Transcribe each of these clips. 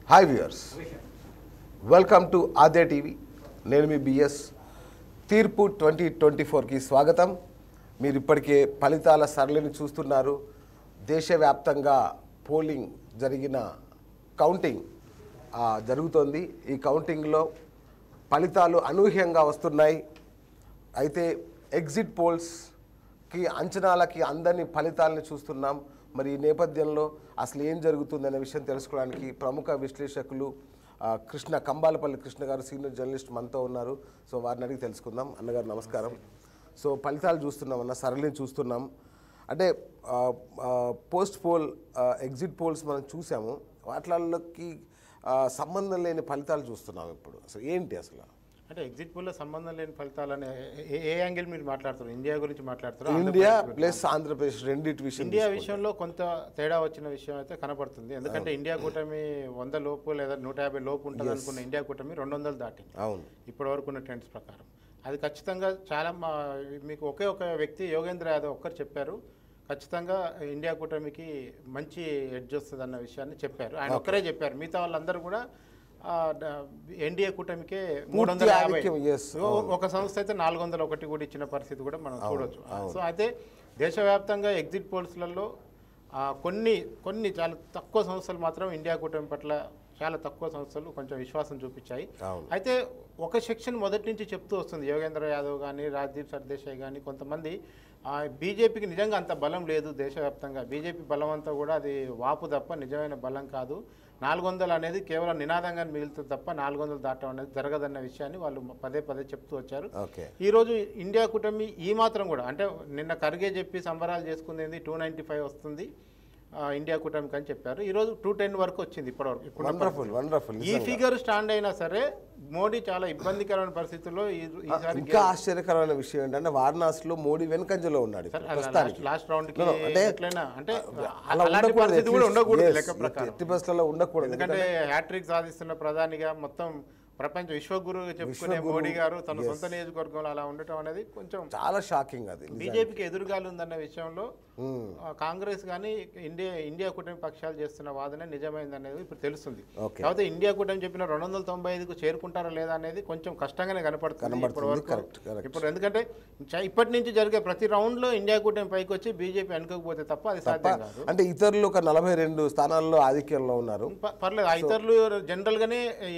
Hi viewers welcome to Aadya TV నేను మీ BS తీర్పు ట్వంటీ ట్వంటీ ఫోర్కి స్వాగతం మీరు ఇప్పటికే ఫలితాల సరళిని చూస్తున్నారు దేశవ్యాప్తంగా పోలింగ్ జరిగిన కౌంటింగ్ ఆ, జరుగుతోంది ఈ కౌంటింగ్లో ఫలితాలు అనూహ్యంగా వస్తున్నాయి అయితే ఎగ్జిట్ పోల్స్కి అంచనాలకి అందని ఫలితాలని చూస్తున్నాం మరి ఈ నేపథ్యంలో అసలు ఏం జరుగుతుందనే విషయం తెలుసుకోవడానికి ప్రముఖ విశ్లేషకులు ఆ, కృష్ణ కంబాలపల్లి కృష్ణ గారు సీనియర్ జర్నలిస్ట్ మనతో ఉన్నారు సో వారిని అడిగి తెలుసుకుందాం అన్నగారు నమస్కారం సో ఫలితాలు చూస్తున్నాం అన్న సరళిని చూస్తున్నాం అంటే ఆ, ఆ, పోస్ట్ పోల్ ఆ, ఎగ్జిట్ పోల్స్ మనం చూసాము వాటిలకి ఆ, సంబంధం లేని ఫలితాలు చూస్తున్నాం ఇప్పుడు అసలు ఏంటి అసలు అంటే ఎగ్జిట్ పోల్లో సంబంధం లేని ఫలితాలని ఏ- ఏ యాంగిల్ మీరు మాట్లాడుతున్నారు ఇండియా గురించి మాట్లాడుతారు ఇండియా ప్లస్ ఆంధ్రప్రదేశ్ రెండింటి విషయం ఇండియా విషయంలో కొంత తేడా వచ్చిన విషయం అయితే కనపడుతుంది ఎందుకంటే ఇండియా కూటమి వంద లోపు లేదా నూట యాభై లోపు ఉంటుంది అనుకున్న ఇండియా కూటమి రెండు వందలు దాటింది అవును ఇప్పటి వరకు ఉన్న ట్రెండ్స్ ప్రకారం అది ఖచ్చితంగా చాలా మా మీకు ఒకే ఒక వ్యక్తి యోగేంద్ర యాదవ్ ఒక్కరు చెప్పారు ఖచ్చితంగా ఇండియా కూటమికి మంచి ఎడ్జ్ వస్తుంది అన్న విషయాన్ని చెప్పారు ఆయన ఒక్కరే చెప్పారు మిగతా వాళ్ళందరూ కూడా ఎన్డీఏ కూటమికే మూడు వందల యాభై ఆధిక్యం, yes, ఓ- ఒక సంస్థ అయితే నాలుగు వందల ఒకటి కూడా ఇచ్చిన పరిస్థితి కూడా మనం చూడొచ్చు సో అయితే దేశవ్యాప్తంగా ఎగ్జిట్ పోల్స్లలో ఆ, కొన్ని కొన్ని చాలా తక్కువ సంస్థలు మాత్రం ఇండియా కూటమి పట్ల చాలా తక్కువ సంస్థలు కొంచెం విశ్వాసం చూపించాయి అవును. అయితే ఒక సెక్షన్ మొదటి నుంచి చెప్తూ వస్తుంది యోగేంద్ర యాదవ్ కానీ రాజ్దీప్ సర్దేశాయ్ కానీ కొంతమంది ఆ, బీజేపీకి నిజంగా అంత బలం లేదు దేశవ్యాప్తంగా బీజేపీ బలం అంతా కూడా అది వాపు తప్ప నిజమైన బలం కాదు నాలుగు వందలు అనేది కేవలం నినాదంగా మిగులుతుంది తప్ప నాలుగు వందలు దాటం అనేది జరగదన్న విషయాన్ని వాళ్ళు పదే పదే చెప్తూ వచ్చారు ఓకే ఈరోజు ఇండియా కూటమి ఈ మాత్రం కూడా అంటే నిన్న ఖర్గే చెప్పి సంబరాలు చేసుకుంది టూ నైంటీ ఫైవ్ వస్తుంది ఆ, ఇండియా కూటమికి అని చెప్పారు ఈరోజు టూ టెన్ వరకు వచ్చింది ఇప్పటివరకు ఇప్పుడు వండర్ఫుల్ వండర్ఫుల్ ఈ ఫిగర్ స్టాండ్ అయినా సరే మోడీ చాలా ఇబ్బందికరమైన పరిస్థితుల్లో ఈ- ఈసారి ఇంకా ఆశ్చర్యకరమైన విషయం ఏంటంటే వారణాసిలో మోడీ వెనకంజలో ఉన్నాడు ఇప్పుడు ప్రస్తుతానికి లాస్ట్ రౌండ్ కి No, no, అంటే ఎట్లయినా అంటే అలా అలాంటి ఉండకూడదు పరిస్థితి at కూడా least. ఉండకూడదు Yes, లెక్క ప్రకారం ఎట్టి పరిస్థితుల్లో ఉండకూడదు ఎందుకంటే హ్యాట్రిక్ సాధిస్తున్న ప్రధానిగా మొత్తం ప్రపంచ విశ్వగురు చెప్పుకునే మోడీ గారు తన సొంత నియోజకవర్గంలో అలా ఉండటం అనేది కొంచెం చాలా షాకింగ్ అది బీజేపీకి ఎదురుగాలు ఉందన్న విషయంలో ఆ, కాంగ్రెస్ కానీ ఇండియా ఇండియా కూటమి పక్షాలు చేస్తున్న వాదన నిజమైందనేది ఇప్పుడు తెలుస్తుంది Okay. కాకపోతే ఇండియా కూటమి చెప్పిన రెండు వందల తొంభై ఐదుకు చేరుకుంటారా లేదా అనేది కొంచెం కష్టంగానే కనపడుతుంది ఇప్పటి కనబడుతుంది వరకు కరెక్ట్ కరెక్ట్ ఇప్పుడు ఎందుకంటే చ- ఇప్పటి నుంచి జరిగే ప్రతి రౌండ్ లో ఇండియా కూటమి పైకి వచ్చి బీజేపీ వెనుకపోతే తప్ప అది సాధ్యం కాదు అంటే ఇతరులు ఒక నలభై రెండు స్థానాల్లో ఆధిక్యంలో ఉన్నారు ప- పర్లేదు ఆ ఇతరులు జనరల్ గానే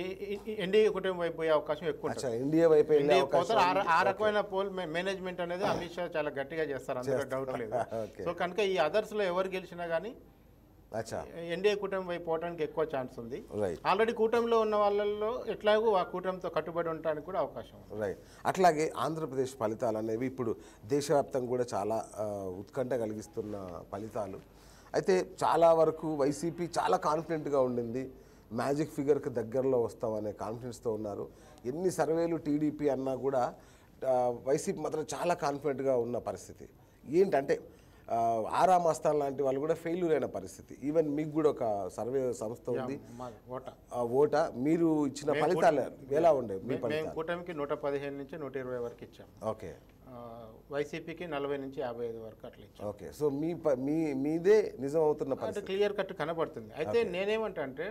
ఎన్డీఏ కూటమి వైపు పోయే అవకాశం ఎక్కువ ఉంటుంది అచ్చా ఇండియా వైపు వెళ్ళే ఇండియా అవకాశం పోతారు ఆ ర- ఆ రకమైన పోల్ మే- మేనేజ్మెంట్ అనేది అమిత్ షా చాలా గట్టిగా చేస్తారు అందులో డౌట్ లేదు Okay. సో కనుక ఈ అదర్స్ లో ఎవరు గెలిచినా కానీ అచ్చా ఎన్డీఏ కూటమి వైపు పోవడానికి ఎక్కువ ఛాన్స్ ఉంది రైట్ ఆల్రెడీ కూటమిలో ఉన్న వాళ్ళల్లో ఎట్లాగో ఆ కూటమితో కట్టుబడి ఉండడానికి కూడా అవకాశం ఉంది రైట్ అట్లాగే ఆంధ్రప్రదేశ్ ఫలితాలు అనేవి ఇప్పుడు దేశవ్యాప్తంగా కూడా చాలా ఆ, ఉత్కంఠ కలిగిస్తున్న ఫలితాలు అయితే చాలా వరకు వైసీపీ చాలా కాన్ఫిడెంట్గా ఉండింది మ్యాజిక్ ఫిగర్కి దగ్గరలో వస్తామనే కాన్ఫిడెన్స్తో ఉన్నారు ఎన్ని సర్వేలు టీడీపీ అన్నా కూడా ఆ, వైసీపీ మాత్రం చాలా కాన్ఫిడెంట్గా ఉన్న పరిస్థితి ఏంటంటే ఆ, ఆరా మస్తాన్ లాంటి వాళ్ళు కూడా ఫెయిల్యూర్ అయిన పరిస్థితి ఈవెన్ మీకు కూడా ఒక సర్వే సంస్థ ఉంది మా ఓట ఆ ఓట మీరు ఇచ్చిన ఫలితాలు ఎలా ఉండే మీ మేము ఫలితాలు కూటమికి నూట పదిహేను నుంచి నూట ఇరవై వరకు ఇచ్చాం ఓకే ఆ, వైసీపీకి నలభై నుంచి యాభై ఐదు వరకు అట్లా ఇచ్చాం ఓకే సో మీ ప- మీ మీదే నిజం అవుతున్న అంటే పరిస్థితి క్లియర్ కట్ కనబడుతుంది అయితే నేనేమంటా అంటే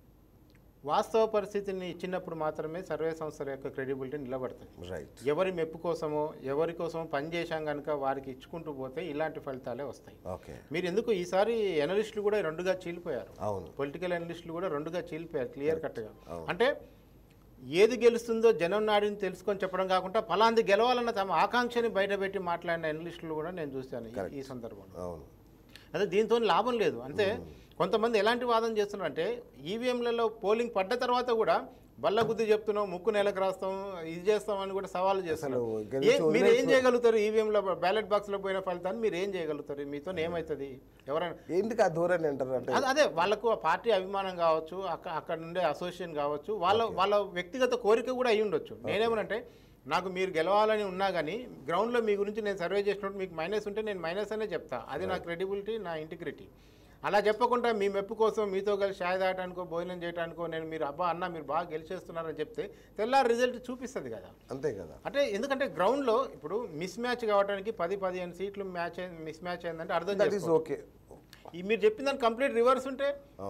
వాస్తవ పరిస్థితిని ఇచ్చినప్పుడు మాత్రమే సర్వే సంస్థల యొక్క క్రెడిబిలిటీ నిలబడుతుంది రైట్ ఎవరి మెప్పు కోసమో ఎవరి కోసం పనిచేశాం కనుక వారికి ఇచ్చుకుంటూ పోతే ఇలాంటి ఫలితాలే వస్తాయి ఓకే మీరు ఎందుకు ఈసారి ఎనలిస్టులు కూడా రెండుగా చీలిపోయారు అవును పొలిటికల్ అనలిస్టులు కూడా రెండుగా చీలిపోయారు క్లియర్ కట్గా అంటే ఏది గెలుస్తుందో జనం నాడిని తెలుసుకొని చెప్పడం కాకుండా ఫలాంది గెలవాలన్న తమ ఆకాంక్షని బయటపెట్టి మాట్లాడిన అనలిస్టులు కూడా నేను చూశాను ఈ- ఈ సందర్భంలో అవును అదే దీంతో లాభం లేదు అంతే కొంతమంది ఎలాంటి వాదన చేస్తున్నారు అంటే ఈవీఎంలలో పోలింగ్ పడ్డ తర్వాత కూడా బల్ల గుద్ది చెప్తున్నాం ముక్కు నెలకు రాస్తాం ఇది చేస్తాం అని కూడా సవాలు చేస్తున్నారు అసలు ఏ- మీరు ఏం చేయగలుగుతారు ఈవీఎంలో బ్యాలెట్ బాక్స్లో పోయిన ఫలితాన్ని మీరు ఏం చేయగలుగుతారు మీతో ఏమవుతుంది ఎవరైనా ఎందుకు ఆ ధోరణి అంటారు అంటే అదే- అదే వాళ్ళకు ఆ పార్టీ అభిమానం కావచ్చు అక్క అక్కడ నుండే అసోసియేషన్ కావచ్చు వాళ్ళ వాళ్ళ వ్యక్తిగత కోరిక కూడా అయి ఉండొచ్చు నేనేమనంటే నాకు మీరు గెలవాలని ఉన్నా కానీ గ్రౌండ్లో మీ గురించి నేను సర్వే చేసినప్పుడు మీకు మైనస్ ఉంటే నేను మైనస్ అనే చెప్తా అది నా క్రెడిబిలిటీ నా ఇంటిగ్రిటీ అలా చెప్పకుండా మీ మెప్పు కోసం మీతో కలిసి ఛాయ్ తాగడానికో భోజనం చేయడానికో నేను మీరు అబ్బా అన్న మీరు బాగా గెలిచేస్తున్నారని చెప్తే తెల్లారి రిజల్ట్ చూపిస్తుంది కదా అంతే కదా అంటే ఎందుకంటే గ్రౌండ్లో ఇప్పుడు మిస్ మ్యాచ్ కావడానికి పది పదిహేను సీట్లు మ్యాచ్ మిస్ మ్యాచ్ అయిందంటే అర్థం దట్ ఈస్ చేసుకో ఓకే ఈ మీరు చెప్పిన దాని కంప్లీట్ రివర్స్ ఉంటే అవును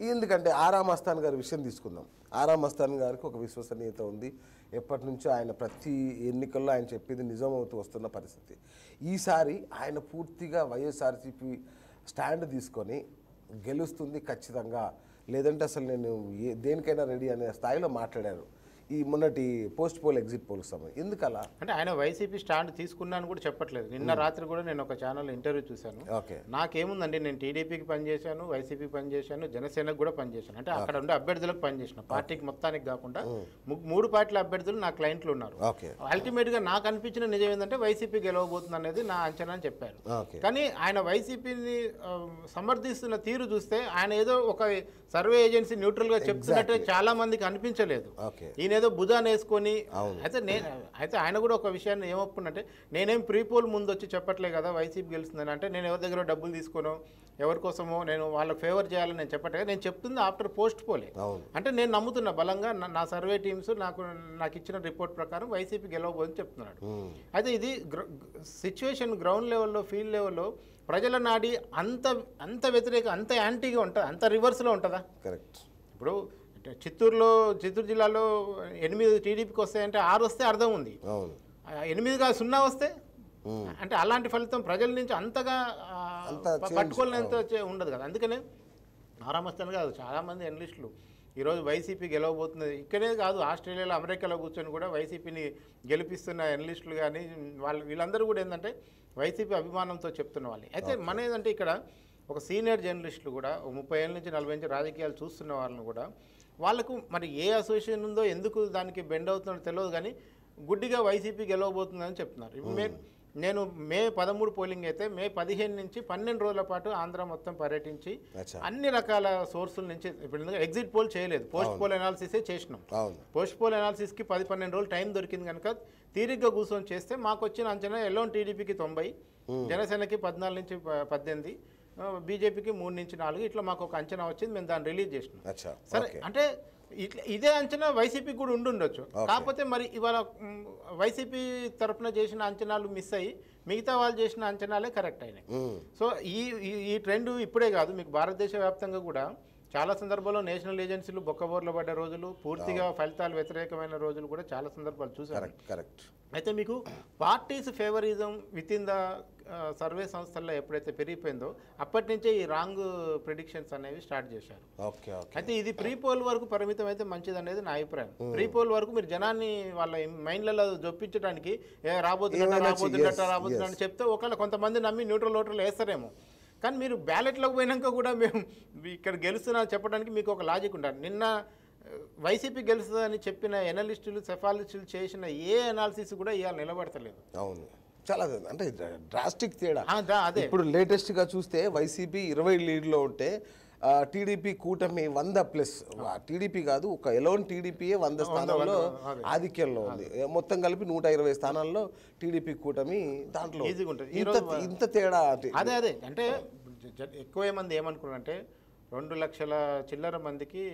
ఎందుకంటే ఆరామ్ అస్థాన్ గారి విషయం తీసుకుందాం ఆరామ్ అస్థాన్ గారికి ఒక విశ్వసనీయత ఉంది ఎప్పటి నుంచో ఆయన ప్రతి ఎన్నికల్లో ఆయన చెప్పింది నిజమవుతూ వస్తున్న పరిస్థితి ఈసారి ఆయన పూర్తిగా వైఎస్ఆర్సీపీ స్టాండ్ తీసుకొని గెలుస్తుంది ఖచ్చితంగా లేదంటే అసలు నేను ఏ దేనికైనా రెడీ అనే స్థాయిలో మాట్లాడారు ఈ మొన్నటి పోస్ట్ పోల్ ఎగ్జిట్ పోల్కి సంబంధించి ఎందుకలా అంటే ఆయన వైసీపీ స్టాండ్ తీసుకున్నాను కూడా చెప్పట్లేదు నిన్న రాత్రి కూడా నేను ఒక ఛానల్ ఇంటర్వ్యూ చూశాను ఓకే నాకేముందండి నేను టీడీపీకి పనిచేశాను వైసీపీకి పనిచేశాను జనసేనకు కూడా పనిచేశాను అంటే అక్కడ ఉండే అభ్యర్థులకు పనిచేసిన పార్టీకి మొత్తానికి కాకుండా ము- మూడు పార్టీల అభ్యర్థులు నా క్లయింట్లు ఉన్నారు ఓకే అల్టిమేట్ గా నాకు అనిపించిన నిజం ఏంటంటే వైసీపీ గెలవబోతుంది అనేది నా అంచనా అని చెప్పారు ఓకే కానీ ఆయన వైసీపీని ఆ, సమర్థిస్తున్న తీరు చూస్తే ఆయన ఏదో ఒక సర్వే ఏజెన్సీ న్యూట్రల్ గా చెప్తున్నట్టు చాలా మందికి అనిపించలేదు ఓకే ఈయన ఏదో భుజాన్ని వేసుకొని అయితే నేను అయితే ఆయన కూడా ఒక విషయాన్ని ఏమొప్పునంటే నేనేం ప్రీపోల్ ముందు వచ్చి చెప్పట్లే కదా వైసీపీ గెలుస్తుందని అంటే నేను ఎవరి దగ్గర డబ్బులు తీసుకోను ఎవరి కోసమో నేను వాళ్ళకి ఫేవర్ చేయాలని నేను చెప్పట్లేదు నేను చెప్తుంది ఆఫ్టర్ పోస్ట్ పోలే అవును అంటే నేను నమ్ముతున్నా బలంగా నా- నా సర్వే టీమ్స్ నాకు నాకు ఇచ్చిన రిపోర్ట్ ప్రకారం వైసీపీ గెలవబోదని చెప్తున్నాడు ఉమ్. అయితే ఇది సిచ్యువేషన్ గ్రౌండ్ లెవెల్లో ఫీల్డ్ లెవెల్లో ప్రజల నాడి అంత అంత వ్యతిరేక అంత యాంటీగా ఉంటుంది అంత రివర్స్లో ఉంటుందా కరెక్ట్ ఇప్పుడు అంటే చిత్తూరులో చిత్తూరు జిల్లాలో ఎనిమిది టీడీపీకి వస్తాయంటే ఆరు వస్తే అర్థం ఉంది అవును ఆ, ఎనిమిదిగా సున్నా వస్తే ఉమ్. అంటే అలాంటి ఫలితం ప్రజల నుంచి అంతగా ఆ, అంత ప- change, పట్టుకోలేనంత చే- ఉండదు కదా అందుకనే ఆరామస్తాను కాదు చాలామంది ఎనలిస్టులు ఈరోజు వైసీపీ గెలవబోతుంది ఇక్కడే కాదు ఆస్ట్రేలియాలో అమెరికాలో కూర్చొని కూడా వైసీపీని గెలిపిస్తున్న ఎనలిస్టులు కానీ వాళ్ళు వీళ్ళందరూ కూడా ఏంటంటే వైసీపీ అభిమానంతో చెప్తున్న వాళ్ళు అయితే మన ఏంటంటే ఇక్కడ ఒక సీనియర్ జర్నలిస్టులు కూడా ఒక ముప్పై ఏళ్ళ నుంచి నలభై నుంచి రాజకీయాలు చూస్తున్న వాళ్ళని కూడా వాళ్ళకు మరి ఏ అసోసియేషన్ ఉందో ఎందుకు దానికి బెండ్ అవుతుందో తెలియదు కానీ గుడ్డిగా వైసీపీ గెలవబోతుందని చెప్తున్నారు ఇప్పుడు మే నేను మే పదమూడు పోలింగ్ అయితే మే పదిహేను నుంచి పన్నెండు రోజుల పాటు ఆంధ్ర మొత్తం పర్యటించి అచ్చా అన్ని రకాల సోర్సుల నుంచి ఇప్పుడు ఎగ్జిట్ పోల్ చేయలేదు పోస్ట్ పోల్ అనాలిసిసే చేసినాం అవును పోస్ట్ పోల్ అనాలిసిస్కి పది పన్నెండు రోజులు టైం దొరికింది కనుక తీరిగ్గా కూర్చొని చేస్తే మాకు వచ్చిన అంచనా ఎల్లోన్ టీడీపీకి తొంభై జనసేనకి పద్నాలుగు నుంచి ప- పద్దెనిమిది ఆ, బీజేపీకి మూడు నుంచి నాలుగు ఇట్లా మాకు ఒక అంచనా వచ్చింది మేము దాన్ని రిలీజ్ చేసినాం అచ్చా సరే ఓకే అంటే ఇట్లా ఇదే అంచనా వైసీపీ కూడా ఉండుండొచ్చు కాకపోతే మరి ఇవాళ మ్, వైసీపీ తరపున చేసిన అంచనాలు మిస్ అయ్యి మిగతా వాళ్ళు చేసిన అంచనాలే కరెక్ట్ అయినాయి ఉమ్. సో ఈ ఈ- ఈ ట్రెండ్ ఇప్పుడే కాదు మీకు భారతదేశ వ్యాప్తంగా కూడా చాలా సందర్భాల్లో నేషనల్ ఏజెన్సీలు బొక్కబోర్లు పడ్డ రోజులు పూర్తిగా ఫలితాలు వ్యతిరేకమైన రోజులు కూడా చాలా సందర్భాలు చూసారు కరెక్ట్ కరెక్ట్ అయితే మీకు parties favouritism with in the survey సంస్థల్లో ఎప్పుడైతే పెరిగిపోయిందో అప్పటి నుంచే ఈ రాంగ్ ప్రిడిక్షన్స్ అనేవి స్టార్ట్ చేశారు ఓకే ఓకే అయితే ఇది ప్రీ పోల్ వరకు పరిమితం అయితే మంచిది అనేది నా అభిప్రాయం ప్రీ పోల్ వరకు మీరు జనాన్ని వాళ్ళ మైండ్లలో జొప్పించడానికి ఏ రాబోతున్నట్ట ఏమైనా రాబోతున్నట్ట yes, రాబోతున్నట్టు చెప్తే ఒకవేళ కొంతమంది నమ్మి న్యూట్రల్ ఓటర్లు వేస్తారేమో కానీ మీరు బ్యాలెట్లోకి పోయినాక కూడా మేము ఇక్కడ గెలుస్తున్నా చెప్పడానికి మీకు ఒక లాజిక్ ఉండాలి నిన్న ఆ, వైసీపీ గెలుస్తుందని చెప్పిన ఎనలిస్టులు సెఫాలిస్టులు చేసిన ఏ అనాలిసిస్ కూడా ఇవాళ నిలబడతలేదు అవును చాలా అంటే డ్రాస్టిక్ తేడా ఆ, దా- అదే ఇప్పుడు లేటెస్ట్గా చూస్తే వైసీపీ ఇరవై లీడ్లో ఉంటే టీడీపీ కూటమి వంద ప్లస్ టీడీపీ కాదు ఒక ఎలోన్ టీడీపీయే వంద స్థానాల్లో ఆధిక్యంలో ఉంది మొత్తం కలిపి నూట ఇరవై స్థానాల్లో టీడీపీ కూటమి దాంట్లో ఈజీగా ఉంటుంది. ఇంత ఇంత తేడా అంటే- అదే అదే అంటే జ- ఎక్కువ మంది ఏమనుకున్నారంటే రెండు లక్షల చిల్లర మందికి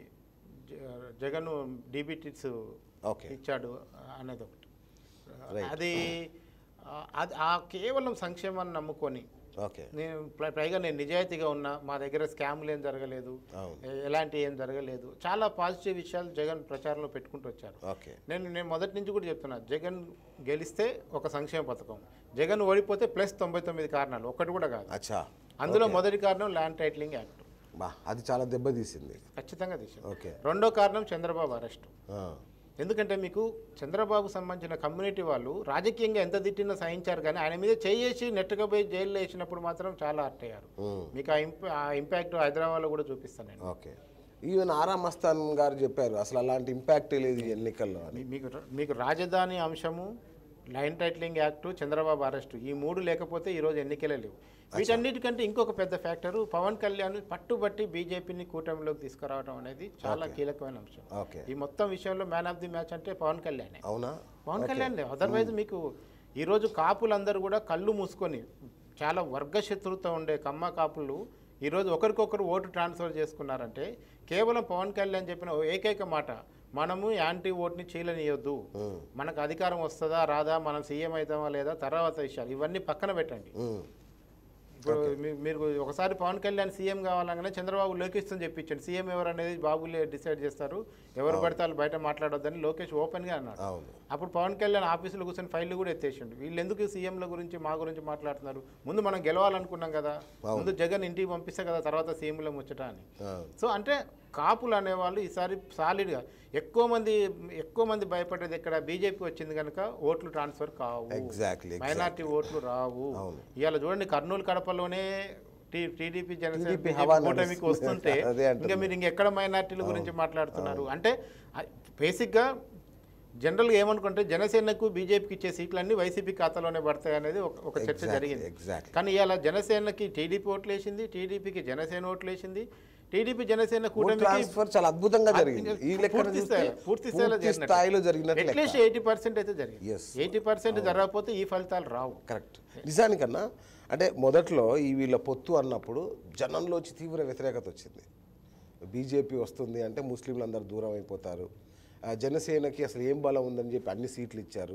జ- జగన్ డీబీటీస్ ఓకే ఇచ్చాడు అనేది ఒకటి అది ఆ, అది ఆ కేవలం సంక్షేమాన్ని నమ్ముకొని ఓకే నేను పై- పైగా నేను నిజాయితీగా ఉన్నా మా దగ్గర స్కామ్లు ఏం జరగలేదు అవును ఎ- ఎలాంటి ఏం జరగలేదు చాలా పాజిటివ్ విషయాలు జగన్ ప్రచారంలో పెట్టుకుంటూ వచ్చారు ఓకే నేను నేను మొదటి నుంచి కూడా చెప్తున్నా జగన్ గెలిస్తే ఒక సంక్షేమ పథకం జగన్ ఓడిపోతే ప్లస్ తొంభై తొమ్మిది కారణాలు ఒక్కటి కూడా కాదు అచ్చా అందులో మొదటి కారణం ల్యాండ్ టైటిలింగ్ యాక్ట్ బా అది చాలా దెబ్బతీసింది ఖచ్చితంగా తీసింది ఓకే రెండో కారణం చంద్రబాబు అరెస్ట్ ఆ, ఎందుకంటే మీకు చంద్రబాబు సంబంధించిన కమ్యూనిటీ వాళ్ళు రాజకీయంగా ఎంత తిట్టినా సహించారు కానీ ఆయన మీద చేయేసి నెట్టుగా పోయి జైల్లో వేసినప్పుడు మాత్రం చాలా హర్ట్ అయ్యారు ఉమ్. మీకు ఆ ఇంప ఆ ఇంపాక్ట్ హైదరాబాద్లో కూడా చూపిస్తాను నేను ఓకే ఈవెన్ ఆరా మస్తాన్ గారు చెప్పారు అసలు అలాంటి ఇంపాక్ట్ లేదు ఈ ఎన్నికల్లో అని మీ- మీకు మీకు రాజధాని అంశము land titling act Chandrababu arrest ఈ మూడు లేకపోతే ఈరోజు ఎన్నికలే లేవు వీటన్నిటికంటే ఇంకొక పెద్ద ఫ్యాక్టరు పవన్ కళ్యాణ్ పట్టుబట్టి బీజేపీని కూటమిలోకి తీసుకురావడం అనేది చాలా కీలకమైన అంశం ఓకే ఈ మొత్తం విషయంలో మ్యాన్ ఆఫ్ ది మ్యాచ్ అంటే పవన్ కళ్యాణే అవునా పవన్ కళ్యాణ్ అదర్వైజ్ మీకు ఈరోజు కాపులందరూ కూడా కళ్ళు మూసుకొని చాలా వర్గశత్రుతో ఉండే కమ్మ కాపులు ఈరోజు ఒకరికొకరు ఓటు ట్రాన్స్ఫర్ చేసుకున్నారంటే కేవలం పవన్ కళ్యాణ్ చెప్పిన ఓ ఏకైక మాట మనము యాంటీ ఓట్ని చీలనియొద్దు ఉమ్, మనకు అధికారం వస్తుందా రాదా మనం సీఎం అవుతామా లేదా తర్వాత విషయాలు ఇవన్నీ పక్కన పెట్టండి ఉమ్, ఇప్పుడు మీ- మీరు ఒకసారి పవన్ కళ్యాణ్ సీఎం కావాలనే చంద్రబాబు లోకేష్ తో చెప్పించండి సీఎం ఎవరు అనేది బాబులే డిసైడ్ చేస్తారు ఎవరు పడితే వాళ్ళు బయట మాట్లాడొద్దని లోకేష్ ఓపెన్ గా అన్నాడు అవును అప్పుడు పవన్ కళ్యాణ్ ఆఫీసులో కూర్చొని ఫైళ్ళు కూడా ఎత్తేసిండు వీళ్ళు ఎందుకు సీఎంల గురించి మా గురించి మాట్లాడుతున్నారు ముందు మనం గెలవాలనుకున్నాం కదా ముందు జగన్ ఇంటికి పంపిస్తే కదా తర్వాత సీఎంలో ముచ్చట అని అవును. సో అంటే కాపులు అనేవాళ్ళు ఈసారి సాలిడ్గా ఎక్కువ మంది ఎక్కువ మంది భయపడేది ఇక్కడ బీజేపీ వచ్చింది కనుక ఓట్లు ట్రాన్స్ఫర్ కావు ఎగ్జాక్ట్లీ మైనార్టీ ఓట్లు రావు ఇవాళ చూడండి కర్నూలు కడపలోనే టీ- టీడీపీ జనసేన టీడీపీ బీజేపీ హవా కూటమికి నడుస్తుంది. వస్తుంటే అదే అంటున్నా. ఇంకా మీరు ఇంకెక్కడ మైనార్టీల గురించి మాట్లాడుతున్నారు అంటే బేసిక్గా జనరల్గా ఏమనుకుంటే జనసేనకు బీజేపీకి ఇచ్చే సీట్లన్నీ వైసీపీ ఖాతాలోనే పడతాయి అనేది ఒక ఒక చర్చ Exactly, జరిగింది exactly. కానీ ఇవాళ జనసేనకి టీడీపీ ఓట్లు వేసింది టీడీపీకి జనసేన ఓట్లు వేసింది టీడీపీ జనసేన ఓట్ కూటమికి ట్రాన్స్ఫర్ చాలా అద్భుతంగా జరిగింది ఈ లెక్కన పూర్తి చూస్తే స్థాయిలో- పూర్తి స్థాయిలో పూర్తి జరిగినట్టు. స్థాయిలో జరిగినట్టు లెక్క. అట్లీస్ట్ ఎయిటీ పర్సెంట్ అయితే జరిగింది Yes. ఎయిటీ పర్సెంట్ జరగకపోతే ఈ ఫలితాలు రావు కరెక్ట్ నిజానికన్నా అంటే మొదట్లో ఈ వీళ్ళ పొత్తు అన్నప్పుడు జనంలోంచి తీవ్ర వ్యతిరేకత వచ్చింది బీజేపీ వస్తుంది అంటే ముస్లింలు అందరు దూరం అయిపోతారు ఆ, జనసేనకి అసలు ఏం బలం ఉందని చెప్పి అన్ని సీట్లు ఇచ్చారు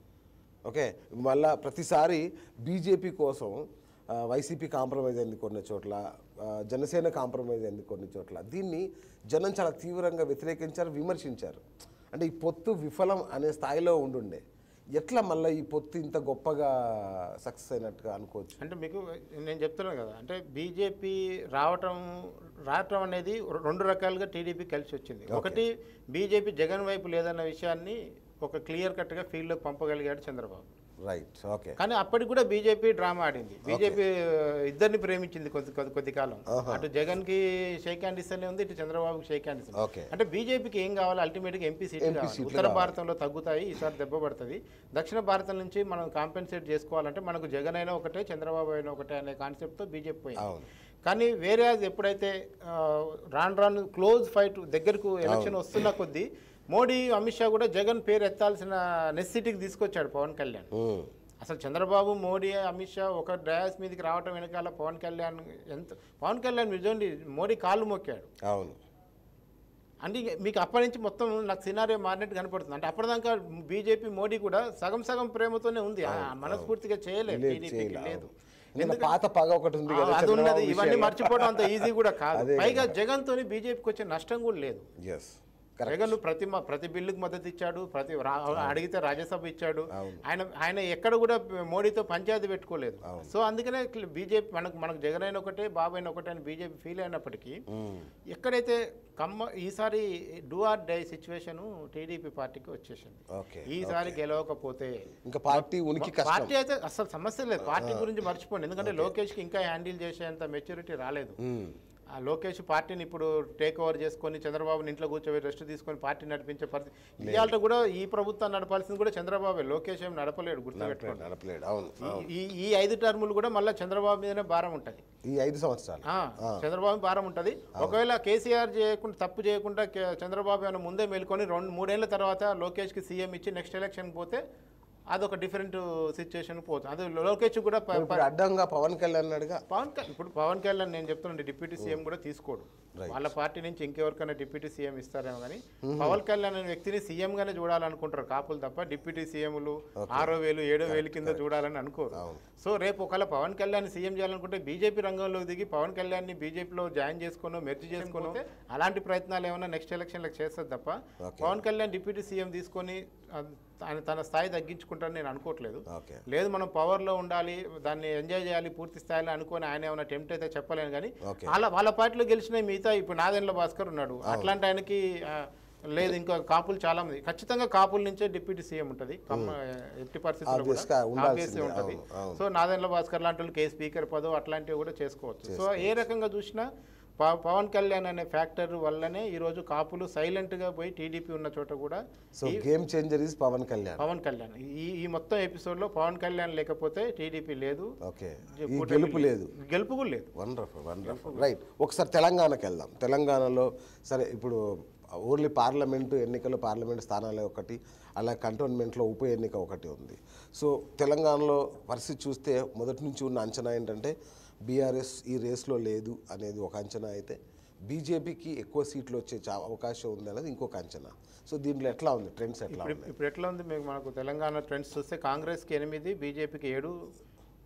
ఓకే మళ్ళా ప్రతిసారి బీజేపీ కోసం ఆ, వైసీపీ కాంప్రమైజ్ అయింది కొన్ని చోట్ల ఆ, జనసేన కాంప్రమైజ్ అయింది కొన్ని చోట్ల దీన్ని జనం చాలా తీవ్రంగా వ్యతిరేకించారు విమర్శించారు అంటే ఈ పొత్తు విఫలం అనే స్థాయిలో ఉండుండే ఎట్లా మళ్ళీ ఈ పొత్తు ఇంత గొప్పగా సక్సెస్ అయినట్టుగా అనుకోవచ్చు అంటే మీకు నేను చెప్తున్నాను కదా అంటే బీజేపీ రావటం రావటం అనేది రెండు రకాలుగా టీడీపీ కలిసి వచ్చింది ఒకటి బీజేపీ జగన్ వైపు లేదన్న విషయాన్ని ఒక క్లియర్ కట్గా ఫీల్డ్లోకి పంపగలిగాడు చంద్రబాబు రైట్ ఓకే కానీ అప్పటికి కూడా బీజేపీ డ్రామా ఆడింది బీజేపీ ఇద్దరిని ప్రేమించింది కొద్ది కొద్ది కొద్ది కాలం అటు జగన్ కి షేక్ హ్యాండ్ ఇస్తూనే ఉంది ఇటు చంద్రబాబుకి షేక్ హ్యాండ్ ఇస్తుంది ఓకే అంటే బీజేపీకి ఏం కావాలి అల్టిమేట్ గా ఎంపీ సీట్లు కావాలి ఉత్తర భారతంలో తగ్గుతాయి ఈసారి దెబ్బ పడుతుంది దక్షిణ భారతం నుంచి మనం కాంపెన్సేట్ చేసుకోవాలంటే మనకు జగన్ అయినా ఒకటే చంద్రబాబు అయినా ఒకటే అనే కాన్సెప్ట్ తో బీజేపీ పోయింది అవును కానీ వేరే ఎప్పుడైతే ఆ, రాను రాను క్లోజ్ ఫైట్ దగ్గరకు ఎలక్షన్ వస్తున్న కొద్దీ మోడీ అమిత్ షా కూడా జగన్ పేరు ఎత్తాల్సిన నెసిటీకి తీసుకొచ్చాడు పవన్ కళ్యాణ్ ఉమ్. అసలు చంద్రబాబు మోడీ అమిత్ షా ఒక డయాస్ మీదకి రావటం వెనకాల పవన్ కళ్యాణ్ ఎంత పవన్ కళ్యాణ్ మీరు చూడండి మోడీ కాళ్ళు మొక్కాడు అవును అంటే ఇక మీకు అప్పటి నుంచి మొత్తం నాకు సినారియో మారినట్టు కనపడుతుంది అంటే అప్పటిదాకా బీజేపీ మోడీ కూడా సగం సగం ప్రేమతోనే ఉంది ఆ మనస్ఫూర్తిగా చేయలేదు లేదు, టీడీపీకి చేయలే, లేదు ఎందుకంటే పాత పగ ఒకటి ఉంది ఆ, కదా అది ఉన్నది చంద్రబాబు ఇవన్నీ మర్చిపోవడం అంత ఈజీ కూడా కాదు అదే పైగా జగన్ తోని బీజేపీకి వచ్చే నష్టం కూడా లేదు ఎస్ కరెక్ట్ జగన్ ప్రతి మ- ప్రతి బిల్లుకు మద్దతు ఇచ్చాడు ప్రతి రా- అడిగితే రాజ్యసభ ఇచ్చాడు ఆయన ఆయన ఎక్కడ కూడా మోడీతో పంచాయతీ పెట్టుకోలేదు సో అందుకనే బీజేపీ మనకు మనకు జగన్ అయిన ఒకటే బాబు అయిన ఒకటే అని బీజేపీ ఫీల్ అయినప్పటికీ ఎక్కడైతే కమ్మ ఈసారి do or die situation TDP party వచ్చేసింది ఓకే ఈసారి గెలవకపోతే ఇంకా పార్టీ ఉనికి కష్టం పార్టీ అయితే అసలు సమస్య లేదు పార్టీ గురించి మర్చిపోండి ఎందుకంటే లోకేష్కి ఇంకా హ్యాండిల్ చేసేంత మెచ్యూరిటీ రాలేదు ఉమ్. ఆ లోకేష్ పార్టీని ఇప్పుడు టేక్ ఓవర్ చేసుకొని చంద్రబాబుని ఇంట్లో కూర్చోబెట్టి రెస్ట్ తీసుకొని పార్టీ నడిపించే పరిస్థితి ఇవాళ కూడా ఈ ప్రభుత్వం నడపాల్సింది కూడా చంద్రబాబే లోకేష్ ఏం నడపలేడు గుర్తుపెట్టుకోండి నడపలేడు అవును ఈ ఈ ఐదు టర్ములు కూడా మళ్ళీ చంద్రబాబు మీదనే భారం ఉంటుంది ఈ ఐదు సంవత్సరాలు ఆ, చంద్రబాబు భారం ఉంటుంది ఒకవేళ కేసీఆర్ చేయకుండా తప్పు చేయకుండా కే- చంద్రబాబు ఏమైనా ముందే మేల్కొని రెండు మూడేళ్ల తర్వాత లోకేష్కి సీఎం ఇచ్చి నెక్స్ట్ ఎలక్షన్ పోతే అదొక డిఫరెంట్ సిచ్యువేషన్ పోతుంది అది లోకేష్ కూడా ప- ఇప్పుడు అడ్డంగా పవన్ కళ్యాణ్ అడిగా పవన్ కళ్యాణ్ ఇప్పుడు పవన్ కళ్యాణ్ నేను చెప్తున్నాను డిప్యూటీ సీఎం కూడా తీసుకోడు వాళ్ళ పార్టీ నుంచి ఇంకెవరికైనా డిప్యూటీ సీఎం ఇస్తారేమో కానీ పవన్ కళ్యాణ్ అనే వ్యక్తిని సీఎం గానే చూడాలనుకుంటారు కాపులు తప్ప డిప్యూటీ సీఎంలు ఆరో వేలు ఏడో వేలు కింద చూడాలని అనుకోరు సో రేపు ఒకవేళ పవన్ కళ్యాణ్ సీఎం చేయాలనుకుంటే బీజేపీ రంగంలోకి దిగి పవన్ కళ్యాణ్ ని బీజేపీలో జాయిన్ చేసుకునో మెర్జ్ చేసుకునో అలాంటి ప్రయత్నాలు ఏమైనా నెక్స్ట్ ఎలక్షన్లకు చేస్తారు తప్ప పవన్ కళ్యాణ్ డిప్యూటీ సీఎం తీసుకొని ఆ, ఆయన తన స్థాయి తగ్గించుకుంటారని నేను అనుకోవట్లేదు ఓకే లేదు మనం పవర్లో ఉండాలి దాన్ని ఎంజాయ్ చేయాలి పూర్తి స్థాయిలో అనుకొని ఆయన ఏమైనా టెంప్ట్ అయితే చెప్పలేను కానీ Okay. వాళ్ళ వాళ్ళ పార్టీలో గెలిచిన మిగతా ఇప్పుడు నాదెండ్ల భాస్కర్ ఉన్నాడు అట్లాంటి ఆయనకి ఆ, లేదు ఇంకా కాపులు చాలా మంది ఖచ్చితంగా కాపుల నుంచే డిప్యూటీ సీఎం ఉంటుంది కమ్మ ఎట్టి పరిస్థితుల్లో Obvious గా కూడా ఉండాల్సిందే. obviously ఉంటుంది అవును, అవును. సో నాదెండ్ల భాస్కర్ లాంటి వాళ్ళకి ఏ స్పీకర్ పదవి అట్లాంటివి కూడా చేసుకోవచ్చు సో ఏ రకంగా చూసినా ప- పవన్ కళ్యాణ్ అనే ఫ్యాక్టర్ వల్లనే ఈరోజు కాపులు సైలెంట్గా పోయి టీడీపీ ఉన్న చోట కూడా so game changer is Pawan Kalyan Pawan Kalyan ఈ ఈ మొత్తం ఎపిసోడ్లో పవన్ కళ్యాణ్ లేకపోతే టీడీపీ లేదు ఓకే ఈ కూటమి గెలుపు లేదు గెలుపు కూడా లేదు వండర్ఫుల్ వండర్ఫుల్ రైట్ ఒకసారి తెలంగాణకి వెళ్దాం తెలంగాణలో సరే ఇప్పుడు ఓన్లీ పార్లమెంటు ఎన్నికలు పార్లమెంట్ స్థానాలే ఒకటి అలా కంటోన్మెంట్లో ఉప ఎన్నిక ఒకటి ఉంది సో తెలంగాణలో పరిస్థితి చూస్తే మొదటి నుంచి ఉన్న అంచనా ఏంటంటే బీఆర్ఎస్ ఈ రేస్లో లేదు అనేది ఒక అంచనా అయితే బీజేపీకి ఎక్కువ సీట్లు వచ్చే చా- అవకాశం ఉంది అనేది ఇంకొక అంచనా సో దీంట్లో ఎట్లా ఉంది ట్రెండ్స్ ఎట్లా ఇప్పుడు ఉన్నాయి ఇప్పుడు ఎట్లా ఉంది మీకు మనకు తెలంగాణ ట్రెండ్స్ చూస్తే కాంగ్రెస్కి ఎనిమిది బీజేపీకి ఏడు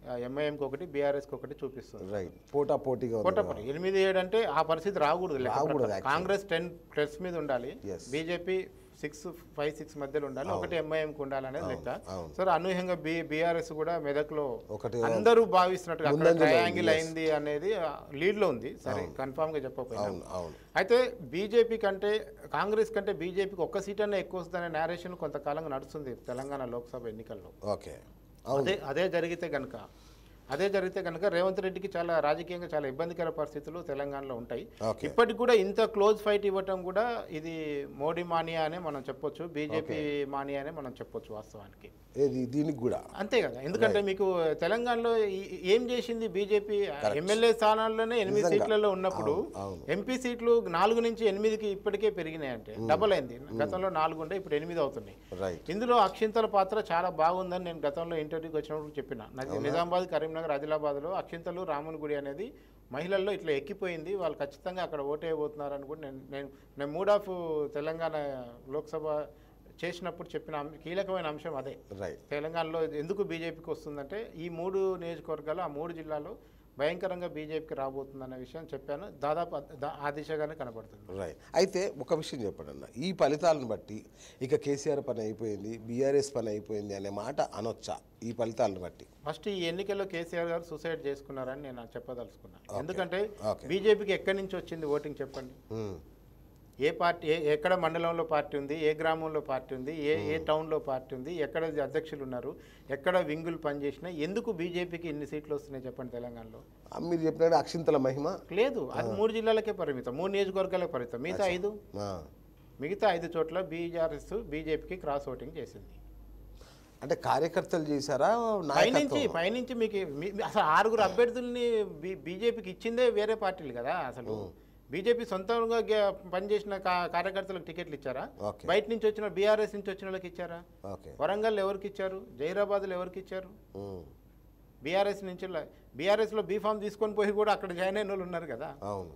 ఎంఐఎంకి ఒకటి బీఆర్ఎస్కి ఒకటి చూపిస్తుంది రైట్ పోటా పోటీగా ఉంది కొట్టపడి ఎనిమిది ఏడు అంటే ఆ పరిస్థితి రాకూడదు లెక్క రాకూడదు ప్రకారం. కాంగ్రెస్ టెన్ ప్లస్ మీద ఉండాలి Yes. BJP six five six మధ్యలో ఉండాలి ఒకటి ఎంఐఎంకి ఉండాలి అనేది లెక్క అవును. సో అనూహ్యంగా బి బీఆర్ఎస్ కూడా మెదక్లో ఒకటి అందరూ భావిస్తున్నట్టు అక్కడ ముందంజలో ఉంది, ట్రయాంగిల్ అయింది అనేది లీడ్ లో ఉంది సరే కన్ఫామ్ గా చెప్పకపోయినా అవును అవును అయితే బీజేపీ కంటే కాంగ్రెస్ కంటే బీజేపీకి ఒక్క సీట్ అనే ఎక్కువ వస్తుందనే నేరేషన్ కొంతకాలంగా నడుస్తుంది తెలంగాణ లోక్సభ ఎన్నికల్లో ఓకే అవును అదే అదే జరిగితే కనుక అదే జరిగితే కనుక రేవంత్ రెడ్డికి చాలా రాజకీయంగా చాలా ఇబ్బందికర పరిస్థితులు తెలంగాణలో ఉంటాయి ఓకే ఇప్పటికి కూడా ఇంత క్లోజ్ ఫైట్ ఇవ్వటం కూడా ఇది మోడీ మానియా అనే మనం చెప్పొచ్చు బీజేపీ మానియా అనే మనం చెప్పొచ్చు వాస్తవానికి ఏది దీనికి కూడా అంతే కదా ఎందుకంటే మీకు తెలంగాణలో ఈ- ఏం చేసింది బీజేపీ ఎమ్మెల్యే స్థానాల్లోనే ఎనిమిది సీట్లలో ఉన్నప్పుడు అవును. ఎంపీ సీట్లు నాలుగు నుంచి ఎనిమిదికి ఇప్పటికే పెరిగినాయి అంటే డబల్ అయింది గతంలో నాలుగు ఉండే ఇప్పుడు ఎనిమిది అవుతున్నాయి రైట్ ఇందులో అక్షింతల పాత్ర చాలా బాగుందని నేను గతంలో ఇంటర్వ్యూకి వచ్చినప్పుడు చెప్పిన నది- నిజామాబాద్ కరీంనగర్ ఆదిలాబాద్లో అక్షింతలు రాముని గుడి అనేది మహిళల్లో ఇట్లా ఎక్కిపోయింది వాళ్ళు ఖచ్చితంగా అక్కడ ఓటేయబోతున్నారని కూడా నేను నేను నేను మూడ్ ఆఫ్ తెలంగాణ లోక్సభ చేసినప్పుడు చెప్పిన అంశ- కీలకమైన అంశం అదే రైట్ తెలంగాణలో ఎందుకు బీజేపీకి వస్తుందంటే ఈ మూడు నియోజకవర్గాలు ఆ మూడు జిల్లాలో భయంకరంగా బీజేపీకి రాబోతుందన్న విషయం చెప్పాను దాదాపు అ- దా- ఆ దిశగానే కనబడుతుంది రైట్ అయితే ఒక విషయం చెప్పండి అన్న ఈ ఫలితాలను బట్టి ఇక కేసీఆర్ పని అయిపోయింది బీఆర్ఎస్ పని అయిపోయింది అనే మాట అనొచ్చా ఈ ఫలితాలను బట్టి ఫస్ట్ ఈ ఎన్నికల్లో కేసీఆర్ గారు సూసైడ్ చేసుకున్నారని నేను చెప్పదలుచుకున్నాను ఎందుకంటే ఓకే. బీజేపీకి ఎక్కడి నుంచి వచ్చింది ఓటింగ్ చెప్పండి ఉమ్, ఏ పార్టీ ఏ ఎక్కడ మండలంలో పార్టీ ఉంది ఏ గ్రామంలో పార్టీ ఉంది ఏ ఏ టౌన్లో పార్టీ ఉంది ఎక్కడ అధ్యక్షులు ఉన్నారు ఎక్కడ వింగులు పనిచేసినా ఎందుకు బీజేపీకి ఇన్ని సీట్లు వస్తున్నాయి చెప్పండి తెలంగాణలో ఆ, మీరు చెప్పినట్టు అక్షింతల మహిమ లేదు అది మూడు జిల్లాలకే పరిమితం మూడు నియోజకవర్గాలకే పరిమితం మిగతా ఐదు ఆ, మిగతా ఐదు చోట్ల బీఆర్ఎస్ బీజేపీకి క్రాస్ ఓటింగ్ చేసింది అంటే కార్యకర్తలు చేశారా పైనుంచి నాయకత్వం పైనుంచి మీకు మీ- అసలు ఆరుగురు అభ్యర్థుల్ని బీ బీజేపీకి ఇచ్చిందే వేరే పార్టీలు కదా అసలు బీజేపీ సొంతంగా గే- పనిచేసిన కా- కార్యకర్తలకు టికెట్లు ఇచ్చారా ఓకే బయట నుంచి వచ్చిన బీఆర్ఎస్ నుంచి వచ్చిన వాళ్ళకి ఇచ్చారా ఓకే వరంగల్ ఎవరికి ఇచ్చారు జైరాబాద్లో ఎవరికి ఇచ్చారు ఉమ్, బీఆర్ఎస్ నుంచి బీఆర్ఎస్లో బీఫామ్ తీసుకొని పోయి కూడా అక్కడ జాయిన్ అయిన వాళ్ళు ఉన్నారు కదా అవును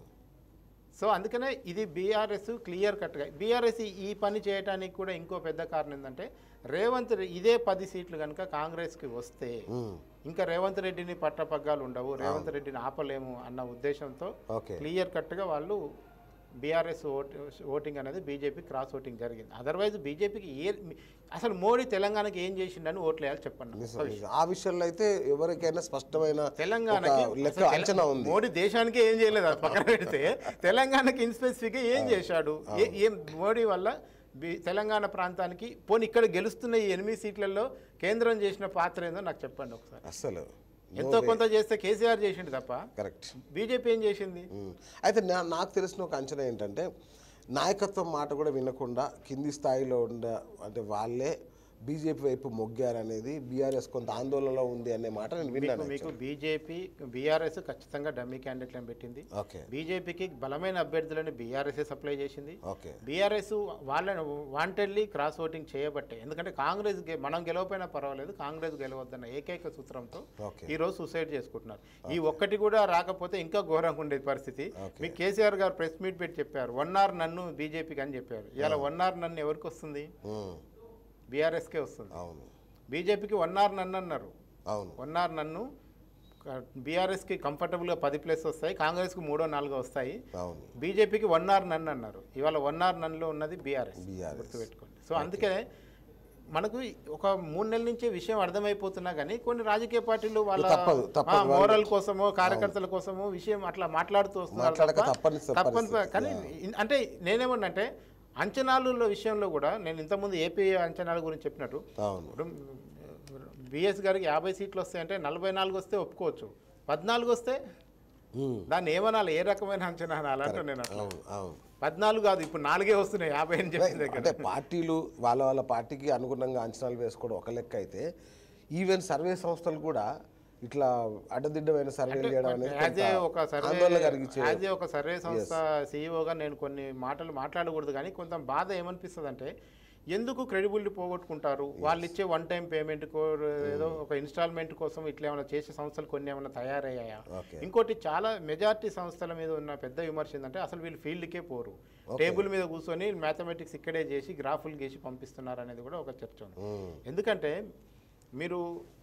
సో అందుకనే ఇది బీఆర్ఎస్ క్లియర్ కట్గా బీఆర్ఎస్ ఈ పని చేయడానికి కూడా ఇంకో పెద్ద కారణం ఏంటంటే రేవంత్ రె- ఇదే పది సీట్లు కనుక కాంగ్రెస్కి వస్తే ఉమ్, ఇంకా రేవంత్ రెడ్డిని పట్టపగ్గాలు ఉండవు రేవంత్ రెడ్డిని ఆపలేము అన్న ఉద్దేశంతో ఓకే క్లియర్ కట్గా వాళ్ళు బీఆర్ఎస్ ఓట్ ఓటింగ్ అనేది బీజేపీ క్రాస్ ఓటింగ్ జరిగింది అదర్వైజ్ బీజేపీకి ఏ అసలు మోడీ తెలంగాణకి ఏం చేసిండని ఓట్లు వేయాలి చెప్పండి నిజం, నిజం. ఆ విషయంలో అయితే ఎవరికైనా స్పష్టమైన తెలంగాణకి ఒక లెక్క అసలు తెల- అంచనా ఉంది మోడీ దేశానికి ఏం చేయలేదు అది పక్కన పెడితే తెలంగాణకి ఇన్స్పెసిఫిక్ ఏం చేశాడు ఏ- ఏం మోడీ వల్ల బి- తెలంగాణ ప్రాంతానికి పోనీ ఇక్కడ గెలుస్తున్న ఈ ఎనిమిది సీట్లలో కేంద్రం చేసిన పాత్ర ఏందో నాకు చెప్పండి ఒకసారి అస్సలు ఎంతో కొంత చేస్తే కేసీఆర్ చేసిండు తప్ప కరెక్ట్ బీజేపీ ఏం చేసింది ఉమ్. అయితే నా- నాకు తెలిసిన ఒక అంచనా ఏంటంటే నాయకత్వం మాట కూడా వినకుండా కింది స్థాయిలో ఉండ అంటే వాళ్ళే బీజేపీ వైపు మొగ్గారనేది బీఆర్ఎస్ కొంత ఆందోళనలో ఉంది అనే మాట నేను విన్నాను మీకు బీజేపీ బీఆర్ఎస్ ఖచ్చితంగా డమ్మీ క్యాండిడేట్లను పెట్టింది ఓకే బీజేపీకి బలమైన అభ్యర్థులను బీఆర్ఎస్ సప్లై చేసింది ఓకే బీఆర్ఎస్ వాళ్ళని వాంటెడ్లీ క్రాస్ ఓటింగ్ చేయబట్టే ఎందుకంటే కాంగ్రెస్ గె- మనం గెలవపోయినా పర్వాలేదు కాంగ్రెస్ గెలవద్దన్న ఏకైక సూత్రంతో ఓకే ఈ రోజు సూసైడ్ చేసుకుంటున్నారు ఈ ఒక్కటి కూడా రాకపోతే ఇంకా ఘోరంగా ఉండేది పరిస్థితి ఓకే. మీ కేసీఆర్ గారు ప్రెస్ మీట్ పెట్టి చెప్పారు వన్ ఆర్ నన్ను బీజేపీకి అని చెప్పారు ఇలా వన్ ఆర్ నన్ను ఎవరికి వస్తుంది ఉమ్, బీఆర్ఎస్కే వస్తుంది అవును బీజేపీకి వన్ ఆర్ నన్ను అన్నారు అవును వన్ ఆర్ నన్ను బీఆర్ఎస్కి కంఫర్టబుల్గా పది ప్లేస్ వస్తాయి కాంగ్రెస్కి మూడో నాలుగో వస్తాయి అవును బీజేపీకి వన్ ఆర్ నన్ అన్నారు ఇవాళ వన్ ఆర్ నన్లో ఉన్నది బీఆర్ఎస్ BRS. గుర్తుపెట్టుకోండి సో అందుకే మనకు ఒక మూడు నెలల నుంచే విషయం అర్థమైపోతున్నా కానీ కొన్ని రాజకీయ పార్టీలు వాళ్ళ తప్పదు, తప్పదు. వాళ్ళు- మోరల్ కోసమో కార్యకర్తల కోసమో విషయం అట్లా మాట్లాడుతూ వస్తున్నారు మాట్లాడక తప్ప తప్పని తప్పని పరిస్థితి. కానీ ఇన్- అంటే నేనేమన్నంటే అంచనాల విషయంలో కూడా నేను ఇంతకుముందు ఏపీ అంచనాల గురించి చెప్పినట్టు అవును ఇప్పుడు బిఎస్ గారికి యాభై సీట్లు వస్తాయంటే నలభై నాలుగు వస్తే ఒప్పుకోవచ్చు పద్నాలుగు వస్తే ఉమ్, దాన్ని ఏమనాలి ఏ రకమైన అంచనా అనాలి అంటే నేను అట్లా. అవును అవును పద్నాలుగు కాదు ఇప్పుడు నాలుగే వస్తున్నాయి యాభై అని చెప్పిన దగ్గర అంటే పార్టీలు వాళ్ళ వాళ్ళ పార్టీకి అనుగుణంగా అంచనాలు వేసుకోవడం ఒక లెక్క అయితే ఈవెన్ సర్వే సంస్థలు కూడా ఇట్లా అడ్డదిడ్డమైన సర్వేలు చేయడం అనేది యాజ్ ఏ కొంత ఒక సర్వే ఆందోళన కలిగించే యాజ్ ఏ ఒక సర్వే సంస్థ సీఈఓగా నేను కొన్ని మాటలు మాట్లాడకూడదు కానీ కొంత బాధ ఏమనిపిస్తుంది అంటే ఎందుకు క్రెడిబిలిటీ పోగొట్టుకుంటారు వాళ్ళు ఇచ్చే వన్ టైం పేమెంట్ ఏదో ఒక ఇన్స్టాల్మెంట్ కోసం ఇట్లా ఏమైనా చేసే సంస్థలు కొన్ని ఏమైనా తయారయ్యాయా ఓకే ఇంకోటి చాలా మెజారిటీ సంస్థల మీద ఉన్న పెద్ద విమర్శ ఏంటంటే అసలు వీళ్ళు ఫీల్డ్కే పోరు టేబుల్ మీద కూర్చొని మ్యాథమెటిక్స్ ఇక్కడే చేసి గ్రాఫులు గీసి పంపిస్తున్నారు అనేది కూడా ఒక చర్చ ఉంది ఉమ్, ఎందుకంటే మీరు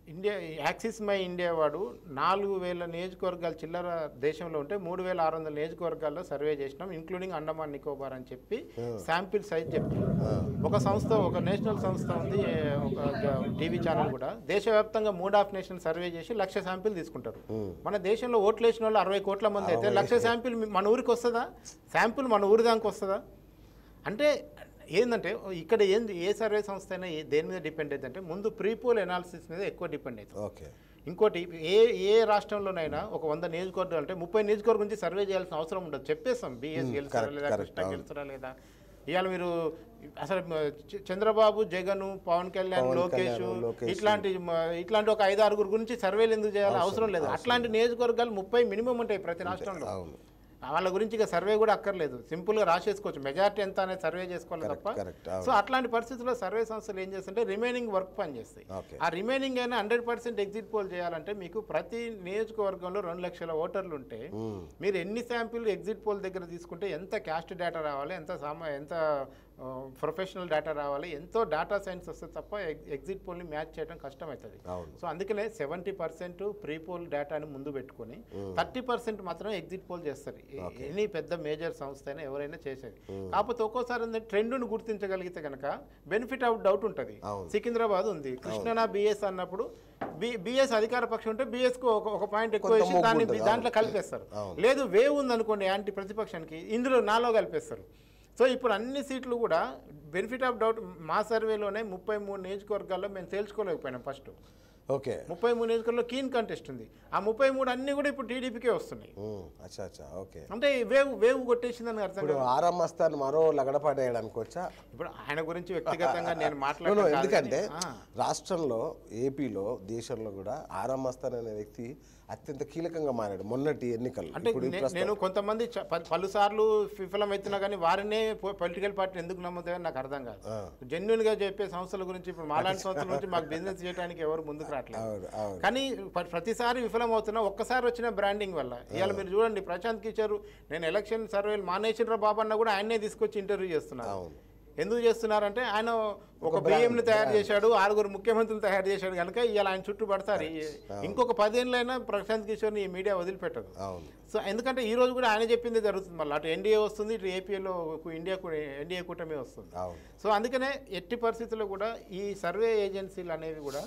ఇండియా యాక్సిస్ మై ఇండియా వాడు నాలుగు వేల నియోజకవర్గాలు చిల్లర దేశంలో ఉంటే మూడు వేల ఆరు వందల నియోజకవర్గాల్లో సర్వే చేసినాం ఇంక్లూడింగ్ అండమాన్ నికోబార్ అని చెప్పి శాంపిల్ సైజ్ చెప్తుంది ఒక సంస్థ ఒక నేషనల్ సంస్థ ఉంది ఏ, ఒక టీవీ ఛానల్ కూడా దేశవ్యాప్తంగా మూడ్ ఆఫ్ నేషన్ సర్వే చేసి లక్ష శాంపిల్ తీసుకుంటారు మన దేశంలో ఓట్లు వేసిన వాళ్ళు అరవై కోట్ల మంది అయితే లక్ష శాంపిల్ మన ఊరికి వస్తుందా శాంపిల్ మన ఊరి దానికి వస్తుందా అంటే ఏంటంటే ఇక్కడ ఏంది ఏ సర్వే సంస్థ అయినా ఏ- దేని మీద డిపెండ్ అవుతుందంటే ముందు ప్రీపోల్ ఎనాలిసిస్ మీద ఎక్కువ డిపెండ్ అవుతుంది ఓకే ఇంకోటి ఏ ఏ రాష్ట్రంలోనైనా ఒక వంద నియోజకవర్గాలు అంటే ముప్పై నియోజకవర్గం నుంచి సర్వే చేయాల్సిన అవసరం ఉండదు చెప్పేస్తాం బిఎస్ గెలుస్తారా correct, లేదా correct, కృష్ణ అవును. గెలుస్తారా లేదా ఇవాళ మీరు అసలు మ- చ- చంద్రబాబు జగన్ పవన్ కళ్యాణ్ పవన్ లోకేష్ కళ్యాణ్, లోకేష్. ఇట్లాంటి మ- ఇట్లాంటి ఒక ఐదు ఆరుగురు గురించి సర్వేలు ఎందుకు చేయాలి అవసరం లేదు అట్లాంటి నియోజకవర్గాలు ముప్పై మినిమం ఉంటాయి ప్రతి రాష్ట్రంలో అవును వాళ్ళ గురించి ఇక సర్వే కూడా అక్కర్లేదు సింపుల్గా రాసేసుకోవచ్చు మెజారిటీ ఎంత అనేది సర్వే చేసుకోవాలి తప్ప correct, అవును. సో అట్లాంటి పరిస్థితుల్లో సర్వే సంస్థలు ఏం చేస్తుంటే రిమైనింగ్ వర్క్ పని చేస్తాయి ఓకే ఆ రిమైనింగ్ అయినా హండ్రెడ్ పర్సెంట్ ఎగ్జిట్ పోల్ చేయాలంటే మీకు ప్రతి నియోజకవర్గంలో రెండు లక్షల ఓటర్లు ఉంటే మ్మ్. మీరు ఎన్ని శాంపిల్ ఎగ్జిట్ పోల్ దగ్గర తీసుకుంటే ఎంత క్యాస్ట్ డేటా రావాలి ఎంత సామా ఎంత ప్రొఫెషనల్ డేటా రావాలి ఎంతో డేటా సైన్స్ వస్తే తప్ప ఎగ్జిట్ పోల్ని మ్యాచ్ చేయడం కష్టమవుతుంది అవును సో అందుకనే సెవెంటీ పర్సెంట్ ప్రీ పోల్ డేటాని ముందు పెట్టుకొని థర్టీ పర్సెంట్ మాత్రం ఎగ్జిట్ పోల్ చేస్తారు ఎనీ పెద్ద మేజర్ సంస్థ అయినా ఎవరైనా చేసేది కాకపోతే ఒక్కోసారి ట్రెండ్ను గుర్తించగలిగితే కనుక బెనిఫిట్ ఆఫ్ డౌట్ ఉంటుంది అవును. సికింద్రాబాద్ ఉంది కృష్ణనా బిఎస్ అన్నప్పుడు బి బిఎస్ అధికార పక్షం ఉంటే బిఎస్ కు ఒక- ఒక పాయింట్ ఎక్కువ కొంత వేసి మొగ్గు దాన్ని ఉంటుంది, దాంట్లో అవును. కలిపేస్తారు అవును. లేదు వేవ్ ఉంది అనుకోండి యాంటీ ప్రతిపక్షానికి ఇందులో నాలో కలిపేస్తారు సో ఇప్పుడు అన్ని సీట్లు కూడా బెనిఫిట్ ఆఫ్ డౌట్ మా సర్వేలోనే ముప్పై మూడు నియోజకవర్గాల్లో మేము తేల్చుకోలేకపోయినాం ఫస్ట్ ఓకే ముప్పై మూడు నియోజకవర్గంలో కీన్ కంటెస్ట్ ఉంది ఆ ముప్పై మూడు అన్ని కూడా ఇప్పుడు టీడీపీకే వస్తున్నాయి మ్మ్. అచ్చా అచ్చా ఓకే అంటే ఈ వేవ్ వేవ్ కొట్టేసిందని అర్థం ఇప్పుడు కాదు ఆరాం మస్తాన్ మరో లగడపాడేయడానికి వచ్చా ఇప్పుడు ఆయన గురించి వ్యక్తిగతంగా నేను No, no, మాట్లాడాను ఎందుకంటే రాష్ట్రంలో ఏపీలో దేశంలో కూడా ఆరాం మస్తాన్ అనే వ్యక్తి అత్యంత కీలకంగా మారాడు మొన్నటి ఎన్నికలు అంటే ఇప్పుడు ఈ నే- ప్రస్తుతం- నేను కొంతమంది చ- ప- పలుసార్లు విఫలమవుతున్నా కానీ వారినే పొలిటికల్ పార్టీ ఎందుకు నమ్ముతాయని నాకు అర్థం కాదు ఆ. జెన్యున్ గా చెప్పే సంస్థల గురించి ఇప్పుడు మాలాంటి సంస్థల గురించి మాకు బిజినెస్ చేయడానికి ఎవరు ముందుకు రావట్లేదు అవును అవును కానీ ప్ర- ప్రతిసారి విఫలమవుతున్నా ఒక్కసారి వచ్చిన బ్రాండింగ్ వల్ల ఇవాళ మీరు చూడండి ప్రశాంత్ కిషోర్ నేను ఎలక్షన్ సర్వేలు మానేసిన బాబు అన్న కూడా ఆయన్నే తీసుకొచ్చి ఇంటర్వ్యూ చేస్తున్నారు అవును ఎందుకు చేస్తున్నారంటే ఆయన ఒక బియ్యంని తయారు చేశాడు ఆరుగురు ముఖ్యమంత్రులు తయారు చేశాడు కనుక ఇవాళ ఆయన చుట్టూ పడతారు ఈ- ఇంకొక పదేళ్ళైనా ప్రశాంత్ కిషోర్ని ఈ మీడియా వదిలిపెట్టదు అవును సో ఎందుకంటే ఈ రోజు కూడా ఆయన చెప్పింది జరుగుతుంది మళ్ళీ అటు ఎన్డీఏ వస్తుంది ఇటు ఏపీలో ఇండియా కూడా ఎన్డీఏ కూటమి వస్తుంది అవును సో అందుకనే ఎట్టి పరిస్థితుల్లో కూడా ఈ సర్వే ఏజెన్సీలు అనేవి కూడా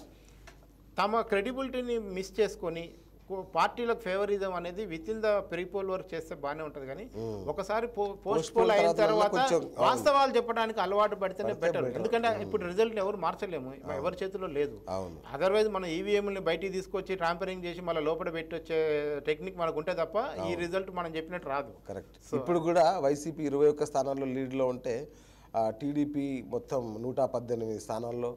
తమ క్రెడిబిలిటీని మిస్ చేసుకొని కో- పార్టీలకు ఫేవరిజం అనేది with in the pre poll work చేస్తే బాగానే ఉంటుంది కానీ ఒకసారి పోస్ట్ Post పోల్ poll అయిన తర్వాత తర్వాత కొంచెం, అవును. వాస్తవాలు చెప్పడానికి అలవాటు పడితేనే పడితే బెటర్ better. ఎందుకంటే ఇప్పుడు రిజల్ట్ ఎవరు మార్చలేము ఎవరి చేతిలో లేదు అవును అదర్వైజ్ మనం ఈవీఎంని బయటికి తీసుకొచ్చి ట్రాంపరింగ్ చేసి మళ్ళీ లోపల పెట్టి వచ్చే టెక్నిక్ మనకు ఉంటే తప్ప ఈ రిజల్ట్ మనం చెప్పినట్టు రాదు కరెక్ట్ ఇప్పుడు కూడా వైసీపీ ఇరవై ఒక్క స్థానాల్లో లీడ్లో ఉంటే టీడీపీ మొత్తం నూట పద్దెనిమిది స్థానాల్లో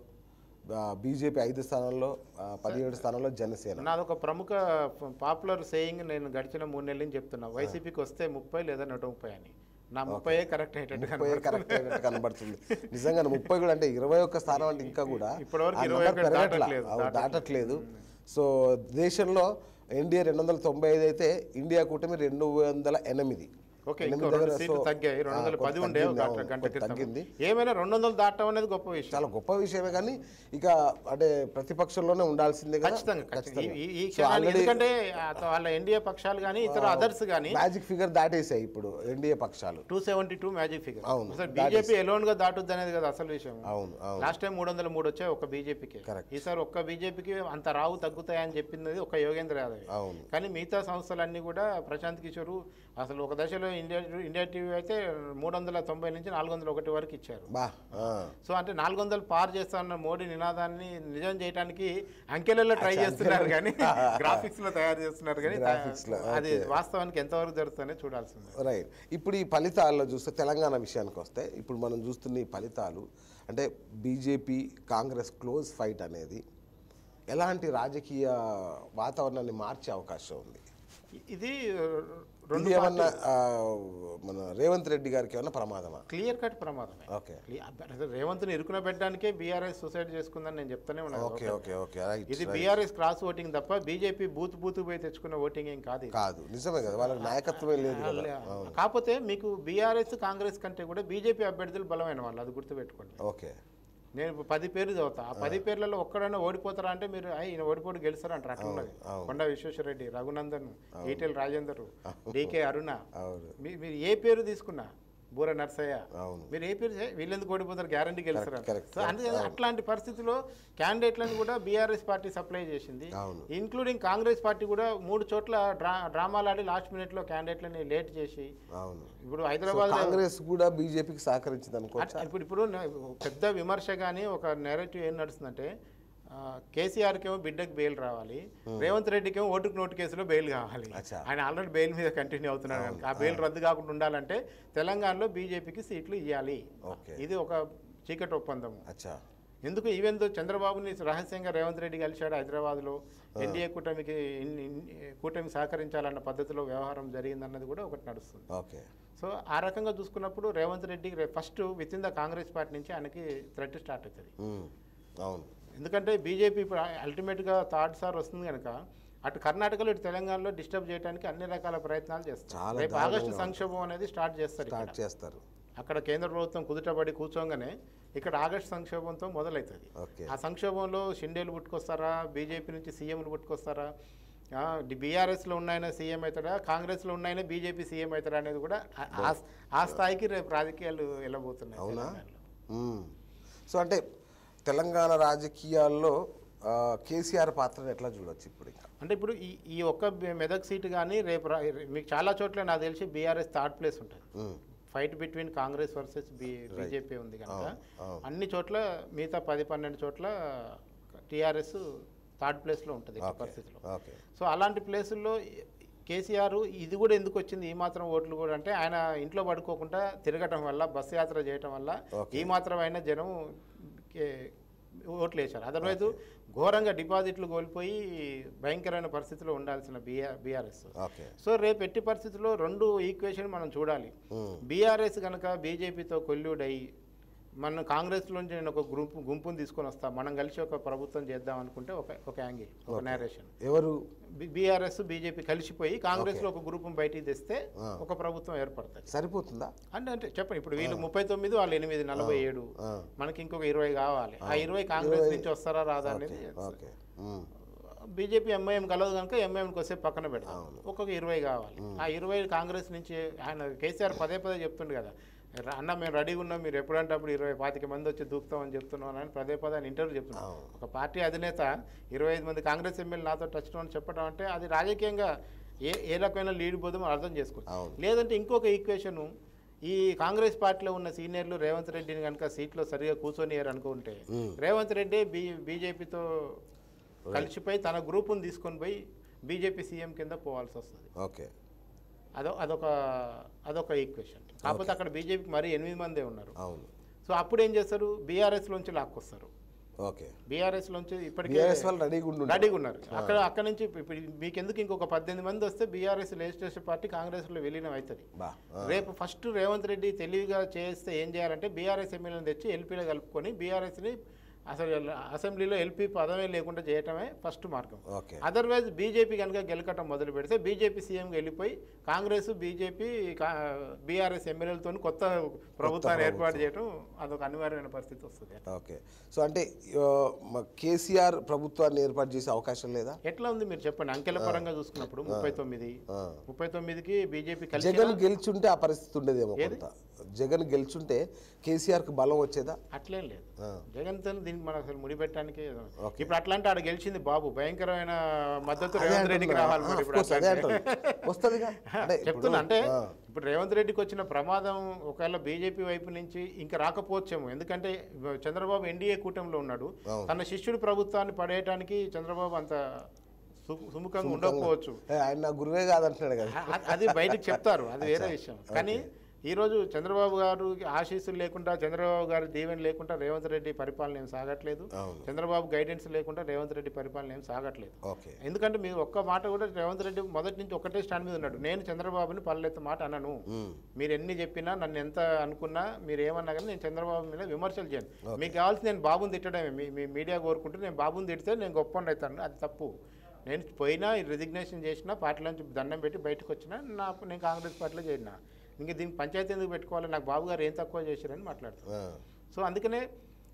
బీజేపీ ఐదు స్థానాల్లో ఆ, పదిహేడు స్థానాల్లో జనసేన నాదొక ప్రముఖ పాపులర్ సేయింగ్ నేను గడిచిన మూడు నెలల నుంచి చెప్తున్నా వైసీపీకి వస్తే ముప్పై లేదా నూట ముప్పై అని నా ముప్పై కరెక్ట్ అయ్యేటట్టు ముప్పై కరెక్ట్ అయినట్టు కనబడుతుంది నిజంగా ముప్పై కూడా అంటే ఇరవై ఒక్క స్థానం అంటే ఇంకా కూడా ఇప్పటివరకు ఆ 21 నెంబర్ పెరగట్లా. దాటట్లేదు, అవును, దాటట్లేదు సో దేశంలో ఎన్డీఏ రెండు వందల తొంభై ఐదు అయితే ఇండియా కూటమి రెండు వందల ఎనిమిది ఓకే ఎనిమిది ఇంకో రెండు దగ్గర సీట్లు సో, తగ్గాయి రెండు ఆ, వందల కొంత పది ఉండే ఒక తగ్గింది, గంట అవును, గంట కొంత క్రితం తగ్గింది ఏమైనా రెండు వందలు దాటం అనేది గొప్ప విషయం చాలా గొప్ప విషయమే కానీ ఇక అంటే ప్రతిపక్షంలోనే ఉండాల్సిందే కదా ఖచ్చితంగా ఖచ్చితంగా ఈ- ఈ సో క్షణాన్ని ఆల్రెడీ ఎందుకంటే ఆ వాళ్ళ ఎన్డీఏ పక్షాలు కానీ ఇతర అదర్స్ కానీ మ్యాజిక్ ఫిగర్ దాటేసాయి ఇప్పుడు ఎన్డీఏ పక్షాలు two seventy two magic figure అవును, అసలు that బీజేపీ ఎలోన్ గా దాటుద్ది అనేది కదా అసలు విషయం అవును అవును లాస్ట్ టైం మూడు వందల మూడు వచ్చాయి ఒక బీజేపీకి Correct. ఈసారి ఒక్క బీజేపీకి అంత రావు తగ్గుతాయని చెప్పింది ఒక యోగేంద్ర యాదవ్ అవును కానీ మిగతా సంస్థలన్నీ కూడా ప్రశాంత్ కిషోర్ అసలు ఒక దశలో ఇండియా ఇండియా టీవీ అయితే మూడు వందల తొంభై నుంచి నాలుగు వందల ఒకటి వరకు ఇచ్చారు బా ఆ. సో అంటే నాలుగు వందలు పార్ చేస్తాన్న మోడీ నినాదాన్ని నిజం చేయడానికి అంకెలలో ట్రై చేస్తున్నారు కానీ గ్రాఫిక్స్ లో తయారు చేస్తున్నారు కానీ Graphics లో, అది వాస్తవానికి ఎంతవరకు జరుగుతుందనే చూడాల్సింది రైట్ ఇప్పుడు ఈ ఫలితాల్లో చూస్తే తెలంగాణ విషయానికి వస్తే ఇప్పుడు మనం చూస్తున్న ఈ ఫలితాలు అంటే బీజేపీ కాంగ్రెస్ క్లోజ్ ఫైట్ అనేది ఎలాంటి రాజకీయ వాతావరణాన్ని మార్చే అవకాశం ఉంది ఇది ఇది రెండు ఏమన్నా ఆ, మన రేవంత్ రెడ్డి గారికి ఏమన్నా ప్రమాదమా క్లియర్ కట్ ప్రమాదమే ఓకే అసలు రేవంత్ని ఇరుకున పెట్టడానికే బీఆర్ఎస్ సూసైడ్ చేసుకుందని నేను చెప్తానే ఉన్నాను ఓకే ఓకే ఓకే రైట్ ఇది బీఆర్ఎస్ క్రాస్ ఓటింగ్ తప్ప బీజేపీ బూత్ బూత్ పోయి తెచ్చుకున్న ఓటింగ్ ఏం కాదు ఇది. కాదు నిజమే కదా వాళ్ళకి నాయకత్వమే లేదు కదా కాకపోతే మీకు బీఆర్ఎస్ కాంగ్రెస్ కంటే కూడా బీజేపీ అభ్యర్థులు బలమైన వాళ్ళు అది గుర్తుపెట్టుకోండి ఓకే నేను ఇప్పుడు పది పేర్లు చదువుతా ఆ పది పేర్లలో ఒక్కడైనా ఓడిపోతారా అంటే మీరు "అయ్, ఈయన ఓడిపోడు గెలుస్తారా అంటారు అట్లా ఉన్నది అవును. కొండ విశ్వేశ్వరరెడ్డి రఘునందన్ ఈటెల్ రాజేందర్ డికే అరుణ అవును మీ- మీరు ఏ పేరు తీసుకున్నా బూర నర్సయ్య అవును మీరు ఏ పేరు చే- వీళ్ళెందుకు ఓడిపోతారు గ్యారంటీ గెలుస్తారు correct, సో అందుకని అట్లాంటి పరిస్థితిలో క్యాండిడేట్లను కూడా బీఆర్ఎస్ పార్టీ సప్లై చేసింది అవును ఇంక్లూడింగ్ కాంగ్రెస్ పార్టీ కూడా మూడు చోట్ల డ్రా డ్రామాలు ఆడి లాస్ట్ మినిట్లో క్యాండిడేట్లని లేట్ చేసి అవును ఇప్పుడు సో హైదరాబాద్ కాంగ్రెస్ కూడా బీజేపీకి సహకరించింది అనుకోవచ్చా ఇప్పుడు ఇప్పుడు న- పెద్ద విమర్శ కానీ ఒక నెరేటివ్ ఏం నడుస్తుందంటే ఆ, కేసీఆర్కి ఏమో బిడ్డకు బెయిల్ రావాలి రేవంత్ రెడ్డికి ఏమో ఓటుకు నోటు కేసులో బెయిల్ కావాలి అచ్చా. ఆయన ఆల్రెడీ బెయిల్ మీద కంటిన్యూ అవుతున్నాడు కనుక ఆ బెయిల్ రద్దు కాకుండా ఉండాలంటే తెలంగాణలో బీజేపీకి సీట్లు ఇవ్వాలి ఓకే ఇది ఒక చీకటి ఒప్పందం అచ్చా ఎందుకు ఈవెన్ దో చంద్రబాబుని రహస్యంగా రేవంత్ రెడ్డి కలిశాడు హైదరాబాద్లో ఎన్డీఏ కూటమికి ఇన్- ఇన్- కూటమి సహకరించాలన్న పద్ధతిలో వ్యవహారం జరిగిందన్నది కూడా ఒకటి నడుస్తుంది ఓకే సో ఆ రకంగా చూసుకున్నప్పుడు రేవంత్ రెడ్డికి first with in the Congress party నుంచి ఆయనకి థ్రెట్ స్టార్ట్ అవుతుంది ఉమ్, అవును ఎందుకంటే బీజేపీ ఇప్పుడు అల్టిమేట్గా థర్డ్ సార్ వస్తుంది కనుక అటు కర్ణాటకలో ఇటు తెలంగాణలో డిస్టర్బ్ చేయడానికి అన్ని రకాల ప్రయత్నాలు చేస్తారు చాలా రేపు ఆగస్టు సంక్షోభం అనేది స్టార్ట్ చేస్తారు ఇక్కడ. స్టార్ట్ చేస్తారు అక్కడ కేంద్ర ప్రభుత్వం కుదుటపడి కూర్చోగానే ఇక్కడ ఆగస్టు సంక్షోభంతో మొదలవుతుంది ఓకే ఆ సంక్షోభంలో షిండేలు పుట్టుకొస్తారా బీజేపీ నుంచి సీఎంలు పుట్టుకొస్తారా బీఆర్ఎస్లో ఉన్నాయన సీఎం అవుతాడా కాంగ్రెస్లో ఉన్నాయన బీజేపీ సీఎం అవుతాడా అనేది కూడా ఆ- ఆ- ఆ స్థాయికి రేపు రాజకీయాలు వెళ్ళబోతున్నాయి అవునా? తెలంగాణలో. ఉమ్. సో అంటే తెలంగాణ రాజకీయాల్లో ఆ, కేసీఆర్ పాత్రను ఎట్లా చూడొచ్చు ఇప్పుడు ఇంకా అంటే ఇప్పుడు ఈ ఈ ఒక్క బె- మెదక్ సీటు కానీ రేపు రా- మీకు చాలా చోట్ల నాకు తెలిసి బీఆర్ఎస్ థర్డ్ ప్లేస్ ఉంటుంది um, fight between Congress versus B BJP ఉంది కనుక అవును, అవును. అన్ని చోట్ల మిగతా పది పన్నెండు చోట్ల టీఆర్ఎస్ థర్డ్ ప్లేస్లో ఉంటుంది ఈ ఓకే పరిస్థితిలో ఓకే సో అలాంటి ప్లేసుల్లో కేసీఆర్ ఇది కూడా ఎందుకు వచ్చింది ఈ మాత్రం ఓట్లు కూడా అంటే ఆయన ఇంట్లో పడుకోకుండా తిరగటం వల్ల బస్సు యాత్ర చేయటం వల్ల ఓకే. ఈ మాత్రం అయినా జనం కే- ఓట్లు వేశారు అదర్వైజ్ ఘోరంగా డిపాజిట్లు కోల్పోయి భయంకరమైన పరిస్థితిలో ఉండాల్సిన బీఆర్ బీఆర్ఎస్ ఓకే సో రేపు ఎట్టి పరిస్థితుల్లో రెండు ఈక్వేషన్ మనం చూడాలి ఉమ్, బీఆర్ఎస్ కనుక బీజేపీతో కొల్లుడై మన కాంగ్రెస్లోంచి నేను ఒక గ్రూప్ గుంపుని తీసుకొని వస్తా మనం కలిసి ఒక ప్రభుత్వం చేద్దాం అనుకుంటే ఒక ఒక యాంగిల్ ఒక నేరేషన్ ఎవరు బీఆర్ఎస్ బీజేపీ కలిసిపోయి కాంగ్రెస్లో ఒక గ్రూప్ బయటికి తెస్తే ఆ. ఒక ప్రభుత్వం ఏర్పడుతుంది సరిపోతుందా అంటే అంటే చెప్పండి ఇప్పుడు వీళ్ళు ముప్పై తొమ్మిది వాళ్ళు ఎనిమిది నలభై ఏడు ఆ, మనకి ఇంకొక ఇరవై కావాలి ఆ ఇరవై కాంగ్రెస్ నుంచి వస్తారా రాదా అనేది ఓకే ఉమ్, బీజేపీ ఎంఐఎం కలదు కనుక ఎంఐఎంకి వస్తే పక్కన పెడతాం ఒక్కొక్క ఇరవై కావాలి ఆ ఇరవై కాంగ్రెస్ నుంచి ఆయన కేసీఆర్ పదే పదే చెప్తుండు కదా "ర- అన్న మేము రెడీగా ఉన్నాం మీరు ఎప్పుడంటే అప్పుడు ఇరవై పాతిక మంది వచ్చి దూకుతామని చెప్తున్నాం అని పదే పదే ఆయన ఇంటర్వ్యూ చెప్తున్నాం అవును. ఒక పార్టీ అధినేత ఇరవై ఐదు మంది కాంగ్రెస్ ఎమ్మెల్యే నాతో టచ్ అని చెప్పడం అంటే అది రాజకీయంగా ఏ ఏ రకమైన లీడ్ పోదో మనం అర్థం చేసుకోవచ్చు అవును లేదంటే ఇంకొక ఈక్వేషను ఈ కాంగ్రెస్ పార్టీలో ఉన్న సీనియర్లు రేవంత్ రెడ్డిని కనుక సీట్లో సరిగా కూర్చొనియారు అనుకుంటే ఉమ్, రేవంత్ రెడ్డి బీ బీజేపీతో కలిసిపోయి తన గ్రూపును తీసుకొని పోయి బీజేపీ సీఎం కింద పోవాల్సి వస్తుంది ఓకే అదో అదొక అదొక ఈక్వేషన్ కాకపోతే అక్కడ బీజేపీకి మరీ ఎనిమిది మందే ఉన్నారు అవును సో అప్పుడు ఏం చేస్తారు బీఆర్ఎస్ లోంచి లాక్కొస్తారు ఓకే బీఆర్ఎస్ లోంచి ఇప్పటికే బీఆర్ఎస్ వాళ్ళు రెడీగా ఉండు రెడీగా ఉన్నారు అక్కడ అక్కడ నుంచి ఇప్పుడు మీకు ఎందుకు ఇంకొక పద్దెనిమిది మంది వస్తే బీఆర్ఎస్ లెజిస్లేషన్ పార్టీ కాంగ్రెస్లో విలీనం అవుతుంది బా ఆ, రేపు ఫస్ట్ రేవంత్ రెడ్డి తెలివిగా చేస్తే ఏం చేయాలంటే బీఆర్ఎస్ ఎమ్మెల్యేని తెచ్చి ఎల్పీలో కలుపుకొని బీఆర్ఎస్ని అసలు అసెంబ్లీలో ఎల్పీ పదమే లేకుండా చేయటమే ఫస్ట్ మార్గం ఓకే అదర్వైజ్ బీజేపీ కనుక గెలకటం మొదలు పెడితే బీజేపీ సీఎంగా వెళ్ళిపోయి కాంగ్రెస్ బీజేపీ బీఆర్ఎస్ ఎమ్మెల్యేలతో కొత్త ప్రభుత్వాన్ని ఏర్పాటు చేయడం అదొక అనివార్యమైన పరిస్థితి వస్తుంది ఓకే సో అంటే ఆ, మ- కేసీఆర్ ప్రభుత్వాన్ని ఏర్పాటు చేసే అవకాశం లేదా ఎట్లా ఉంది మీరు చెప్పండి అంకెల పరంగా చూసుకున్నప్పుడు ముప్పై తొమ్మిది ఆ. ముప్పై తొమ్మిదికి బీజేపీ కలిసి జగన్ గెలుచుంటే ఆ పరిస్థితి ఉండేదేమో కొంత జగన్ గెలుచుంటే కేసీఆర్కి బలం వచ్చేదా అట్లేం లేదు ఆ. జగన్ తో దీనికి మనం అసలు ముడిపెట్టడానికి ఓకే. ఇప్పుడు అట్లా అంటే ఆడ గెలిచింది బాబు భయంకరమైన మద్దతు అదే రేవంత్ రెడ్డికి అంటున్నా. రావాలి ఆ, మరి of ఇప్పుడు course, అట్లా అదే అంటే. అంటున్నా. వస్తదిగా అంటే ఇప్పుడు, చెప్తున్నా అంటే ఆ, ఇప్పుడు రేవంత్ రెడ్డికి వచ్చిన ప్రమాదం ఒకవేళ బీజేపీ వైపు నుంచి ఇంకా రాకపోవచ్చేమో ఎందుకంటే చంద్రబాబు ఎన్డీఏ కూటమిలో ఉన్నాడు అవును. తన శిష్యుడి ప్రభుత్వాన్ని పడేయటానికి చంద్రబాబు అంత సు- సుముఖంగా ఉండకపోవచ్చు ఏ, ఆయన నా గురువే కాదంటున్నాడు కదా అ- అది బయటకు చెప్తారు అది వేరే విషయం కానీ ఈరోజు చంద్రబాబు గారు ఆశీస్సులు లేకుండా చంద్రబాబు గారి దీవెన లేకుండా రేవంత్ రెడ్డి పరిపాలన ఏం సాగట్లేదు అవును చంద్రబాబు గైడెన్స్ లేకుండా రేవంత్ రెడ్డి పరిపాలన ఏం సాగట్లేదు ఓకే ఎందుకంటే మీరు ఒక్క మాట కూడా రేవంత్ రెడ్డి మొదటి నుంచి ఒకటే స్టాండ్ మీద ఉన్నాడు నేను చంద్రబాబుని పల్లెత్త మాట అనను ఉమ్, మీరు ఎన్ని చెప్పినా నన్ను ఎంత అనుకున్నా మీరు ఏమన్నా కానీ నేను చంద్రబాబు మీద విమర్శలు చేయను మీకు కావాల్సి నేను బాబుని తిట్టడమే మీ మీ మీడియా కోరుకుంటే నేను బాబుని తిడితే నేను గొప్ప అవుతాను అది తప్పు నేను పోయినా రిజిగ్నేషన్ చేసినా పార్టీలో నుంచి దండం పెట్టి బయటకు వచ్చినా నా నేను కాంగ్రెస్ పార్టీలో చేరినా ఇంకా దీనికి పంచాయతీ ఎందుకు పెట్టుకోవాలి నాకు బాబు గారు ఏం తక్కువ చేశారని మాట్లాడుతాను ఆ, సో అందుకనే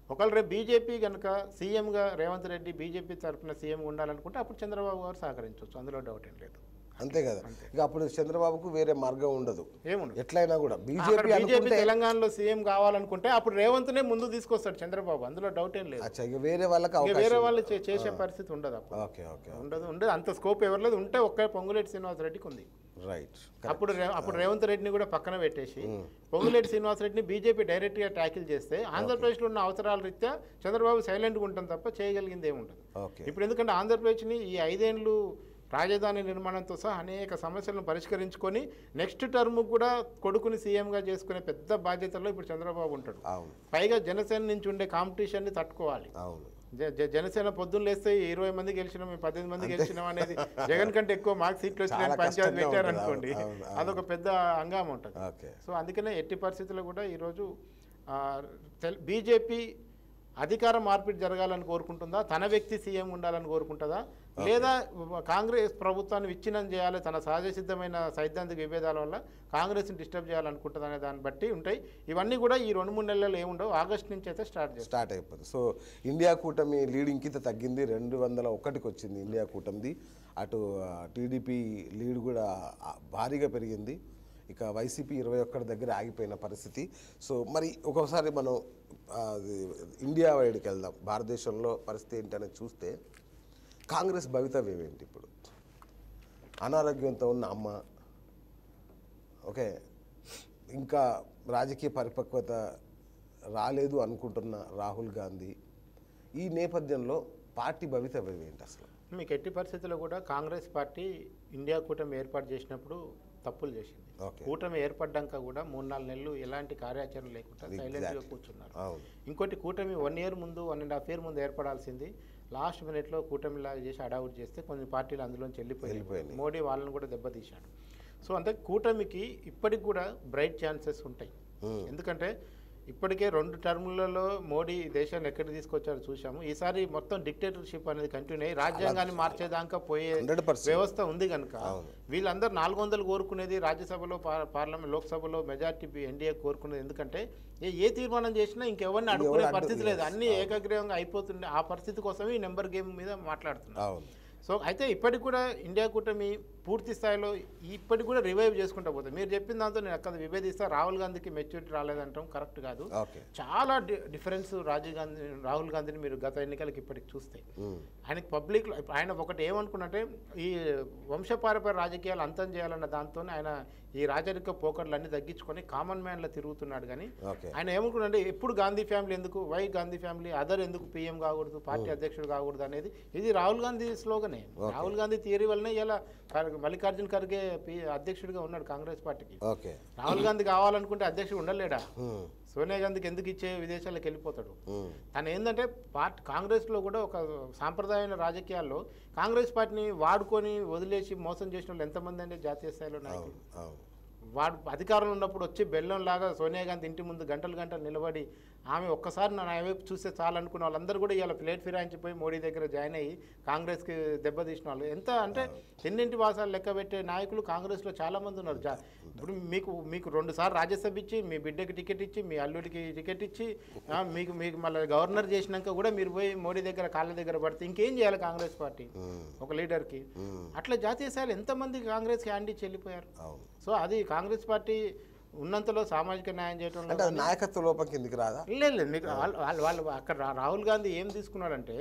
ఒకవేళ రేపు బీజేపీ కనుక సీఎంగా రేవంత్ రెడ్డి బీజేపీ తరఫున సీఎం ఉండాలనుకుంటే అప్పుడు చంద్రబాబు గారు సహకరించవచ్చు అందులో డౌట్ ఏం లేదు అంతే కదా ఇక అప్పుడు చంద్రబాబుకు వేరే మార్గం ఉండదు ఏముండదు ఎట్లయినా కూడా అక్కడ బీజేపీ బీజేపీ అనుకుంటే తెలంగాణలో సీఎం కావాలనుకుంటే అప్పుడు రేవంత్నే ముందు తీసుకొస్తాడు చంద్రబాబు అందులో డౌట్ ఏం లేదు అచ్చా ఇక వేరే వాళ్ళకి ఇక అవకాశం వేరే వాళ్ళు చే- చేసే పరిస్థితి ఉండదు అప్పుడు ఓకే ఓకే ఉండదు ఉండదు అంత స్కోప్ ఎవరు లేదు ఉంటే ఒక్క పొంగులేటి శ్రీనివాస్ రెడ్డికి ఉంది రైట్ అప్పుడు రే- అప్పుడు రేవంత్ రెడ్డిని కూడా పక్కన పెట్టేసి పొంగులేటి శ్రీనివాస్ రెడ్డిని బీజేపీ డైరెక్ట్గా ట్యాకిల్ చేస్తే ఆంధ్రప్రదేశ్లో ఉన్న అవసరాల రీత్యా చంద్రబాబు సైలెంట్గా ఉంటాం తప్ప చేయగలిగింది ఏముండదు ఓకే ఇప్పుడు ఎందుకంటే ఆంధ్రప్రదేశ్ని ఈ ఐదేండ్లు రాజధాని నిర్మాణంతో సహా అనేక సమస్యలను పరిష్కరించుకొని నెక్స్ట్ టర్మ్ కూడా కొడుకుని సీఎంగా చేసుకునే పెద్ద బాధ్యతలో ఇప్పుడు చంద్రబాబు ఉంటాడు అవును పైగా జనసేన నుంచి ఉండే కాంపిటీషన్ని తట్టుకోవాలి అవును జ- జ- జనసేన పొద్దున్న లేస్తే ఇరవై మంది గెలిచినాం మేము పద్దెనిమిది మంది గెలిచినాం అనేది జగన్ కంటే ఎక్కువ మార్క్స్ సీట్లు వచ్చిన చాలా పంచాయతీ కష్టంగా పెట్టారనుకోండి ఉంటుంది. అవును, అవును. అదొక పెద్ద హంగామా ఉంటుంది ఓకే సో అందుకనే ఎట్టి పరిస్థితుల్లో కూడా ఈరోజు బీజేపీ అధికార మార్పిడి జరగాలని కోరుకుంటుందా తన వ్యక్తి సీఎం ఉండాలని కోరుకుంటుందా లేదా కాంగ్రెస్ ప్రభుత్వాన్ని విచ్ఛిన్నం చేయాలి తన సహజ సిద్ధమైన సైద్ధాంతిక విభేదాల వల్ల కాంగ్రెస్ని డిస్టర్బ్ చేయాలనుకుంటుంది అనే దాన్ని బట్టి ఉంటాయి ఇవన్నీ కూడా ఈ రెండు మూడు నెలల్లో ఏముండవు ఆగస్ట్ నుంచి అయితే స్టార్ట్ చేస్తాం స్టార్ట్ అయిపోతుంది సో ఇండియా కూటమి లీడింగ్ కింద తగ్గింది రెండు వందల ఒకటికి వచ్చింది ఇండియా కూటమిది అటు టీడీపీ లీడ్ కూడా ఆ, భారీగా పెరిగింది ఇక వైసీపీ ఇరవై ఒక్కటి దగ్గర ఆగిపోయిన పరిస్థితి సో మరి ఒక్కొక్కసారి మనం ఆ, అది ఇండియా వైడ్కి వెళ్దాం భారతదేశంలో పరిస్థితి ఏంటనేది చూస్తే కాంగ్రెస్ భవితవ్యం ఏంటి ఇప్పుడు అనారోగ్యంతో ఉన్న అమ్మ ఓకే ఇంకా రాజకీయ పరిపక్వత రాలేదు అనుకుంటున్న రాహుల్ గాంధీ ఈ నేపథ్యంలో పార్టీ భవితవ్యం ఏంటి అసలు మీకు ఎట్టి పరిస్థితుల్లో కూడా కాంగ్రెస్ పార్టీ ఇండియా కూటమి ఏర్పాటు చేసినప్పుడు తప్పులు చేసింది ఓకే కూటమి ఏర్పడ్డాక కూడా మూడు నాలుగు నెలలు ఎలాంటి కార్యాచరణ లేకుండా సైలెంట్గా కూర్చున్నారు అవును ఇంకోటి కూటమి వన్ ఇయర్ ముందు వన్ అండ్ హాఫ్ ఇయర్ ముందు ఏర్పడాల్సింది లాస్ట్ మినిట్లో కూటమిలాగా చేసి అడౌట్ చేస్తే కొన్ని పార్టీలు అందులోంచి వెళ్ళిపోయి వెళ్ళిపోయినాయి. మోడీ వాళ్ళని కూడా దెబ్బతీశాడు సో అంటే కూటమికి ఇప్పటికి కూడా బ్రైట్ ఛాన్సెస్ ఉంటాయి Hmm. ఎందుకంటే ఇప్పటికే రెండు టర్ములలో మోడీ ఈ దేశాన్ని ఎక్కడికి తీసుకొచ్చారో చూసాము ఈసారి మొత్తం డిక్టేటర్షిప్ అనేది కంటిన్యూ అయ్యి రాజ్యాంగాన్ని మార్చేదాకా పోయే హండ్రెడ్ పర్సెంట్ వ్యవస్థ ఉంది కనుక అవును. వీళ్ళందరూ నాలుగు వందలు కోరుకునేది రాజ్యసభలో పా- పార్లమెంట్ లోక్సభలో మెజార్టీ ఎన్డీఏ కోరుకునేది ఎందుకంటే ఏ ఏ తీర్మానం చేసినా ఇంకెవరిని అడుగునే అడ్డు- పరిస్థితి లేదు yes, అన్ని ఏకగ్రీవంగా అయిపోతుండే ఆ పరిస్థితి కోసమే ఈ నెంబర్ గేమ్ మీద మాట్లాడుతున్నారు అవును సో అయితే ఇప్పటికి కూడా ఇండియా కూటమి పూర్తి స్థాయిలో ఇప్పటికి కూడా రివైవ్ చేసుకుంటా పోతుంది మీరు చెప్పిన దాంతో నేను అక్కడ విభేదిస్తా రాహుల్ గాంధీకి మెచ్యూరిటీ రాలేదంటాం కరెక్ట్ కాదు ఓకే చాలా డి- డిఫరెన్స్ రాజీవ్ గాంధీ రాహుల్ గాంధీని మీరు గత ఎన్నికలకి ఇప్పటికి చూస్తే ఆయనకి పబ్లిక్లో ఆయన ఒకటి ఏమనుకున్నట్టే ఈ వంశపారపర్య రాజకీయాలు అంతం చేయాలన్న దాంతో ఆయన ఈ రాజరిక పోకడలు అన్ని తగ్గించుకొని కామన్ మ్యాన్లో తిరుగుతున్నాడు కానీ ఓకే ఆయన ఏమనుకున్నాడంటే ఎప్పుడు గాంధీ ఫ్యామిలీ ఎందుకు వై గాంధీ ఫ్యామిలీ అదర్ ఎందుకు పీఎం కాకూడదు పార్టీ అధ్యక్షుడు కాకూడదు అనేది ఇది రాహుల్ గాంధీ స్లోగనే రాహుల్ గాంధీ థియరీ వల్లనే ఇలా మల్లికార్జున్ ఖర్గే పి- అధ్యక్షుడిగా ఉన్నాడు కాంగ్రెస్ పార్టీకి ఓకే రాహుల్ గాంధీ కావాలనుకుంటే అధ్యక్షుడు ఉండలేడా ఉమ్, సోనియా గాంధీకి ఎందుకు ఇచ్చే విదేశాలకు వెళ్ళిపోతాడు ఉమ్, తను ఏంటంటే పార్టీ కాంగ్రెస్లో కూడా ఒక సాంప్రదాయమైన రాజకీయాల్లో కాంగ్రెస్ పార్టీని వాడుకొని వదిలేసి మోసం చేసిన వాళ్ళు ఎంతమంది అంటే జాతీయ స్థాయిలో నాయకులు అవును అవును వాడు అధికారంలో ఉన్నప్పుడు వచ్చి బెల్లం లాగా సోనియా గాంధీ ఇంటి ముందు గంటలు గంటలు నిలబడి ఆమె ఒక్కసారి నా వైపు చూస్తే చాలు అనుకున్న వాళ్ళందరూ కూడా ఇవాళ ప్లేట్ ఫిరాయించిపోయి మోడీ దగ్గర జాయిన్ అయ్యి కాంగ్రెస్కి దెబ్బతీసిన వాళ్ళు ఎంత అంటే ఎన్నింటి వాసాలు లెక్క పెట్టే నాయకులు కాంగ్రెస్లో చాలామంది ఉన్నారు జా- ఇప్పుడు మీకు మీకు రెండు సార్లు రాజ్యసభ ఇచ్చి మీ బిడ్డకి టికెట్ ఇచ్చి మీ అల్లుడికి టికెట్ ఇచ్చి ఆ, మీకు మీకు మళ్ళీ గవర్నర్ చేసినాక కూడా మీరు పోయి మోడీ దగ్గర కాళ్ళ దగ్గర పడితే ఇంకేం చేయాలి కాంగ్రెస్ పార్టీ ఉమ్, ఒక లీడర్కి ఉమ్, అట్లా జాతీయ స్థాయిలో ఎంతమంది కాంగ్రెస్కి హ్యాండ్ ఇచ్చి వెళ్ళిపోయారు అవును సో అది కాంగ్రెస్ పార్టీ ఉన్నంతలో సామాజిక న్యాయం చేయడంలో అంటే అది నాయకత్వ లోపం కిందికి రాదా లేదు లేదు మీకు వాళ్ళు వాళ్ళు వాళ్ళు అక్కడ రా- రాహుల్ గాంధీ ఏం తీసుకున్నాడంటే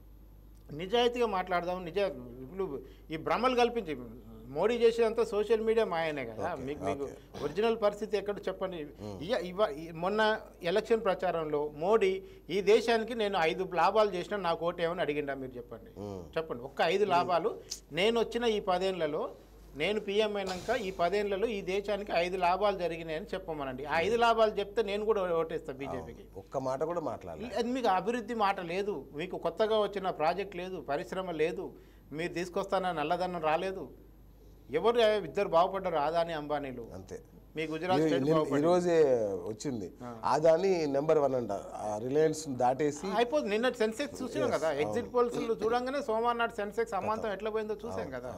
నిజాయితీగా మాట్లాడదాం నిజ ఇప్పుడు ఈ భ్రమలు కల్పించి మోడీ చేసేదంతా సోషల్ మీడియా మాయనే కదా మీకు మీకు ఒరిజినల్ పరిస్థితి ఎక్కడ చెప్పండి ఇయ- ఇవ ఈ- మొన్న ఎలక్షన్ ప్రచారంలో మోడీ ఈ దేశానికి నేను ఐదు లాభాలు చేసినా నాకు ఓటు ఏమని అడిగిండా మీరు చెప్పండి ఉమ్, చెప్పండి ఒక్క ఐదు లాభాలు నేను వచ్చిన ఈ పదేళ్లలో నేను పిఎం అయినాక ఈ పదేళ్లలో ఈ దేశానికి ఐదు లాభాలు జరిగినాయని చెప్పమనండి ఆ ఐదు లాభాలు చెప్తే నేను కూడా ఓటేస్తా బీజేపీకి ఒక్క మాట కూడా మాట్లాడలేదు అది మీకు అభివృద్ధి మాట లేదు మీకు కొత్తగా వచ్చిన ప్రాజెక్ట్ లేదు పరిశ్రమ లేదు మీరు తీసుకొస్తాన నల్లదనం రాలేదు ఎవరు ఇద్దరు బాగుపడ్డారు ఆదాని అంబానీలు అంతే మీ గుజరాత్ ఈ- స్టేట్ నిన్న- ఈ బాగుపడింది రోజే వచ్చింది ఆదాని నెంబర్ వన్ అంట రిలయన్స్ దాటేసి అయిపోతుంది నిన్న సెన్సెక్స్ చూసాం కదా ఎగ్జిట్ పోల్స్ చూడంగానే సోమవారం నాడు సెన్సెక్స్ అమాంతం ఎట్లా పోయిందో చూసాం కదా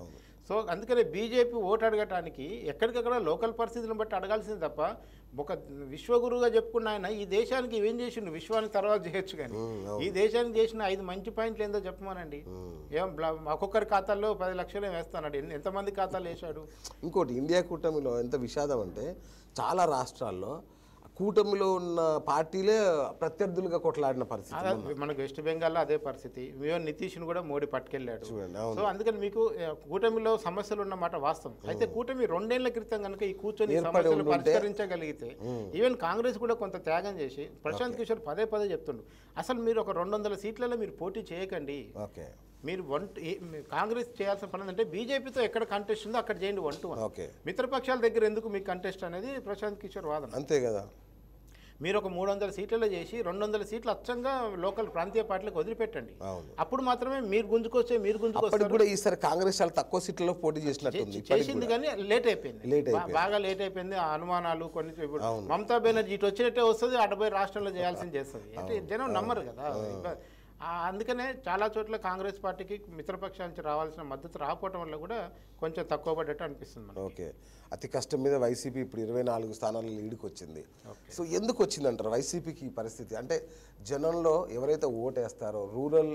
సో అందుకనే బీజేపీ ఓటు అడగటానికి ఎక్కడికక్కడ లోకల్ పరిస్థితులను బట్టి అడగాల్సింది తప్ప ఒక విశ్వగురువుగా చెప్పుకున్న ఆయన ఈ దేశానికి ఏం చేసిండు విశ్వానికి తర్వాత చేయొచ్చు కానీ ఈ దేశానికి చేసిన ఐదు మంచి పాయింట్లు ఏందో చెప్పమనండి ఏం బ్లా- ఒక్కొక్కరి ఖాతాల్లో పది లక్షలు వేస్తానండి ఎన్ని- ఎంతమంది ఖాతాలు వేశాడు ఇంకోటి ఇండియా కూటమిలో ఎంత విషాదం అంటే చాలా రాష్ట్రాల్లో కూటమిలో ఉన్న పార్టీలే ప్రత్యర్థులుగా కొట్లాడిన పరిస్థితి అదే మనకు వెస్ట్ బెంగాల్లో అదే పరిస్థితి ఈవెన్ నితీష్ను కూడా మోడీ పట్టుకెళ్ళాడు చూడండి అవును సో అందుకని మీకు ఏ, కూటమిలో సమస్యలు ఉన్నమాట వాస్తవం అయితే కూటమి రెండేళ్ల క్రితం కనుక ఈ కూర్చొని ఈ ఏర్పడి సమస్యలు ఉండుంటే- పరిష్కరించగలిగితే ఈవెన్ కాంగ్రెస్ కూడా కొంత త్యాగం చేసి ప్రశాంత్ కిషోర్ పదే పదే చెప్తుండు అసలు మీరు ఒక రెండు వందల సీట్లలో మీరు పోటీ చేయకండి ఓకే మీరు వన్ ఏ- మీ- కాంగ్రెస్ చేయాల్సిన పని ఏంటంటే బీజేపీతో ఎక్కడ కంటెస్ట్ ఉందో అక్కడ చేయండి వన్ టు వన్ ఓకే మిత్రపక్షాల దగ్గర ఎందుకు మీకు కంటెస్ట్ అనేది ప్రశాంత్ కిషోర్ వాదన అంతే కదా మీరు ఒక మూడు వందల సీట్లలో చేసి రెండు వందల సీట్లు అచ్చంగా లోకల్ ప్రాంతీయ పార్టీలకు వదిలిపెట్టండి అవును అప్పుడు మాత్రమే మీరు గుంజుకొచ్చే మీరు గుంజుకొస్తారు అప్పటికి కూడా ఈసారి కాంగ్రెస్ చాలా తక్కువ సీట్లలో పోటీ చేసినట్టుంది ఇప్పటికి చేసింది కానీ లేట్ అయిపోయింది Late బా- బాగా లేట్ అయిపోయింది ఆ అనుమానాలు కొన్ని ఇప్పుడు మమతా బెనర్జీ ఇటు వచ్చినట్టే వస్తుంది అటుపై రాష్ట్రంలో చేయాల్సింది చేస్తుంది అంటే జనం నమ్మరు కదా ఇంకా ఆ అందుకనే చాలా చోట్ల కాంగ్రెస్ పార్టీకి మిత్రపక్షాల నుంచి రావాల్సిన మద్దతు రాకపోవడం వల్ల కూడా కొంచెం తక్కువ పడ్డట్టు అనిపిస్తుంది మనకి ఓకే అతి కష్టం మీద వైసీపీ ఇప్పుడు ఇరవై నాలుగు స్థానాల లీడ్కి వచ్చింది సో ఎందుకు వచ్చిందంటారు వైసీపీకి ఈ పరిస్థితి అంటే జనంలో ఎవరైతే ఓటేస్తారో రూరల్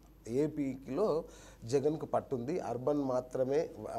ఏపీలో జగన్కు పట్టుంది అర్బన్ మాత్రమే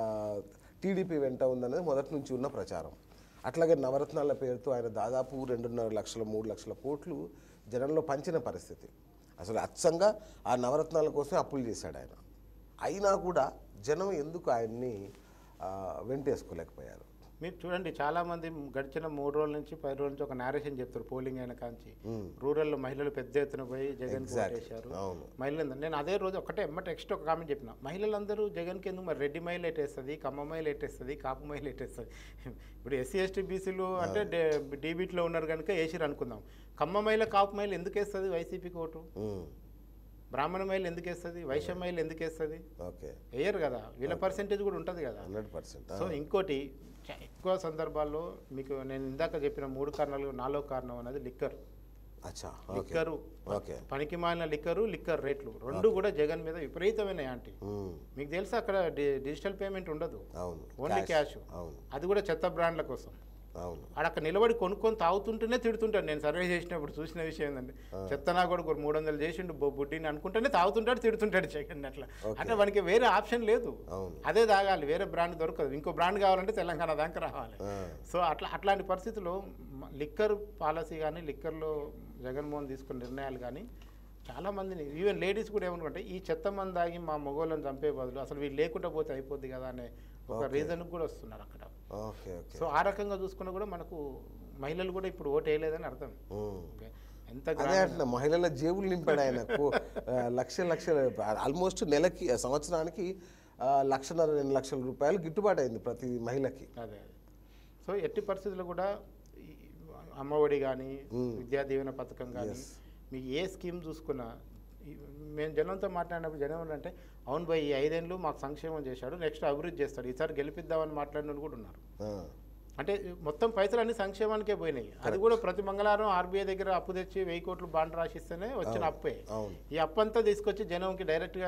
టీడీపీ వెంట ఉందనేది మొదటి నుంచి ఉన్న ప్రచారం అట్లాగే నవరత్నాల పేరుతో ఆయన దాదాపు రెండున్నర లక్షల మూడు లక్షల కోట్లు జనంలో పంచిన పరిస్థితి అసలు అచ్చంగా ఆ నవరత్నాల కోసం అప్పులు చేశాడు ఆయన అయినా కూడా జనం ఎందుకు ఆయన్ని ఆ, వెంటేసుకోలేకపోయారు మీరు చూడండి చాలా మంది గడిచిన మూడు రోజుల నుంచి పది రోజుల నుంచి ఒక నేరేషన్ చెప్తారు పోలింగ్ అయిన కాంచి రూరల్లో మహిళలు పెద్ద ఎత్తున పోయి జగన్ Exactly. ఓటేశారు అవును మహిళలు నేను అదే రోజు ఒకటే ఎమ్మట ఎక్స్ట్రా ఒక కామెంట్ చెప్పిన మహిళలందరూ జగన్కి ఎందుకు మరి రెడ్డి మహిళ ఎట్టేస్తుంది కమ్మ మహిళ ఎట్టేస్తుంది కాపు మహిళ ఎట్టేస్తుంది ఇప్పుడు ఎస్సీ ఎస్టీ బీసీలు అంటే డీబీట్లో ఉన్నారు కనుక వేసిరు అనుకుందాం కమ్మ మహిళ కాపు మహిళ ఎందుకు వేస్తుంది వైసీపీకి ఓటు ఉమ్, బ్రాహ్మణ మహిళ ఎందుకు వేస్తుంది వైశ్య మహిళ ఎందుకు వేస్తుంది ఓకే వేయరు కదా వీళ్ళ పర్సెంటేజ్ కూడా ఉంటుంది కదా హండ్రెడ్ పర్సెంట్ సో ఇంకోటి చ- ఎక్కువ సందర్భాల్లో మీకు నేను ఇందాక చెప్పిన మూడు కారణాలు నాలుగో కారణం అనేది లిక్కర్ అచ్చా ఓకే లిక్కరు ఓకే పనికి మాలిన లిక్కరు లిక్కర్ రేట్లు రెండు కూడా జగన్ మీద విపరీతమైన యాంటీ ఉమ్, మీకు తెలుసా అక్కడ డి- డిజిటల్ పేమెంట్ ఉండదు అవును ఓన్లీ క్యాష్ అవును అది కూడా చెత్త బ్రాండ్ల కోసం అవును ఆడ అక్కడ నిలబడి కొనుక్కొని తాగుతుంటేనే తిడుతుంటాడు నేను సర్వే చేసినప్పుడు చూసిన విషయం ఏంటంటే చెత్త నా కూడా ఒక మూడు వందలు చేసిండు బొ- బుడ్డిని అనుకుంటేనే తాగుతుంటాడు తిడుతుంటాడు జగన్ అట్లా అంటే వానికి వేరే ఆప్షన్ లేదు అవును అదే తాగాలి వేరే బ్రాండ్ దొరకదు ఇంకో బ్రాండ్ కావాలంటే తెలంగాణ దాకా రావాలి ఆ, సో అట్లా అట్లాంటి పరిస్థితుల్లో మ- లిక్కర్ పాలసీ కానీ లిక్కర్లో జగన్మోహన్ తీసుకున్న నిర్ణయాలు కానీ చాలా మందిని ఈవెన్ లేడీస్ కూడా ఏమనుకుంటే ఈ చెత్త మంది తాగి మా మగవాళ్ళని చంపే బదులు అసలు వీళ్ళు లేకుండా పోతే అయిపోద్ది కదా అనే ఒక రీజన్ కూడా వస్తున్నారు అక్కడ ఓకే ఓకే సో ఆ రకంగా చూసుకున్నా కూడా మనకు మహిళలు కూడా ఇప్పుడు ఓటు వేయలేదని అర్థం ఉమ్. ఓకే. ఎంత అదే గ్రా- అంటున్నా మహిళల జేబులు నింపాడు ఆయన కో- ఆ, లక్ష లక్షల ఆల్మోస్ట్ నెలకి సంవత్సరానికి ఆ, లక్షన్నర రెండు లక్షల రూపాయలు గిట్టుబాటు అయింది ప్రతి మహిళకి అదే అదే సో ఎట్టి పరిస్థితుల్లో కూడా ఈ అమ్మఒడి కానీ విద్యా దీవెన పథకం కానీ మీకు ఏ స్కీమ్ చూసుకున్నా ఈ- మేము జనంతో మాట్లాడినప్పుడు జనం అంటే అవును భయ్ ఈ ఐదేళ్ళు మాకు సంక్షేమం చేశాడు నెక్స్ట్ అభివృద్ధి చేస్తాడు ఈసారి గెలిపిద్దామని మాట్లాడిన వాళ్ళు కూడా ఉన్నారు ఆ, అంటే మొత్తం పైసలు అన్ని సంక్షేమానికే పోయినాయి అది కూడా ప్రతి మంగళవారం ఆర్బీఐ దగ్గర అప్పు తెచ్చి వెయ్యి కోట్లు బాండ్ రాసిస్తేనే వచ్చిన అప్పే అవును ఈ అప్పు అంతా తీసుకొచ్చి జనంకి డైరెక్ట్గా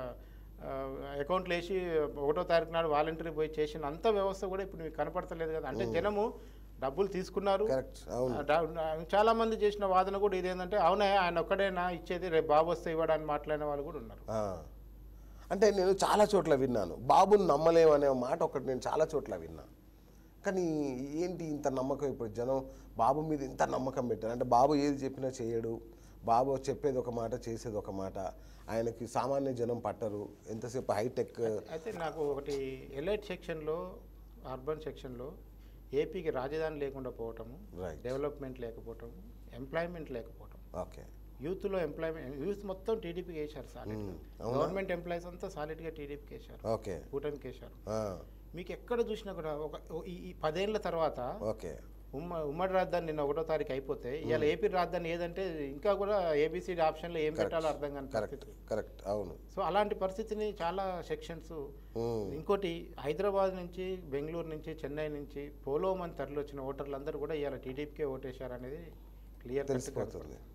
అకౌంట్లు వేసి ఒకటో తారీఖు నాడు వాలంటరీ పోయి చేసిన అంత వ్యవస్థ కూడా ఇప్పుడు మీకు కనపడతలేదు కదా అంటే జనము డబ్బులు తీసుకున్నారు కరెక్ట్ అవును ఆ, డా- చాలా మంది చేసిన వాదన కూడా ఇదేంటంటే అవునా ఆయన ఒక్కడేనా ఇచ్చేది రేపు బాబు వస్తే ఇవ్వడానికి మాట్లాడిన వాళ్ళు కూడా ఉన్నారు ఆ. అంటే నేను చాలా చోట్ల విన్నాను బాబుని నమ్మలేమనే మాట ఒకటి నేను చాలా చోట్ల విన్నా కానీ ఏంటి ఇంత నమ్మకం ఇప్పుడు జనం బాబు మీద ఇంత నమ్మకం పెట్టారు అంటే బాబు ఏది చెప్పినా చేయడు బాబు చెప్పేది ఒక మాట చేసేది ఒక మాట ఆయనకి సామాన్య జనం పట్టరు ఎంతసేపు హైటెక్ అయితే నాకు ఒకటి ఎలైట్ సెక్షన్లో అర్బన్ సెక్షన్లో ఏపీకి రాజధాని లేకుండా పోవటము రైట్ డెవలప్మెంట్ లేకపోవటము ఎంప్లాయ్మెంట్ లేకపోవటం ఓకే యూత్లో ఎంప్లాయ్మెంట్ యూత్ మొత్తం టీడీపీకి వేశారు సాలిడ్ గవర్నమెంట్ ఎంప్లాయీస్ అంతా సాలిడ్గా టీడీపీకి వేశారు ఓకే కూటమికి వేశారు ఆ, మీకు ఎక్కడ చూసినా కూడా ఒక ఓ- ఈ ఈ పదేళ్ల తర్వాత ఓకే ఉమ్మ ఉమ్మడి రాజధాని నిన్న ఒకటో తారీఖు అయిపోతే ఇవాళ ఏపీ రాజధాని ఏదంటే ఇంకా కూడా ఏబిసిడి ఆప్షన్లో ఏం పెట్టాలో అర్థం కాని కరెక్ట్ పరిస్థితి కరెక్ట్ అవును సో అలాంటి పరిస్థితిని చాలా సెక్షన్స్ ఉమ్, ఇంకోటి హైదరాబాద్ నుంచి బెంగళూరు నుంచి చెన్నై నుంచి పోలోమని తరలి వచ్చిన ఓటర్లందరూ కూడా ఇవాళ టీడీపీకే ఓటేశారు అనేది క్లియర్ తెలిసిపోతుంది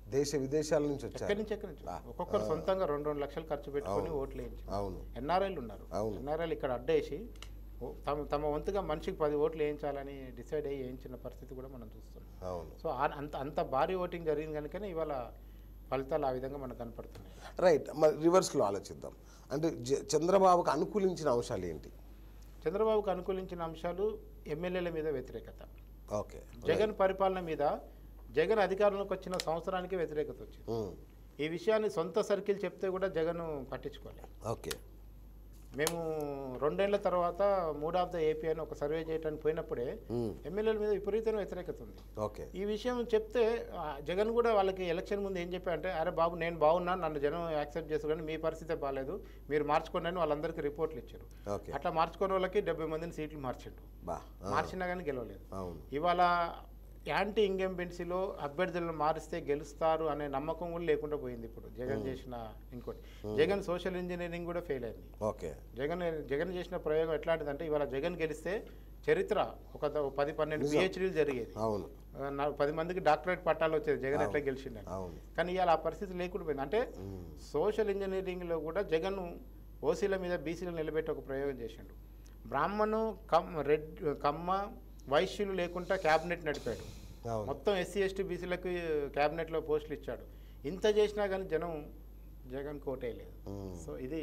దేశ విదేశాల నుంచి వచ్చారు ఎక్కడి నుంచి ఎక్కడి నుంచి ఒక్కొక్కరు సొంతంగా రెండు రెండు లక్షలు ఖర్చు పెట్టుకొని ఓట్లు వేయించారు అవును ఎన్ఆర్ఐలు ఉన్నారు అవును. ఎన్ఆర్ఐలు ఇక్కడ అడ్డేసి ఓ- తమ తమ వంతుగా మనిషికి పది ఓట్లు వేయించాలని డిసైడ్ అయ్యి వేయించిన పరిస్థితి కూడా మనం చూస్తున్నాం అవును సో ఆ- అంత అంత భారీ ఓటింగ్ జరిగింది కనుకనే ఇవాళ ఫలితాలు ఆ విధంగా మనకు కనపడుతున్నాయి రైట్ మరి రివర్స్లో ఆలోచిద్దాం అంటే జ- చంద్రబాబుకు అనుకూలించిన అంశాలు ఏంటి చంద్రబాబుకు అనుకూలించిన అంశాలు ఎమ్మెల్యేల మీద వ్యతిరేకత ఓకే జగన్ పరిపాలన మీద జగన్ అధికారంలోకి వచ్చిన సంవత్సరానికి వ్యతిరేకత వచ్చింది ఉమ్, ఈ విషయాన్ని సొంత సర్కిల్ చెప్తే కూడా జగన్ పట్టించుకోలేదు ఓకే మేము రెండేళ్ల తర్వాత మూడ్ ఆఫ్ ద ఏపీ అని ఒక సర్వే చేయడానికి పోయినప్పుడే ఉమ్, ఎమ్మెల్యేల మీద విపరీతమైన వ్యతిరేకత ఉంది ఓకే ఈ విషయం చెప్తే ఆ, జగన్ కూడా వాళ్ళకి ఎలక్షన్ ముందు ఏం చెప్పారంటే అరే బాబు నేను బాగున్నాను నన్ను జనం యాక్సెప్ట్ చేస్తారు కానీ మీ పరిస్థితే బాగాలేదు మీరు మార్చుకోండి అని వాళ్ళందరికీ రిపోర్ట్లు ఇచ్చారు ఓకే అట్లా మార్చుకునే వాళ్ళకి డెబ్బై మందిని సీట్లు మార్చిండు బా ఆ, మార్చినా కానీ గెలవలేదు అవును ఇవాళ యాంటీ ఇంకంబెన్సీలో అభ్యర్థులను మారిస్తే గెలుస్తారు అనే నమ్మకం కూడా లేకుండా పోయింది ఇప్పుడు జగన్ చేసిన ఇంకోటి జగన్ సోషల్ ఇంజనీరింగ్ కూడా ఫెయిల్ అయింది ఓకే జగన్ జగన్ చేసిన ప్రయోగం ఎట్లాంటిదంటే ఇవాళ జగన్ గెలిస్తే చరిత్ర ఒక ద- పది పన్నెండు పిహెచ్డీలు జరిగేది అవును ఆ, నా- పది మందికి డాక్టరేట్ పట్టాలు వచ్చేది జగన్ ఎట్లా గెలిచిండని అవును కానీ ఇవాళ ఆ పరిస్థితి లేకుండా పోయింది అంటే సోషల్ ఇంజనీరింగ్లో కూడా జగన్ ఓసీల మీద బీసీలు నిలబెట్టి ఒక ప్రయోగం చేసిండు బ్రాహ్మణు కమ్ రెడ్ కమ్మ వైశ్యులు లేకుండా క్యాబినెట్ నడిపాడు అవును మొత్తం ఎస్సీ ఎస్టీ బీసీలకు క్యాబినెట్లో పోస్టులు ఇచ్చాడు ఇంత చేసినా కానీ జనం జగన్ కోటేయలేదు ఉమ్. సో ఇది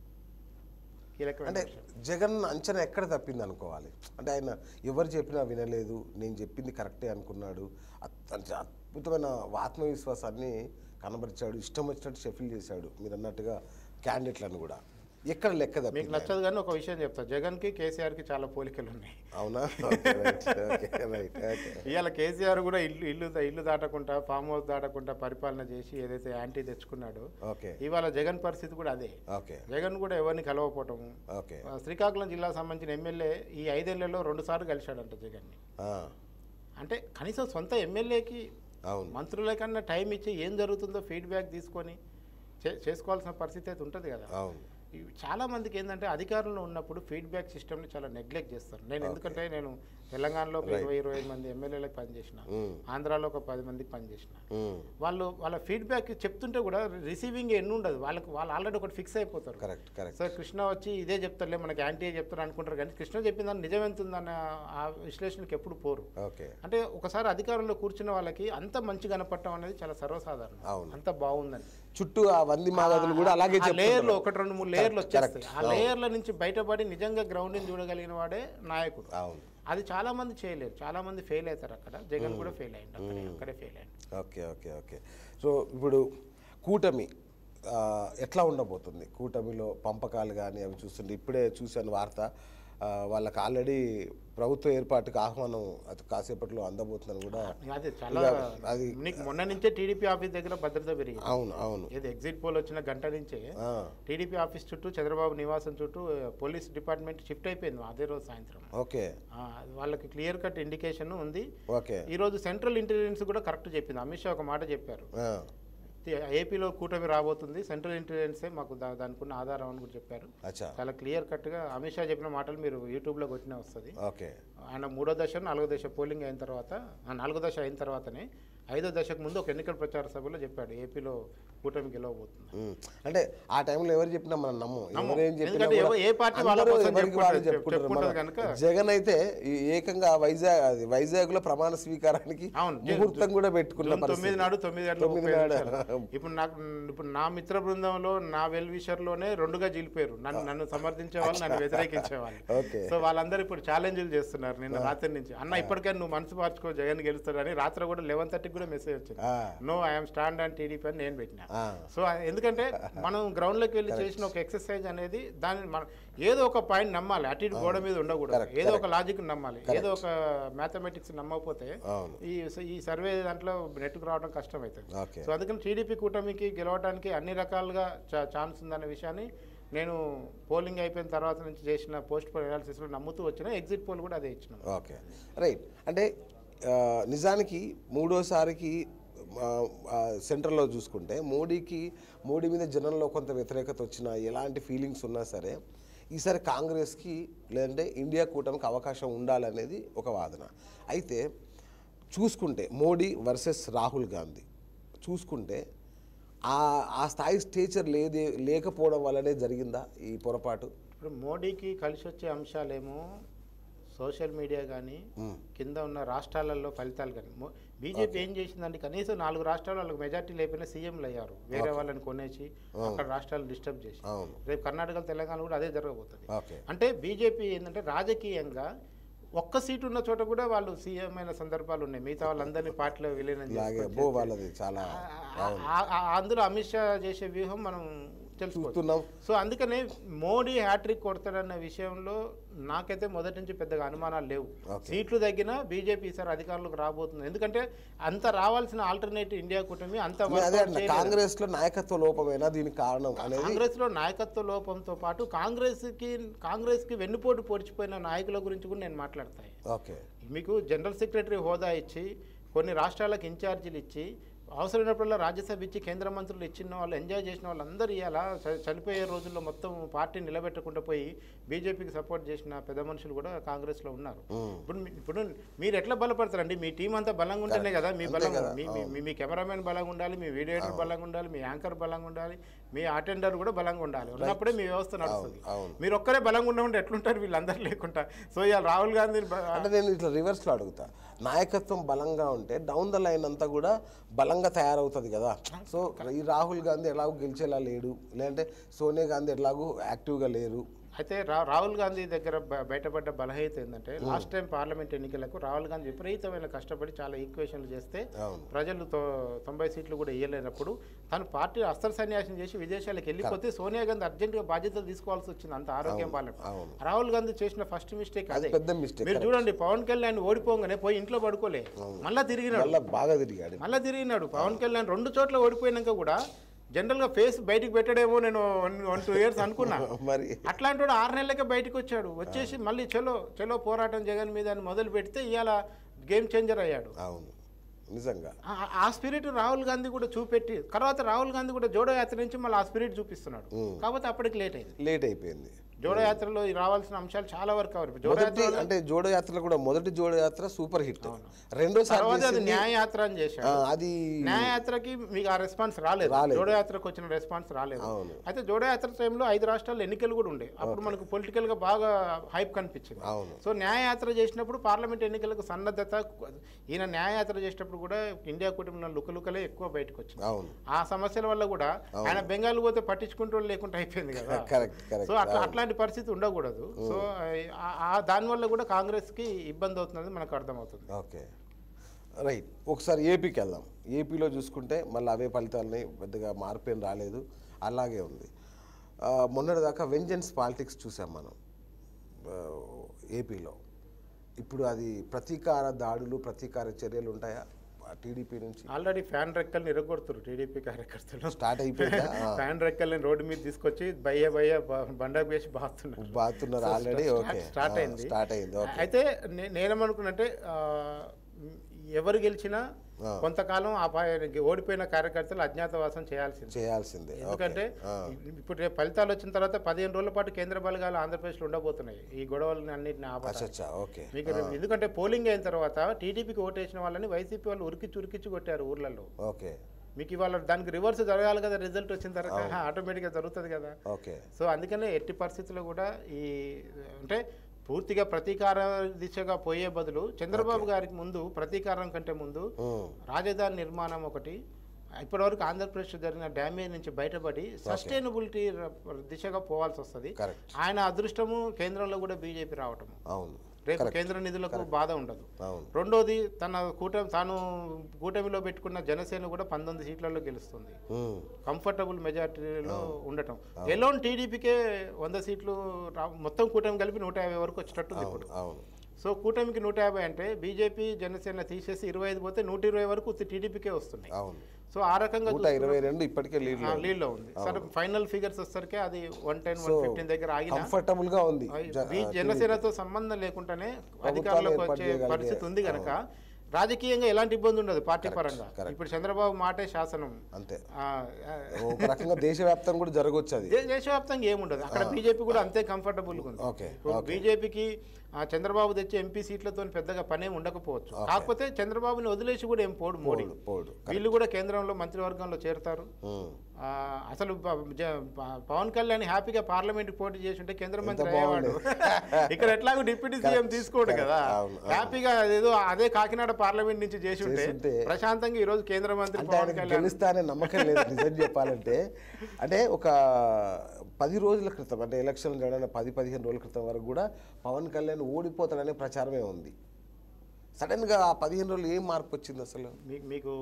కీలకమైన అంటే విషయం. జగన్ అంచనా ఎక్కడ తప్పింది అనుకోవాలి అంటే ఆయన ఎవరు చెప్పినా వినలేదు నేను చెప్పింది కరెక్టే అనుకున్నాడు అత్- అంటే అద్భుతమైన ఆత్మవిశ్వాసాన్ని కనబరిచాడు ఇష్టం వచ్చినట్టు షెఫిల్ చేశాడు మీరు అన్నట్టుగా క్యాండిడేట్లను కూడా ఎక్కడ లెక్క మీకు తప్పింది నచ్చదు కానీ ఒక విషయం చెప్తా జగన్కి కేసీఆర్కి చాలా పోలికలు ఉన్నాయి అవునా okay right okay right okay ఇవాళ కేసీఆర్ కూడా ఇల్లు ఇల్లు ఇల్లు దాటకుండా ఫామ్ హౌస్ దాటకుండా పరిపాలన చేసి ఏదైతే యాంటీ తెచ్చుకున్నాడో ఓకే ఇవాళ జగన్ పరిస్థితి కూడా అదే ఓకే జగన్ కూడా ఎవరిని కలవపోవటము ఓకే ఆ, శ్రీకాకుళం జిల్లాకు సంబంధించిన ఎమ్మెల్యే ఈ ఐదేళ్లలో రెండు సార్లు కలిశాడంట జగన్ని ఆ, అంటే కనీసం సొంత ఎమ్మెల్యేకి అవును మంత్రుల కన్నా టైం ఇచ్చి ఏం జరుగుతుందో ఫీడ్బ్యాక్ తీసుకొని చే- చేసుకోవాల్సిన పరిస్థితి అయితే ఉంటుంది కదా అవును ఇవి చాలా మందికి ఏంటంటే అధికారంలో ఉన్నప్పుడు ఫీడ్బ్యాక్ సిస్టమ్ని చాలా నెగ్లెక్ట్ చేస్తారు నేను ఎందుకంటే నేను తెలంగాణలో ఒక ఇరవై ఇరవై ఐదు మంది ఎమ్మెల్యేలకు పనిచేసిన ఉమ్, ఆంధ్రాలో ఒక పది మందికి పనిచేసిన ఉమ్, వాళ్ళు వాళ్ళ ఫీడ్బ్యాక్ చెప్తుంటే కూడా రిసీవింగ్ ఎన్ని ఉండదు వాళ్ళకి వాళ్ళు ఆల్రెడీ ఒకటి ఫిక్స్ అయిపోతారు కరెక్ట్ కరెక్ట్ సార్ కృష్ణ వచ్చి ఇదే చెప్తారులే మనకి యాంటీ చెప్తారు అనుకుంటారు కానీ కృష్ణ చెప్పిందని నిజం ఎంత ఉందన్న ఆ విశ్లేషణకి ఎప్పుడు పోరు ఓకే అంటే ఒకసారి అధికారంలో కూర్చున్న వాళ్ళకి అంత మంచి కనపడటం అనేది చాలా సర్వసాధారణం అవును. అంత బాగుందని చుట్టూ ఆ వంది మాగదులు కూడా అలాగే ఆ చెప్తుంటారు. లేయర్లు ఒకటి రెండు మూడు లేయర్లు Correct, వచ్చేస్తాయి ఆ లేయర్ల నుంచి బయటపడి నిజంగా గ్రౌండ్ని చూడగలిగిన వాడే నాయకుడు అవును అది చాలా మంది చేయలేరు చాలా మంది ఫెయిల్ అవుతారు అక్కడ జగన్ కూడా ఫెయిల్ అయ్యింది అక్కడే అక్కడే ఫెయిల్ అయ్యింది ఓకే ఓకే ఓకే సో ఇప్పుడు కూటమి ఆ, ఎట్లా ఉండబోతుంది కూటమిలో పంపకాలు కానీ అవి చూస్తుంటే ఇప్పుడే చూశాను వార్త ఆ, వాళ్ళకి ఆల్రెడీ ప్రభుత్వ ఏర్పాటుకు ఆహ్వానం అది కాసేపట్లో అందబోతుందని కూడా అదే చాలా ఇక అది నీకు మొన్న నుంచే టీడీపీ ఆఫీస్ దగ్గర భద్రత పెరిగింది అవును అవును ఏది ఎగ్జిట్ పోల్ వచ్చిన గంట నుంచే ఆ, టీడీపీ ఆఫీస్ చుట్టూ చంద్రబాబు నివాసం చుట్టూ పోలీస్ డిపార్ట్మెంట్ షిఫ్ట్ అయిపోయింది అదే రోజు సాయంత్రం ఓకే ఆ, వాళ్ళకి క్లియర్ కట్ ఇండికేషన్ ఉంది ఓకే ఈరోజు సెంట్రల్ ఇంటెలిజెన్స్ కూడా కరెక్ట్ చెప్పింది అమిత్ షా ఒక మాట చెప్పారు ఆ, ఏపీలో కూటమి రాబోతుంది సెంట్రల్ ఇంటెలిజెన్సే మాకు దా దానికి ఉన్న ఆధారం అని కూడా చెప్పారు అచ్చా చాలా క్లియర్ కట్గా అమిత్ షా చెప్పిన మాటలు మీరు యూట్యూబ్లో కొట్టినా వస్తుంది ఓకే ఆయన మూడో దశ నాలుగో దశ పోలింగ్ అయిన తర్వాత ఆ నాలుగో దశ అయిన తర్వాతనే ఐదో దశకు ముందు ఒక ఎన్నికల ప్రచార సభలో చెప్పాడు ఏపీలో కూటమి గెలవబోతుంది ఉమ్. అంటే ఆ టైంలో ఎవరు చెప్పినా మనం నమ్మం నమ్మం. ఎవరేం చెప్పినా ఎందుకంటే కూడా ఎవ- ఏ పార్టీ వాళ్ళ అందరూ కోసం ఎవరికి వాళ్ళు చెప్పుకుంటారు, చెప్పుకుంటారు చెప్పుకుంటారు మన కనుక. జగన్ అయితే ఈ ఏకంగా వైజాగ్ అది వైజాగ్ లో ప్రమాణ స్వీకారానికి అవును. ముహూర్తం కూడా పెట్టుకున్న జూన్ తొమ్మిది నాడు తొమ్మిది గంటల తొమ్మిది ముప్పై నాడు. నిమిషాలు. ఇప్పుడు నాకు ఇప్పుడు నా మిత్ర బృందంలో నా వెల్ విషర్లోనే రెండుగా జిలిపోయారు నన్ను నన్ను సమర్థించే వాళ్ళు నన్ను వ్యతిరేకించే వాళ్ళు ఓకే సో వాళ్ళందరూ ఇప్పుడు ఛాలెంజ్లు చేస్తున్నారు నిన్న రాత్రి నుంచి అన్న ఇప్పటికే నువ్వు మనసు మార్చుకో జగన్ గెలుస్తాడని రాత్రి కూడా లెవెన్ థర్టీకి కూడా మెసేజ్ వచ్చింది ఆ, no I'm stand and TDP అని నేను పెట్టిన ఆ, సో ఆ- ఎందుకంటే మనం గ్రౌండ్లోకి వెళ్ళి చేసిన ఒక ఎక్సర్సైజ్ అనేది దాన్ని మనం ఏదో ఒక పాయింట్ నమ్మాలి అటు ఇటు గోడ మీద ఉండకూడదు Correct, ఏదో ఒక లాజిక్ నమ్మాలి ఏదో ఒక మ్యాథమెటిక్స్ నమ్మకపోతే అవును ఈ ఈ సర్వే దాంట్లో నెట్కు రావడం కష్టం అవుతుంది ఓకే సో అందుకని టీడీపీ కూటమికి గెలవడానికి అన్ని రకాలుగా చా- ఛాన్స్ ఉందన్న విషయాన్ని నేను పోలింగ్ అయిపోయిన తర్వాత నుంచి చేసిన పోస్ట్ పోల్ అనాలిసిస్లో నమ్ముతూ వచ్చిన ఎగ్జిట్ పోల్ కూడా అదే ఇచ్చినాం ఓకే రైట్ అంటే ఆ, నిజానికి మూడోసారికి ఆ, ఆ, సెంట్రల్లో చూసుకుంటే మోడీకి మోడీ మీద జనంలో కొంత వ్యతిరేకత వచ్చినా ఎలాంటి ఫీలింగ్స్ ఉన్నా సరే ఈసారి కాంగ్రెస్కి లేదంటే ఇండియా కూటమికి అవకాశం ఉండాలనేది ఒక వాదన అయితే చూసుకుంటే మోడీ వర్సెస్ రాహుల్ గాంధీ చూసుకుంటే ఆ ఆ స్థాయి స్టేచర్ లేదే లేకపోవడం వల్లనే జరిగిందా ఈ పొరపాటు ఇప్పుడు మోడీకి కలిసి వచ్చే అంశాలేమో సోషల్ మీడియా కానీ కింద ఉన్న రాష్ట్రాలలో ఫలితాలు కానీ బీజేపీ ఏం చేసిందంటే కనీసం నాలుగు రాష్ట్రాలు వాళ్ళకి మెజార్టీ లేకపోయినా సీఎంలు అయ్యారు వేరే వాళ్ళని కొనేసి అక్కడ రాష్ట్రాలు డిస్టర్బ్ చేసి అవును రేపు కర్ణాటక తెలంగాణ కూడా అదే జరగబోతుంది ఓకే అంటే బీజేపీ ఏంటంటే రాజకీయంగా ఒక్క సీటు ఉన్న చోట కూడా వాళ్ళు సీఎం అయిన సందర్భాలు ఉన్నాయి మిగతా వాళ్ళందరినీ పార్టీలో విలీనం ఇలాగే చేసుకొని బో వాళ్ళది చాలా ఆ- ఆ- ఆ- అందులో అమిత్ షా చేసే వ్యూహం మనం తెలుసుకోవచ్చు చూస్తున్నాం సో అందుకనే మోడీ హ్యాట్రిక్ కొడతాడన్న విషయంలో నాకైతే మొదటి నుంచి పెద్దగా అనుమానాలు లేవు Okay. సీట్లు తగ్గినా బీజేపీ ఈసారి అధికారంలోకి రాబోతుంది ఎందుకంటే అంత రావాల్సిన ఆల్టర్నేటివ్ ఇండియా కూటమి అంత అదే workout అంటున్నా, చేయలేదు. కాంగ్రెస్ లో నాయకత్వ లోపమేనా దీనికి కారణం అనేది కాంగ్రెస్ లో నాయకత్వ లోపంతో పాటు కాంగ్రెస్ కి కాంగ్రెస్ కి వెన్నుపోటు పొడిచిపోయిన నాయకుల గురించి కూడా నేను మాట్లాడతాయి ఓకే మీకు జనరల్ సెక్రటరీ హోదా ఇచ్చి కొన్ని రాష్ట్రాలకు ఇన్ఛార్జీలు ఇచ్చి అవసరమైనప్పుడల్లా రాజ్యసభ ఇచ్చి కేంద్ర మంత్రులు ఇచ్చిన వాళ్ళు ఎంజాయ్ చేసిన వాళ్ళందరూ ఇలా చనిపోయే రోజుల్లో మొత్తం పార్టీ నిలబెట్టకుండా పోయి బీజేపీకి సపోర్ట్ చేసిన పెద్ద మనుషులు కూడా కాంగ్రెస్లో ఉన్నారు ఇప్పుడు మీ- ఇప్పుడు మీరు ఎట్లా బలపడతారండి మీ టీం అంతా బలంగా ఉంటేనే కదా మీ బలం మీ- మీ- మీ- మీ కెమెరామెన్ బలంగా ఉండాలి మీ వీడియో ఎడిటర్ బలంగా ఉండాలి మీ యాంకర్ బలంగా ఉండాలి మీ అటెండర్ కూడా బలంగా ఉండాలి ఉన్నప్పుడే మీ వ్యవస్థ నడుస్తుంది అవును. మీరు ఒక్కరే బలంగా ఉండమంటే ఎట్లుంటారు వీళ్ళందరూ లేకుండా సో ఇవాళ రాహుల్ గాంధీ అంటే నేను ఇట్లా రివర్స్లో అడుగుతా నాయకత్వం బలంగా ఉంటే డౌన్ ద లైన్ అంతా కూడా బలంగా తయారవుతుంది కదా సో ఈ రాహుల్ గాంధీ ఎలాగో గెలిచేలా లేడు లేదంటే సోనియా గాంధీ ఎలాగో యాక్టివ్గా లేరు అయితే రా రాహుల్ గాంధీ దగ్గర బ- బయటపడ్డ బలహీనత ఏంటంటే లాస్ట్ టైం పార్లమెంట్ ఎన్నికలకు రాహుల్ గాంధీ విపరీతమైన కష్టపడి చాలా ఈక్వేషన్లు చేస్తే అవును ప్రజలు తొ- తొంభై సీట్లు కూడా ఇవ్వలేనప్పుడు తను పార్టీ అస్త్ర సన్యాసం చేసి విదేశాలకు వెళ్ళిపోతే సోనియా గాంధీ అర్జెంటుగా బాధ్యతలు తీసుకోవాల్సి వచ్చింది అంత ఆరోగ్యం బాగాలేదు అవును రాహుల్ గాంధీ చేసిన ఫస్ట్ మిస్టేక్ అది అదే పెద్ద మిస్టేక్ మీరు చూడండి పవన్ కళ్యాణ్ ఓడిపోగానే పోయి ఇంట్లో పడుకోలే మళ్ళా తిరిగినాడు మళ్ళీ బాగా తిరిగాడు మళ్ళా తిరిగినాడు పవన్ కళ్యాణ్ రెండు చోట్ల ఓడిపోయినాక కూడా జనరల్గా ఫేస్ బయటికి పెట్టడేమో నేను వన్ టూ ఇయర్స్ అనుకున్నా మరి అట్లాంటి వాడు ఆరు నెలలకే బయటకు వచ్చాడు వచ్చేసి మళ్ళీ చలో చలో పోరాటం జగన్ మీద అని మొదలు పెడితే ఇవాళ గేమ్ చేంజర్ అయ్యాడు అవును నిజంగా ఆ- ఆ స్పిరిట్ రాహుల్ గాంధీ కూడా చూపెట్టి తర్వాత రాహుల్ గాంధీ కూడా జోడో యాత్ర నుంచి మళ్ళీ ఆ స్పిరిట్ చూపిస్తున్నాడు కాకపోతే అప్పటికి లేట్ అయింది లేట్ అయిపోయింది జోడో యాత్రలో ఈ రావాల్సిన అంశాలు చాలా వరకు కవర్ జోడో మొదటి యాత్ర అంటే జోడో యాత్రలో కూడా మొదటి జోడో యాత్ర సూపర్ హిట్ రెండోసారి తర్వాత అది చేసింది, న్యాయ యాత్ర అని చేశాడు ఆ, అది న్యాయ యాత్రకి మీకు ఆ రెస్పాన్స్ రాలేదు రాలేదు. జోడో యాత్రకు వచ్చిన రెస్పాన్స్ రాలేదు అవును. అయితే జోడో యాత్ర టైంలో ఐదు రాష్ట్రాల్లో ఎన్నికలు కూడా ఉండే అప్పుడు మనకు పొలిటికల్ గా బాగా హైప్ కనిపించింది అవును సో న్యాయయాత్ర చేసినప్పుడు పార్లమెంట్ ఎన్నికలకు సన్నద్ధత ఈయన న్యాయయాత్ర చేసినప్పుడు కూడా ఇండియా కుటుంబంలో లుకలుకలే ఎక్కువ బయటకు వచ్చింది అవును ఆ సమస్యల వల్ల కూడా ఆయన బెంగాల్ పోతే పట్టించుకుంటూ లేకుండా అయిపోయింది కదా కరెక్ట్ కరెక్ట్ సో అట్లా అట్లాంటి పరిస్థితి ఉండకూడదు సో ఆ- ఆ దానివల్ల కూడా కాంగ్రెస్ కి ఇబ్బంది అవుతుంది మనకు అర్థమవుతుంది ఓకే రైట్ ఒకసారి ఏపీకి వెళ్దాం ఏపీలో చూసుకుంటే మళ్ళీ అవే ఫలితాలని పెద్దగా మార్పు ఏం రాలేదు అలాగే ఉంది ఆ, మొన్నటిదాకా వెంజెన్స్ పాలిటిక్స్ చూసాం మనం ఆ, ఏపీలో ఇప్పుడు అది ప్రతీకార దాడులు ప్రతీకార చర్యలు ఉంటాయా టీడీపీ నుంచి ఆల్రెడీ ఫ్యాన్ రెక్కల్ని ఇరగొడుతున్నారు టీడీపీ కార్యకర్తలు స్టార్ట్ అయిపోయిందా ఆ, ఫ్యాన్ రెక్కల్ని రోడ్డు మీద తీసుకొచ్చి బయ్య బయ్య బ- బండ వేసి బాస్తున్నారు బాతున్నారు ఆల్రెడీ ఓకే స్టార్ట్ అయింది స్టార్ట్ అయింది ఓకే అయితే నే- నేనేమనుకున్నంటే ఆ, ఎవరు గెలిచినా ఆ. కొంతకాలం ఆ పా- ఓడిపోయిన కార్యకర్తలు అజ్ఞాతవాసం చేయాల్సింది చేయాల్సిందే ఓకే ఎందుకంటే ఆ, ఇప్పుడు రేపు ఫలితాలు వచ్చిన తర్వాత పదిహేను రోజుల పాటు కేంద్ర బలగాలు ఆంధ్రప్రదేశ్లో ఉండబోతున్నాయి ఈ గొడవలని అన్నింటిని ఆపడానికి అచ్చచ్చా ఓకే మీకు రేపు- ఎందుకంటే పోలింగ్ అయిన తర్వాత టీడీపీకి ఓటేసిన వాళ్ళని వైసీపీ వాళ్ళు ఉరికిచ్చి ఉరికిచ్చి కొట్టారు ఊర్లలో ఓకే మీకు ఇవాళ దానికి రివర్స్ జరగాలి కదా రిజల్ట్ వచ్చిన తర్వాత ఆటోమేటిక్గా జరుగుతుంది కదా ఓకే సో అందుకనే ఎట్టి పరిస్థితుల్లో కూడా ఈ అంటే పూర్తిగా ప్రతీకార దిశగా పోయే బదులు చంద్రబాబు గారికి ముందు ప్రతీకారం కంటే ముందు ఉమ్, రాజధాని నిర్మాణం ఒకటి ఇప్పటివరకు ఆంధ్రప్రదేశ్ జరిగిన డ్యామేజ్ నుంచి బయటపడి సస్టైనబిలిటీ దిశగా పోవాల్సి వస్తుంది కరెక్ట్ ఆయన అదృష్టము కేంద్రంలో కూడా బీజేపీ రావటం అవును రేపు కేంద్ర నిధులకు బాధ ఉండదు అవును రెండోది తన కూటమి తాను కూటమిలో పెట్టుకున్న జనసేన కూడా పంతొమ్మిది సీట్లలో గెలుస్తుంది ఉమ్, కంఫర్టబుల్ మెజార్టీలో ఉండటం ఎలోన్ టీడీపీకే వంద సీట్లు రా- మొత్తం కూటమి కలిపి నూట యాభై వరకు వచ్చేటట్టుంది ఇప్పుడు అవును అవును సో కూటమికి నూట యాభై అంటే బీజేపీ జనసేన తీసేసి ఇరవై ఐదు పోతే నూట ఇరవై వరకు టీడీపీకే వస్తున్నాయి అవును సో ఆ రకంగా నూట ఇరవై రెండు ఇప్పటికే లీడ్ ఆ, లీడ్లో ఉంది సరే ఫైనల్ ఫిగర్స్ వచ్చేసరికి అది వన్ టెన్ వన్ ఫిఫ్టీన్ దగ్గర ఆగిన కంఫర్టబుల్ గా ఉంది జ- ఈ జనసేనతో సంబంధం లేకుండానే అధికారంలోకి ఏర్పాటు వచ్చే చేయగలిగే- పరిస్థితి ఉంది కనుక రాజకీయంగా ఎలాంటి ఇబ్బంది ఉండదు పార్టీ పరంగా ఇప్పుడు చంద్రబాబు మాటే శాసనం అంతే ఆ, ఆ, ఒక రకంగా దేశవ్యాప్తంగా కూడా జరగవచ్చు అది దే- దేశవ్యాప్తంగా ఏముండదు అక్కడ బీజేపీ కూడా అంతే కంఫర్టబుల్గా ఉంది ఓకే ఇప్పుడు బీజేపీకి ఆ చంద్రబాబు తెచ్చే ఎంపీ సీట్లతో పెద్దగా పనేం ఉండకపోవచ్చు కాకపోతే చంద్రబాబుని వదిలేసి కూడా ఏం పోడు మోడీ పోడు, పోడు వీళ్ళు కూడా కేంద్రంలో మంత్రివర్గంలో చేరుతారు ఉమ్. ఆ, అసలు ప- జ- ప- పవన్ కళ్యాణ్ హ్యాపీగా పార్లమెంట్ పోటీ చేసి ఉంటే కేంద్ర మంత్రి బాగుండేది. అయ్యేవాడు ఇక్కడ ఎట్లాగో డిప్యూటీ సీఎం తీసుకోడు కదా అవును, హ్యాపీగా అదేదో అదే కాకినాడ పార్లమెంట్ నుంచి చేసి ఉంటే చేసుంటే ప్రశాంతంగా ఈ రోజు కేంద్ర మంత్రి అంటే పవన్ ఆయనకి కళ్యాణ్ గెలుస్తానే నమ్మకం లేదు నిజం చెప్పాలంటే అంటే ఒక పది రోజుల క్రితం అంటే ఎలక్షన్ జరగడానికి పది పదిహేను రోజుల క్రితం వరకు కూడా పవన్ కళ్యాణ్ ఓడిపోతాడనే ప్రచారమే ఉంది సడన్గా ఆ పదిహేను రోజులు ఏం మార్పు వచ్చింది అసలు మీ- మీకు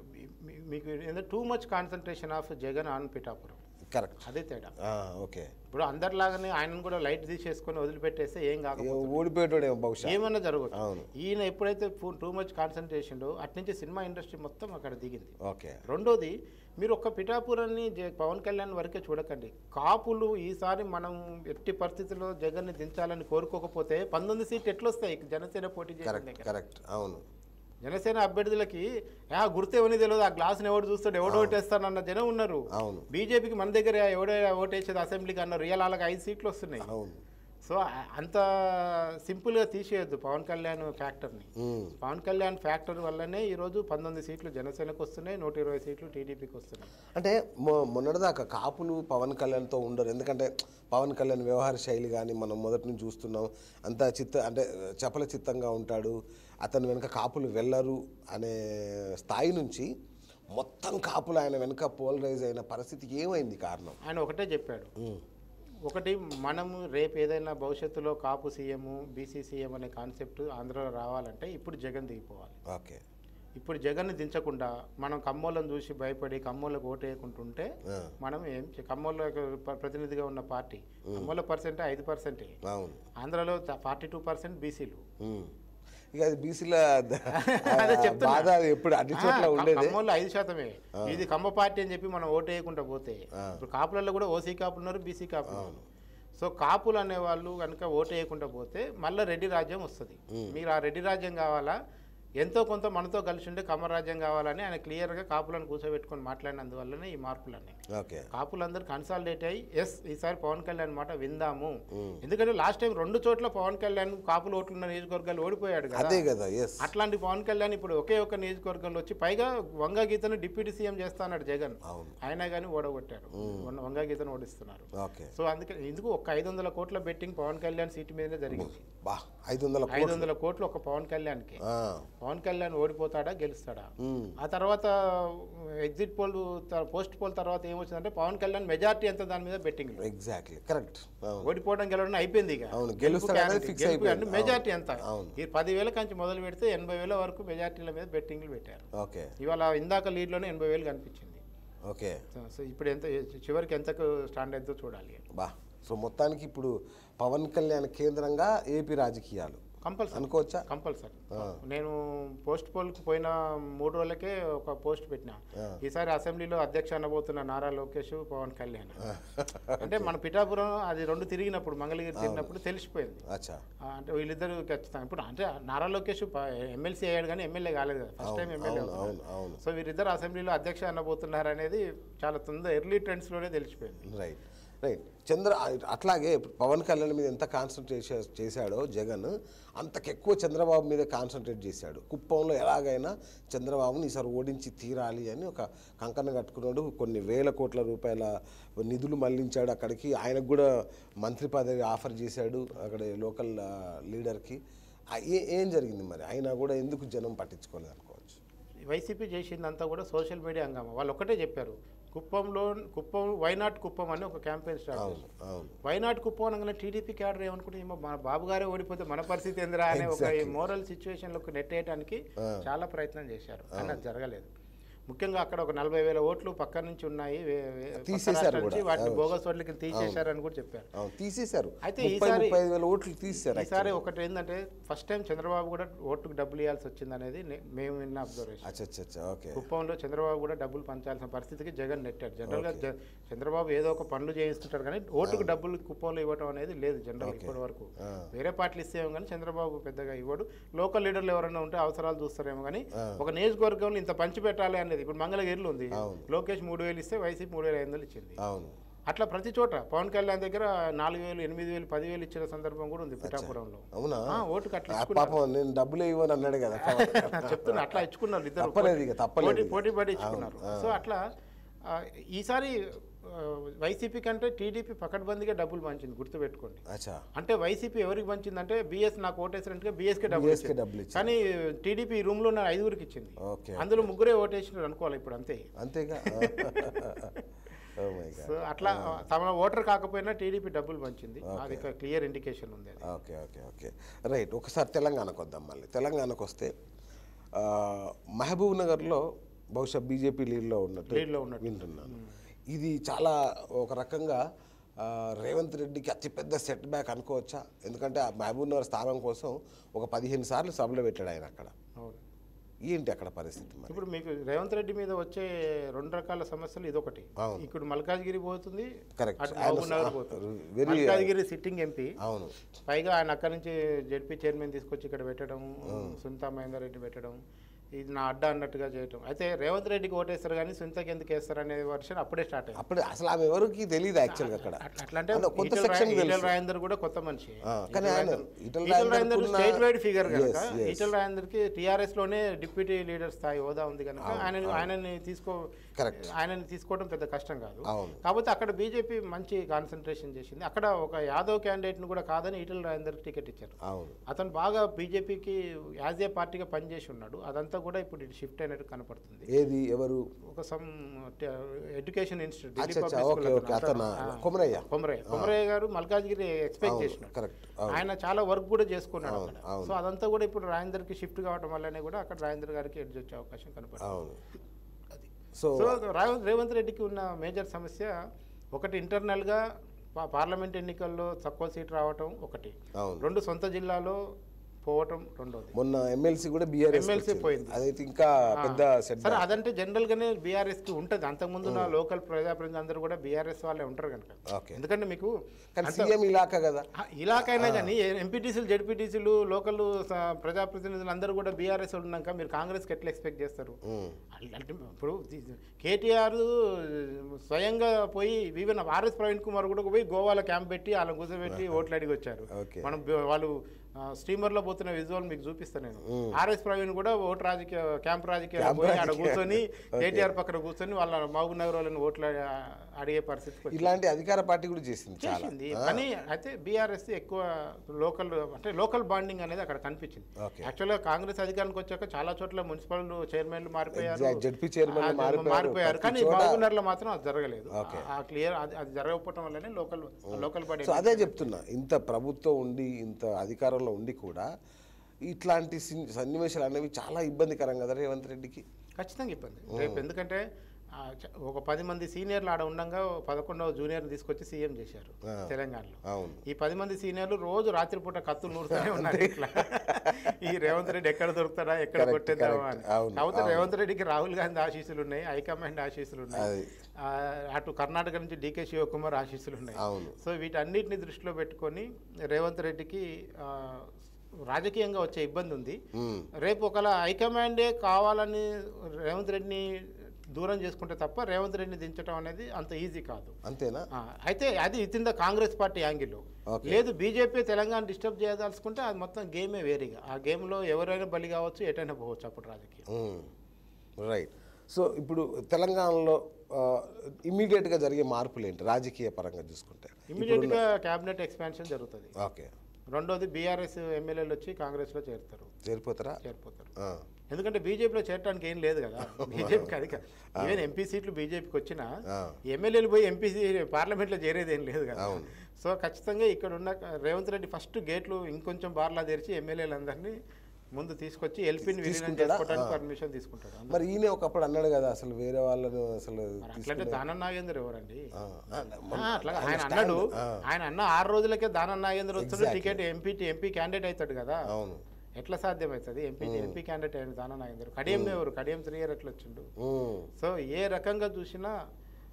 మీ- మీకు too much concentration of Jagan on Pithapuram correct అదే తేడా ఓకే ఇప్పుడు అందరిలాగానే ఆయనను కూడా లైట్ తీసేసుకొని వదిలిపెట్టేస్తే ఏం కాకపోతే ఓడిపోయేటోడేమో బహుశా ఏమన్నా జరగదు అవును. ఈయన ఎప్పుడైతే టూ మచ్ కాన్సన్ట్రేషన్ అట్నుంచి సినిమా ఇండస్ట్రీ మొత్తం అక్కడ దిగింది ఓకే రెండోది మీరు ఒక్క పిఠాపురాన్ని జ- పవన్ కళ్యాణ్ వరకే చూడకండి కాపులు ఈసారి మనం ఎట్టి పరిస్థితుల్లో జగన్ని దించాలని కోరుకోకపోతే పంతొమ్మిది సీట్లు ఎట్లొస్తాయి జనసేన పోటీ చేసిన కరెక్ట్ దగ్గర కరెక్ట్ అవును జనసేన అభ్యర్థులకి ఆ గుర్తేవని తెలియదు ఆ గ్లాస్ని ఎవడు చూస్తాడు ఎవడు ఓటేస్తానన్న జనం ఉన్నారు అవును బీజేపీకి మన దగ్గర ఎవడే ఓటేసేది అసెంబ్లీకి అన్న రియల్ వాళ్ళకి ఐదు సీట్లు వస్తున్నాయి అవును సో ఆ- అంత సింపుల్గా తీసేయొద్దు పవన్ కళ్యాణ్ ఫ్యాక్టర్ని ఉమ్. పవన్ కళ్యాణ్ ఫ్యాక్టర్ వల్లనే ఈరోజు పంతొమ్మిది సీట్లు జనసేనకు వస్తున్నాయి నూట ఇరవై సీట్లు టీడీపీకి వస్తున్నాయి అంటే మొ మొన్నటిదాకా కాపులు పవన్ కళ్యాణ్తో ఉండరు ఎందుకంటే పవన్ కళ్యాణ్ వ్యవహార శైలి కానీ మనం మొదటి నుంచి చూస్తున్నాం అంత చిత్త అంటే చపల చిత్తంగా ఉంటాడు అతని వెనుక కాపులు వెళ్ళరు అనే స్థాయి నుంచి మొత్తం కాపులు ఆయన వెనుక పోలరైజ్ అయిన పరిస్థితికి ఏమైంది కారణం ఆయన ఒకటే చెప్పాడు ఉమ్, ఒకటి మనము రేపు ఏదైనా భవిష్యత్తులో కాపు సీఎం బీసీ సీఎం అనే కాన్సెప్ట్ ఆంధ్రలో రావాలంటే ఇప్పుడు జగన్ దిగిపోవాలి ఓకే ఇప్పుడు జగన్ని దించకుండా మనం కమ్మోళ్ళని చూసి భయపడి కమ్మోళ్ళకు ఓటు వేయకుంటుంటే ఆ, మనం ఏం చే- కమ్మోళ్ళకు ప్ర- ప్రతినిధిగా ఉన్న పార్టీ కమ్మోళ్ళ పర్సెంట్ ఐదు పర్సెంటే అవును ఆంధ్రలో ఫార్టీ టూ పర్సెంట్ బీసీలు ఉమ్. ఇక అది బీసీల అదే చెప్తున్నా. బాధ అది ఎప్పుడు అన్ని చోట్ల ఉండేది కమ్మోళ్ళు ఐదు శాతమే ఇది కమ్మ పార్టీ అని చెప్పి మనం ఓటు వేయకుండా పోతే ఇప్పుడు కాపులలో కూడా ఓసీ కాపులు ఉన్నారు బీసీ కాపులు ఉన్నారు సో కాపులు అనేవాళ్ళు కనుక ఓటు వేయకుండా పోతే మళ్ళీ రెడ్డి రాజ్యం వస్తుంది మీరు ఆ రెడ్డి రాజ్యం కావాలా ఎంతో కొంత మనతో కలిసి ఉండే కమ్మ రాజ్యం కావాలని ఆయన క్లియర్గా కాపులను కూర్చోబెట్టుకొని మాట్లాడినందువల్లనే ఈ మార్పులన్నీ ఓకే కాపులందరూ కన్సాలిడేట్ అయ్యి ఎస్ ఈసారి పవన్ కళ్యాణ్ మాట విందాము ఎందుకంటే లాస్ట్ టైం రెండు చోట్ల పవన్ కళ్యాణ్ కాపులు ఓట్లున్న నియోజకవర్గాలు ఓడిపోయాడు కదా అదే కదా ఎస్ అట్లాంటి పవన్ కళ్యాణ్ ఇప్పుడు ఒకే ఒక నియోజకవర్గంలో వచ్చి పైగా వంగ గీతను డిప్యూటీ సీఎం చేస్తా అన్నాడు జగన్ అవును అయినా కానీ ఓడగొట్టారు మొన్న వంగ గీతను ఓడిస్తున్నారు ఓకే సో అందుకే ఎందుకు ఒక ఐదు వందల కోట్ల బెట్టింగ్ పవన్ కళ్యాణ్ సీటు మీదనే జరిగింది బా ఐదు వందల ఐదు వందల కోట్లు ఒక పవన్ కళ్యాణ్కి ఆ, పవన్ కళ్యాణ్ ఓడిపోతాడా గెలుస్తాడా ఉమ్, ఆ తర్వాత ఎగ్జిట్ పోల్ పోస్ట్ పోల్ తర్వాత ఏమొచ్చిందంటే పవన్ కళ్యాణ్ మెజార్టీ ఎంత దాని మీద బెట్టింగ్ ఎగ్జాక్ట్లీ కరెక్ట్ అవును ఓడిపోవడం గెలవడం అయిపోయింది ఇక అవును, గెలుస్తాడు అనేది గెలుపు fix గెలుపు అయిపోయింది. అంటే మెజార్టీ ఎంత అవును. ఈ పదివేల కంచి మొదలు పెడితే ఎనభై వేల వరకు మెజార్టీల మీద బెట్టింగ్లు పెట్టారు ఓకే ఇవాళ ఇందాక లీడ్లోనే ఎనభై వేలు కనిపించింది ఓకే సో- సో ఇప్పుడు ఎంత చివరికి ఎంతకు స్టాండ్ అవుతుందో చూడాలి బా సో మొత్తానికి ఇప్పుడు పవన్ కళ్యాణ్ కేంద్రంగా ఏపీ రాజకీయాలు కంపల్సరీ అనుకోవచ్చా కంపల్సరీ నేను పోస్ట్ పోల్కి పోయిన మూడు రోజులకే ఒక పోస్ట్ పెట్టిన ఆ. ఈసారి అసెంబ్లీలో అధ్యక్ష అనబోతున్న నారా లోకేష్ పవన్ కళ్యాణ్ అంటే మన పిఠాపురం అది రెండు తిరిగినప్పుడు మంగళగిరి తిరిగినప్పుడు తెలిసిపోయింది అచ్చా ఆ, అంటే వీళ్ళిద్దరు ఖచ్చితంగా ఇప్పుడు అంటే నారా లోకేష్ ఎమ్మెల్సీ అయ్యాడు కానీ ఎమ్మెల్యే కాలేదు కదా ఫస్ట్ టైం ఎమ్మెల్యే అవును అవును అవును సో వీరిద్దరు అసెంబ్లీలో అధ్యక్ష అనబోతున్నారు అనేది చాలా తొందర ఎర్లీ ట్రెండ్స్లోనే తెలిసిపోయింది రైట్ రైట్ చంద్ర అట్లాగే ఇప్పుడు పవన్ కళ్యాణ్ మీద ఎంత కాన్సన్ట్రేట్ చేసా- చేశాడో జగన్ అంతకెక్కువ చంద్రబాబు మీద కాన్సన్ట్రేట్ చేశాడు కుప్పంలో ఎలాగైనా చంద్రబాబుని ఈసారి ఓడించి తీరాలి అని ఒక కంకణ కట్టుకున్నాడు కొన్ని వేల కోట్ల రూపాయల నిధులు మళ్లించాడు అక్కడికి ఆయనకు కూడా మంత్రి పదవి ఆఫర్ చేశాడు అక్కడ లోకల్ ఆ, లీడర్కి ఆ, ఏ ఏం జరిగింది మరి అయినా కూడా ఎందుకు జనం పట్టించుకోలేదు అనుకోవచ్చు వైసీపీ చేసిందంతా కూడా సోషల్ మీడియా హంగామా వాళ్ళు ఒకటే చెప్పారు కుప్పంలో కుప్పం వైనాట్ కుప్పం అని ఒక క్యాంపెయిన్ స్టార్ట్ అవును చేశారు అవును వైనాట్ కుప్పం అనగానే టీడీపీ క్యాడర్ ఏమనుకుంటే ఏమో మన బాబు గారే ఓడిపోతే మన పరిస్థితి ఏందిరా అనే ఒక మోరల్ సిచ్యువేషన్లోకి నెట్టేయడానికి చాలా ప్రయత్నం చేశారు కానీ అది జరగలేదు ముఖ్యంగా అక్కడ ఒక నలభై వేల ఓట్లు పక్క నుంచి ఉన్నాయి వే- వే- పక్క తీసేశారు రాష్ట్రాల కూడా. నుంచి వాటిని బోగస్ ఓట్లకి తీసేశారని కూడా చెప్పారు అవును తీసేశారు అయితే ముప్పై ఈసారి- ముప్పై ఐదు వేల ఓట్లు తీసేశారు ఈసారి ఒకటి ఏంటంటే ఫస్ట్ టైం చంద్రబాబు కూడా ఓటుకు డబ్బులు ఇవ్వాల్సి వచ్చింది అనేది నే- మేము విన్న అబ్జర్వేషన్ అచ్చా అచ్చా అచ్చా ఓకే కుప్పంలో చంద్రబాబు కూడా డబ్బులు పంచాల్సిన పరిస్థితికి జగన్ నెట్టాడు జనరల్గా జ- చంద్రబాబు ఏదో ఒక పనులు చేయిస్తుంటారు కానీ ఓటుకు డబ్బులు కుప్పంలో ఇవ్వడం అనేది లేదు జనరల్ ఇప్పటి వరకు ఆ. వేరే పార్టీలు ఇస్తేమో కానీ చంద్రబాబు పెద్దగా ఇవ్వడు లోకల్ లీడర్లు ఎవరైనా ఉంటే అవసరాలు చూస్తారేమో కానీ ఒక నియోజకవర్గంలో ఇంత పంచి పెట్టాలి అనేది ఇప్పుడు మంగళగిరిలో ఉంది అవును. లోకేష్ మూడు వేలు ఇస్తే వైసీపీ మూడు వేల ఐదు వందలు ఇచ్చింది అవును అట్లా ప్రతి చోట పవన్ కళ్యాణ్ దగ్గర నాలుగు వేలు ఎనిమిది వేలు పదివేలు ఇచ్చిన సందర్భం కూడా ఉంది పిఠాపురంలో అవునా ఆ, ఓటుకు అట్లా ఆ పాపం నేను డబ్బులు ఇవ్వని అన్నాడు కదా చెప్తున్నా అట్లా ఇచ్చుకున్నారు ఇద్దరు తప్పలేదు ఇక, తప్పలేదు పోటీ ఇక. పోటీ పడి ఇచ్చుకున్నారు సో అట్లా ఆ, ఈసారి ఆ, వైసీపీ కంటే టీడీపీ పకడ్బందీగా డబ్బులు పంచింది గుర్తుపెట్టుకోండి అచ్చా అంటే వైసీపీ ఎవరికి పంచిందంటే బీఎస్ నాకు ఓటేసినట్టుగా బీఎస్కే డబ్బులు BS కే ఇచ్చింది. డబ్బులు ఇచ్చింది. కానీ టీడీపీ రూమ్ లో ఉన్న ఐదుగురికి ఇచ్చింది ఓకే అందులో ముగ్గురే ఓటేసినారు అనుకోవాలి ఇప్పుడు అంతే అంతేగా ఓ మై గాడ్ సో అట్లా తమ ఓటర్ కాకపోయినా టీడీపీ డబ్బులు పంచింది అది క్లియర్ ఇండికేషన్ ఉంది అది ఓకే ఓకే ఓకే రైట్ ఒకసారి తెలంగాణకు వద్దాం మళ్ళీ తెలంగాణకు వస్తే ఆ, మహబూబ్ నగర్లో బహుశా బీజేపీ లీడ్లో ఉన్నట్టు లీడ్లో ఉన్నట్టు. వింటున్నాను ఇది చాలా ఒక రకంగా ఆ, రేవంత్ రెడ్డికి అతిపెద్ద సెట్ బ్యాక్ అనుకోవచ్చా ఎందుకంటే ఆ మహబూబ్ నగర్ స్థానం కోసం ఒక పదిహేను సార్లు సభలో పెట్టాడు ఆయన అక్కడ అవును ఏంటి అక్కడ పరిస్థితి మరి ఇప్పుడు మీకు రేవంత్ రెడ్డి మీద వచ్చే రెండు రకాల సమస్యలు ఇదొకటి అవును. ఇక్కడ మల్కాజ్గిరి పోతుంది Correct. అటు ఆయన మహబూబ్ నగర్ స- పోతుంది very- మల్కాజ్గిరి సిట్టింగ్ ఎంపీ అవును పైగా ఆయన అక్కడి నుంచి జడ్పీ చైర్మన్ తీసుకొచ్చి ఇక్కడ పెట్టడం సునీతా మహేందర్ రెడ్డి పెట్టడం ఇది నా అడ్డ అన్నట్టుగా చేయటం అయితే రేవంత్ రెడ్డికి ఓటేస్తారు కానీ సునీతకి ఎందుకు వేస్తారు అనే వర్షన్ అప్పుడే స్టార్ట్ అయింది అప్పుడు అసలు ఆమె ఎవరికి తెలియదు యాక్చువల్గా అక్కడ అట్లా- అట్లా అంటే అదే కొత్త ఈటెల సెక్షన్ రాయ- ఈటెల తెలుసు రాజేందర్ కూడా కొత్త మనిషి ఆ, కానీ ఆయన ఈటెల ఈటెల రాజేందర్ రాజేందర్ కున్న- స్టేట్ వైడ్ ఫిగర్ కనుక Yes, yes. ఈటెల రాజేందర్ కి టీఆర్ఎస్ లోనే డిప్యూటీ లీడర్ స్థాయి హోదా ఉంది కనుక ఆయన ఆయనని తీసుకో Correct. ఆయనని తీసుకోవడం పెద్ద కష్టం కాదు అవును. కాకపోతే అక్కడ బీజేపీ మంచి కాన్సన్ట్రేషన్ చేసింది అక్కడ ఒక యాదవ్ క్యాండిడేట్ ను కూడా కాదని ఈటెల రాజేందర్ టికెట్ ఇచ్చారు అవును అతను బాగా బీజేపీకి యాజ్ ఏ పార్టీగా పనిచేసి ఉన్నాడు అదంతా కూడా ఇప్పుడు ఇటు షిఫ్ట్ అయినట్టు కనపడుతుంది ఏది ఎవరు ఒక సమ్ ఎడ్యుకేషన్ ఇన్స్టిట్యూట్ అచ్చా, అచ్చా, ఓకే, ఓకే, అతనా? కొమరయ్య? కొమరయ్య కొమరయ్య గారు మల్కాజ్గిరి ఎక్స్పెక్ట్ చేసినాడు కరెక్ట్ ఆయన చాలా వర్క్ కూడా చేసుకున్నాడు అవును, అక్కడ అవును. సో అదంతా కూడా ఇప్పుడు రాజేందర్కి షిఫ్ట్ కావడం వల్లనే కూడా అక్కడ రాజేందర్ గారికి ఎడ్జ్ వచ్చే అవకాశం కనపడుతుంది అవును సో సో రా- రేవంత్ రెడ్డికి ఉన్న మేజర్ సమస్య ఒకటి ఇంటర్నల్గా పా- పార్లమెంట్ ఎన్నికల్లో తక్కువ సీట్ రావటం ఒకటి అవును రెండు సొంత జిల్లాలో పోవటం రెండోది మొన్న ఎమ్మెల్సీ కూడా బీఆర్ఎస్ MLC పోయింది. అదైతే ఇంకా పెద్ద సెట్ సరే అదంటే జనరల్ గానే బీఆర్ఎస్ కి ఉంటది అంతకుముందు నా లోకల్ ప్రజాప్రతినిధులు అందరూ కూడా బీఆర్ఎస్ వాళ్ళే ఉంటారు కనుక ఓకే ఎందుకంటే మీకు కానీ సీఎం ఇలాకా కదా ఆ, ఇలాకైనా కానీ ఎంపీటీసీలు జడ్పీటీసీలు లోకల్ స- ప్రజాప్రతినిధులు అందరూ కూడా బీఆర్ఎస్ ఉన్నాక మీరు కాంగ్రెస్కి ఎట్లా ఎక్స్పెక్ట్ చేస్తారు ఉమ్, అంటే ఇప్పుడు కేటీఆర్ స్వయంగా పోయి ఈవెన్ ఆర్ఎస్ ప్రవీణ్ కుమార్ కూడా పోయి గోవాలో క్యాంప్ పెట్టి వాళ్ళని కూర్చోబెట్టి ఓట్లు అడిగి వచ్చారు ఓకే. మనం బ- వాళ్ళు స్టీమర్లో పోతున్న విజువల్ మీకు చూపిస్తాను నేను ఆర్ఎస్ ప్రవీణ్ కూడా ఓటు రాజకీయ క్యాంప్ రాజకీయాలు పోయి ఆడ కూర్చొని కేటీఆర్ పక్కన కూర్చొని వాళ్ళ మహబూబ్ నగర్ వాళ్ళని ఓట్లు అడి- అడిగే పరిస్థితికి వచ్చింది. ఇలాంటి అధికార పార్టీ కూడా చేసింది చాలా చేసింది కానీ అయితే బీఆర్ఎస్ ఎక్కువ లోకల్ అంటే లోకల్ బాండింగ్ అనేది అక్కడ కనిపించింది ఓకే. యాక్చువల్గా కాంగ్రెస్ అధికారానికి వచ్చాక చాలా చోట్ల మున్సిపల్ చైర్మన్లు మారిపోయారు Exact. జడ్పీ చైర్మన్లు ఆ, మారిపోయారు. మారిపోయారు కానీ ప్రతి చోట- బాగున్నర్లో మాత్రం అది జరగలేదు ఓకే. ఆ క్లియర్ అది అది జరగకపోవటం వల్లనే లోకల్ లోకల్ బాడీ సో అదే చెప్తున్నా ఇంత ప్రభుత్వం ఉండి ఇంత అధికారంలో ఉండి కూడా ఇట్లాంటి సిన్- సన్నివేశాలు అనేవి చాలా ఇబ్బందికరం కదా రేవంత్ రెడ్డికి ఖచ్చితంగా ఇబ్బంది రేపు ఎందుకంటే ఆ, చ- ఒక పది మంది సీనియర్లు ఆడ ఉండగా పదకొండవ జూనియర్ని తీసుకొచ్చి సీఎం చేశారు ఆ. తెలంగాణలో అవును ఈ పది మంది సీనియర్లు రోజు రాత్రిపూట కత్తులు నూరుతూనే ఉన్నారు ఇట్లా ఈ రేవంత్ రెడ్డి ఎక్కడ దొరుకుతాడా ఎక్కడ Correct, కొట్టేద్దామా correct. అని అవును, కాకపోతే అవును. రేవంత్ రెడ్డికి రాహుల్ గాంధీ ఆశీస్సులు ఉన్నాయి హైకమాండ్ ఆశీస్సులు ఉన్నాయి అది ఆ, అటు కర్ణాటక నుంచి డీకే శివకుమార్ ఆశీస్సులు ఉన్నాయి అవును సో వీటన్నిటిని దృష్టిలో పెట్టుకొని రేవంత్ రెడ్డికి ఆ, రాజకీయంగా వచ్చే ఇబ్బంది ఉంది ఉమ్, రేపు ఒకవేళ హైకమాండే కావాలని రేవంత్ రెడ్డిని దూరం చేసుకుంటే తప్ప రేవంత్ రెడ్డిని దించడం అనేది అంత ఈజీ కాదు అంతేనా ఆ, అయితే అది in the Congress party angle Okay. లేదు బీజేపీ తెలంగాణ డిస్టర్బ్ చేయదలుచుకుంటే అది మొత్తం గేమే వేరేగా ఆ గేమ్లో ఎవరైనా బలి కావచ్చు ఎటైనా పోవచ్చు అప్పుడు రాజకీయం రైట్ సో ఇప్పుడు తెలంగాణలో ఇమ్మీడియట్గా జరిగే మార్పులు ఏంటి రాజకీయ పరంగా చూసుకుంటే ఇమీడియట్గా క్యాబినెట్ ఎక్స్పాన్షన్ జరుగుతుంది ఓకే రెండోది బీఆర్ఎస్ ఎమ్మెల్యేలు వచ్చి కాంగ్రెస్లో చేరుతారు చేరిపోతారా చేరిపోతారు ఆ, ఎందుకంటే బీజేపీలో చేరడానికి ఏం లేదు కదా బీజేపీకి అది కాదు ఈవెన్ ఎంపీ సీట్లు బీజేపీకి వచ్చినా ఆ. ఎమ్మెల్యేలు పోయి ఎంపీ పార్లమెంట్లో చేరేది ఏం లేదు కదా అవును. సో ఖచ్చితంగా ఇక్కడ ఉన్న రేవంత్ రెడ్డి ఫస్ట్ గేట్లు ఇంకొంచెం బార్లా తెరిచి ఎమ్మెల్యేలందరినీ ముందు తీసుకొచ్చి ఎల్పీని విలీనం తీసుకుంటాడా? చేసుకోవడానికి పర్మిషన్ తీసుకుంటాడు మరి ఈయన ఒకప్పుడు అన్నాడు కదా అసలు వేరే వాళ్ళను అసలు మరి అట్లంటే దానం నాగేంద్ర ఎవరండి ఆ, ఆ, ఆ, అట్లా ఆయన అన్నాడు ఆయన అన్న ఆరు రోజులకే దానం నాగేంద్ర వస్తాడు టికెట్ ఎంపీ ఎంపీ క్యాండిడేట్ అవుతాడు కదా అవును ఎట్లా సాధ్యమవుతుంది ఎంపీ ఎంపీ క్యాండిడేట్ అయిన దానం నాగేంద్ర కడియం ఎవరు కడియం త్రీ ఇయర్ ఎట్లా వచ్చిండు ఉమ్, సో ఏ రకంగా చూసినా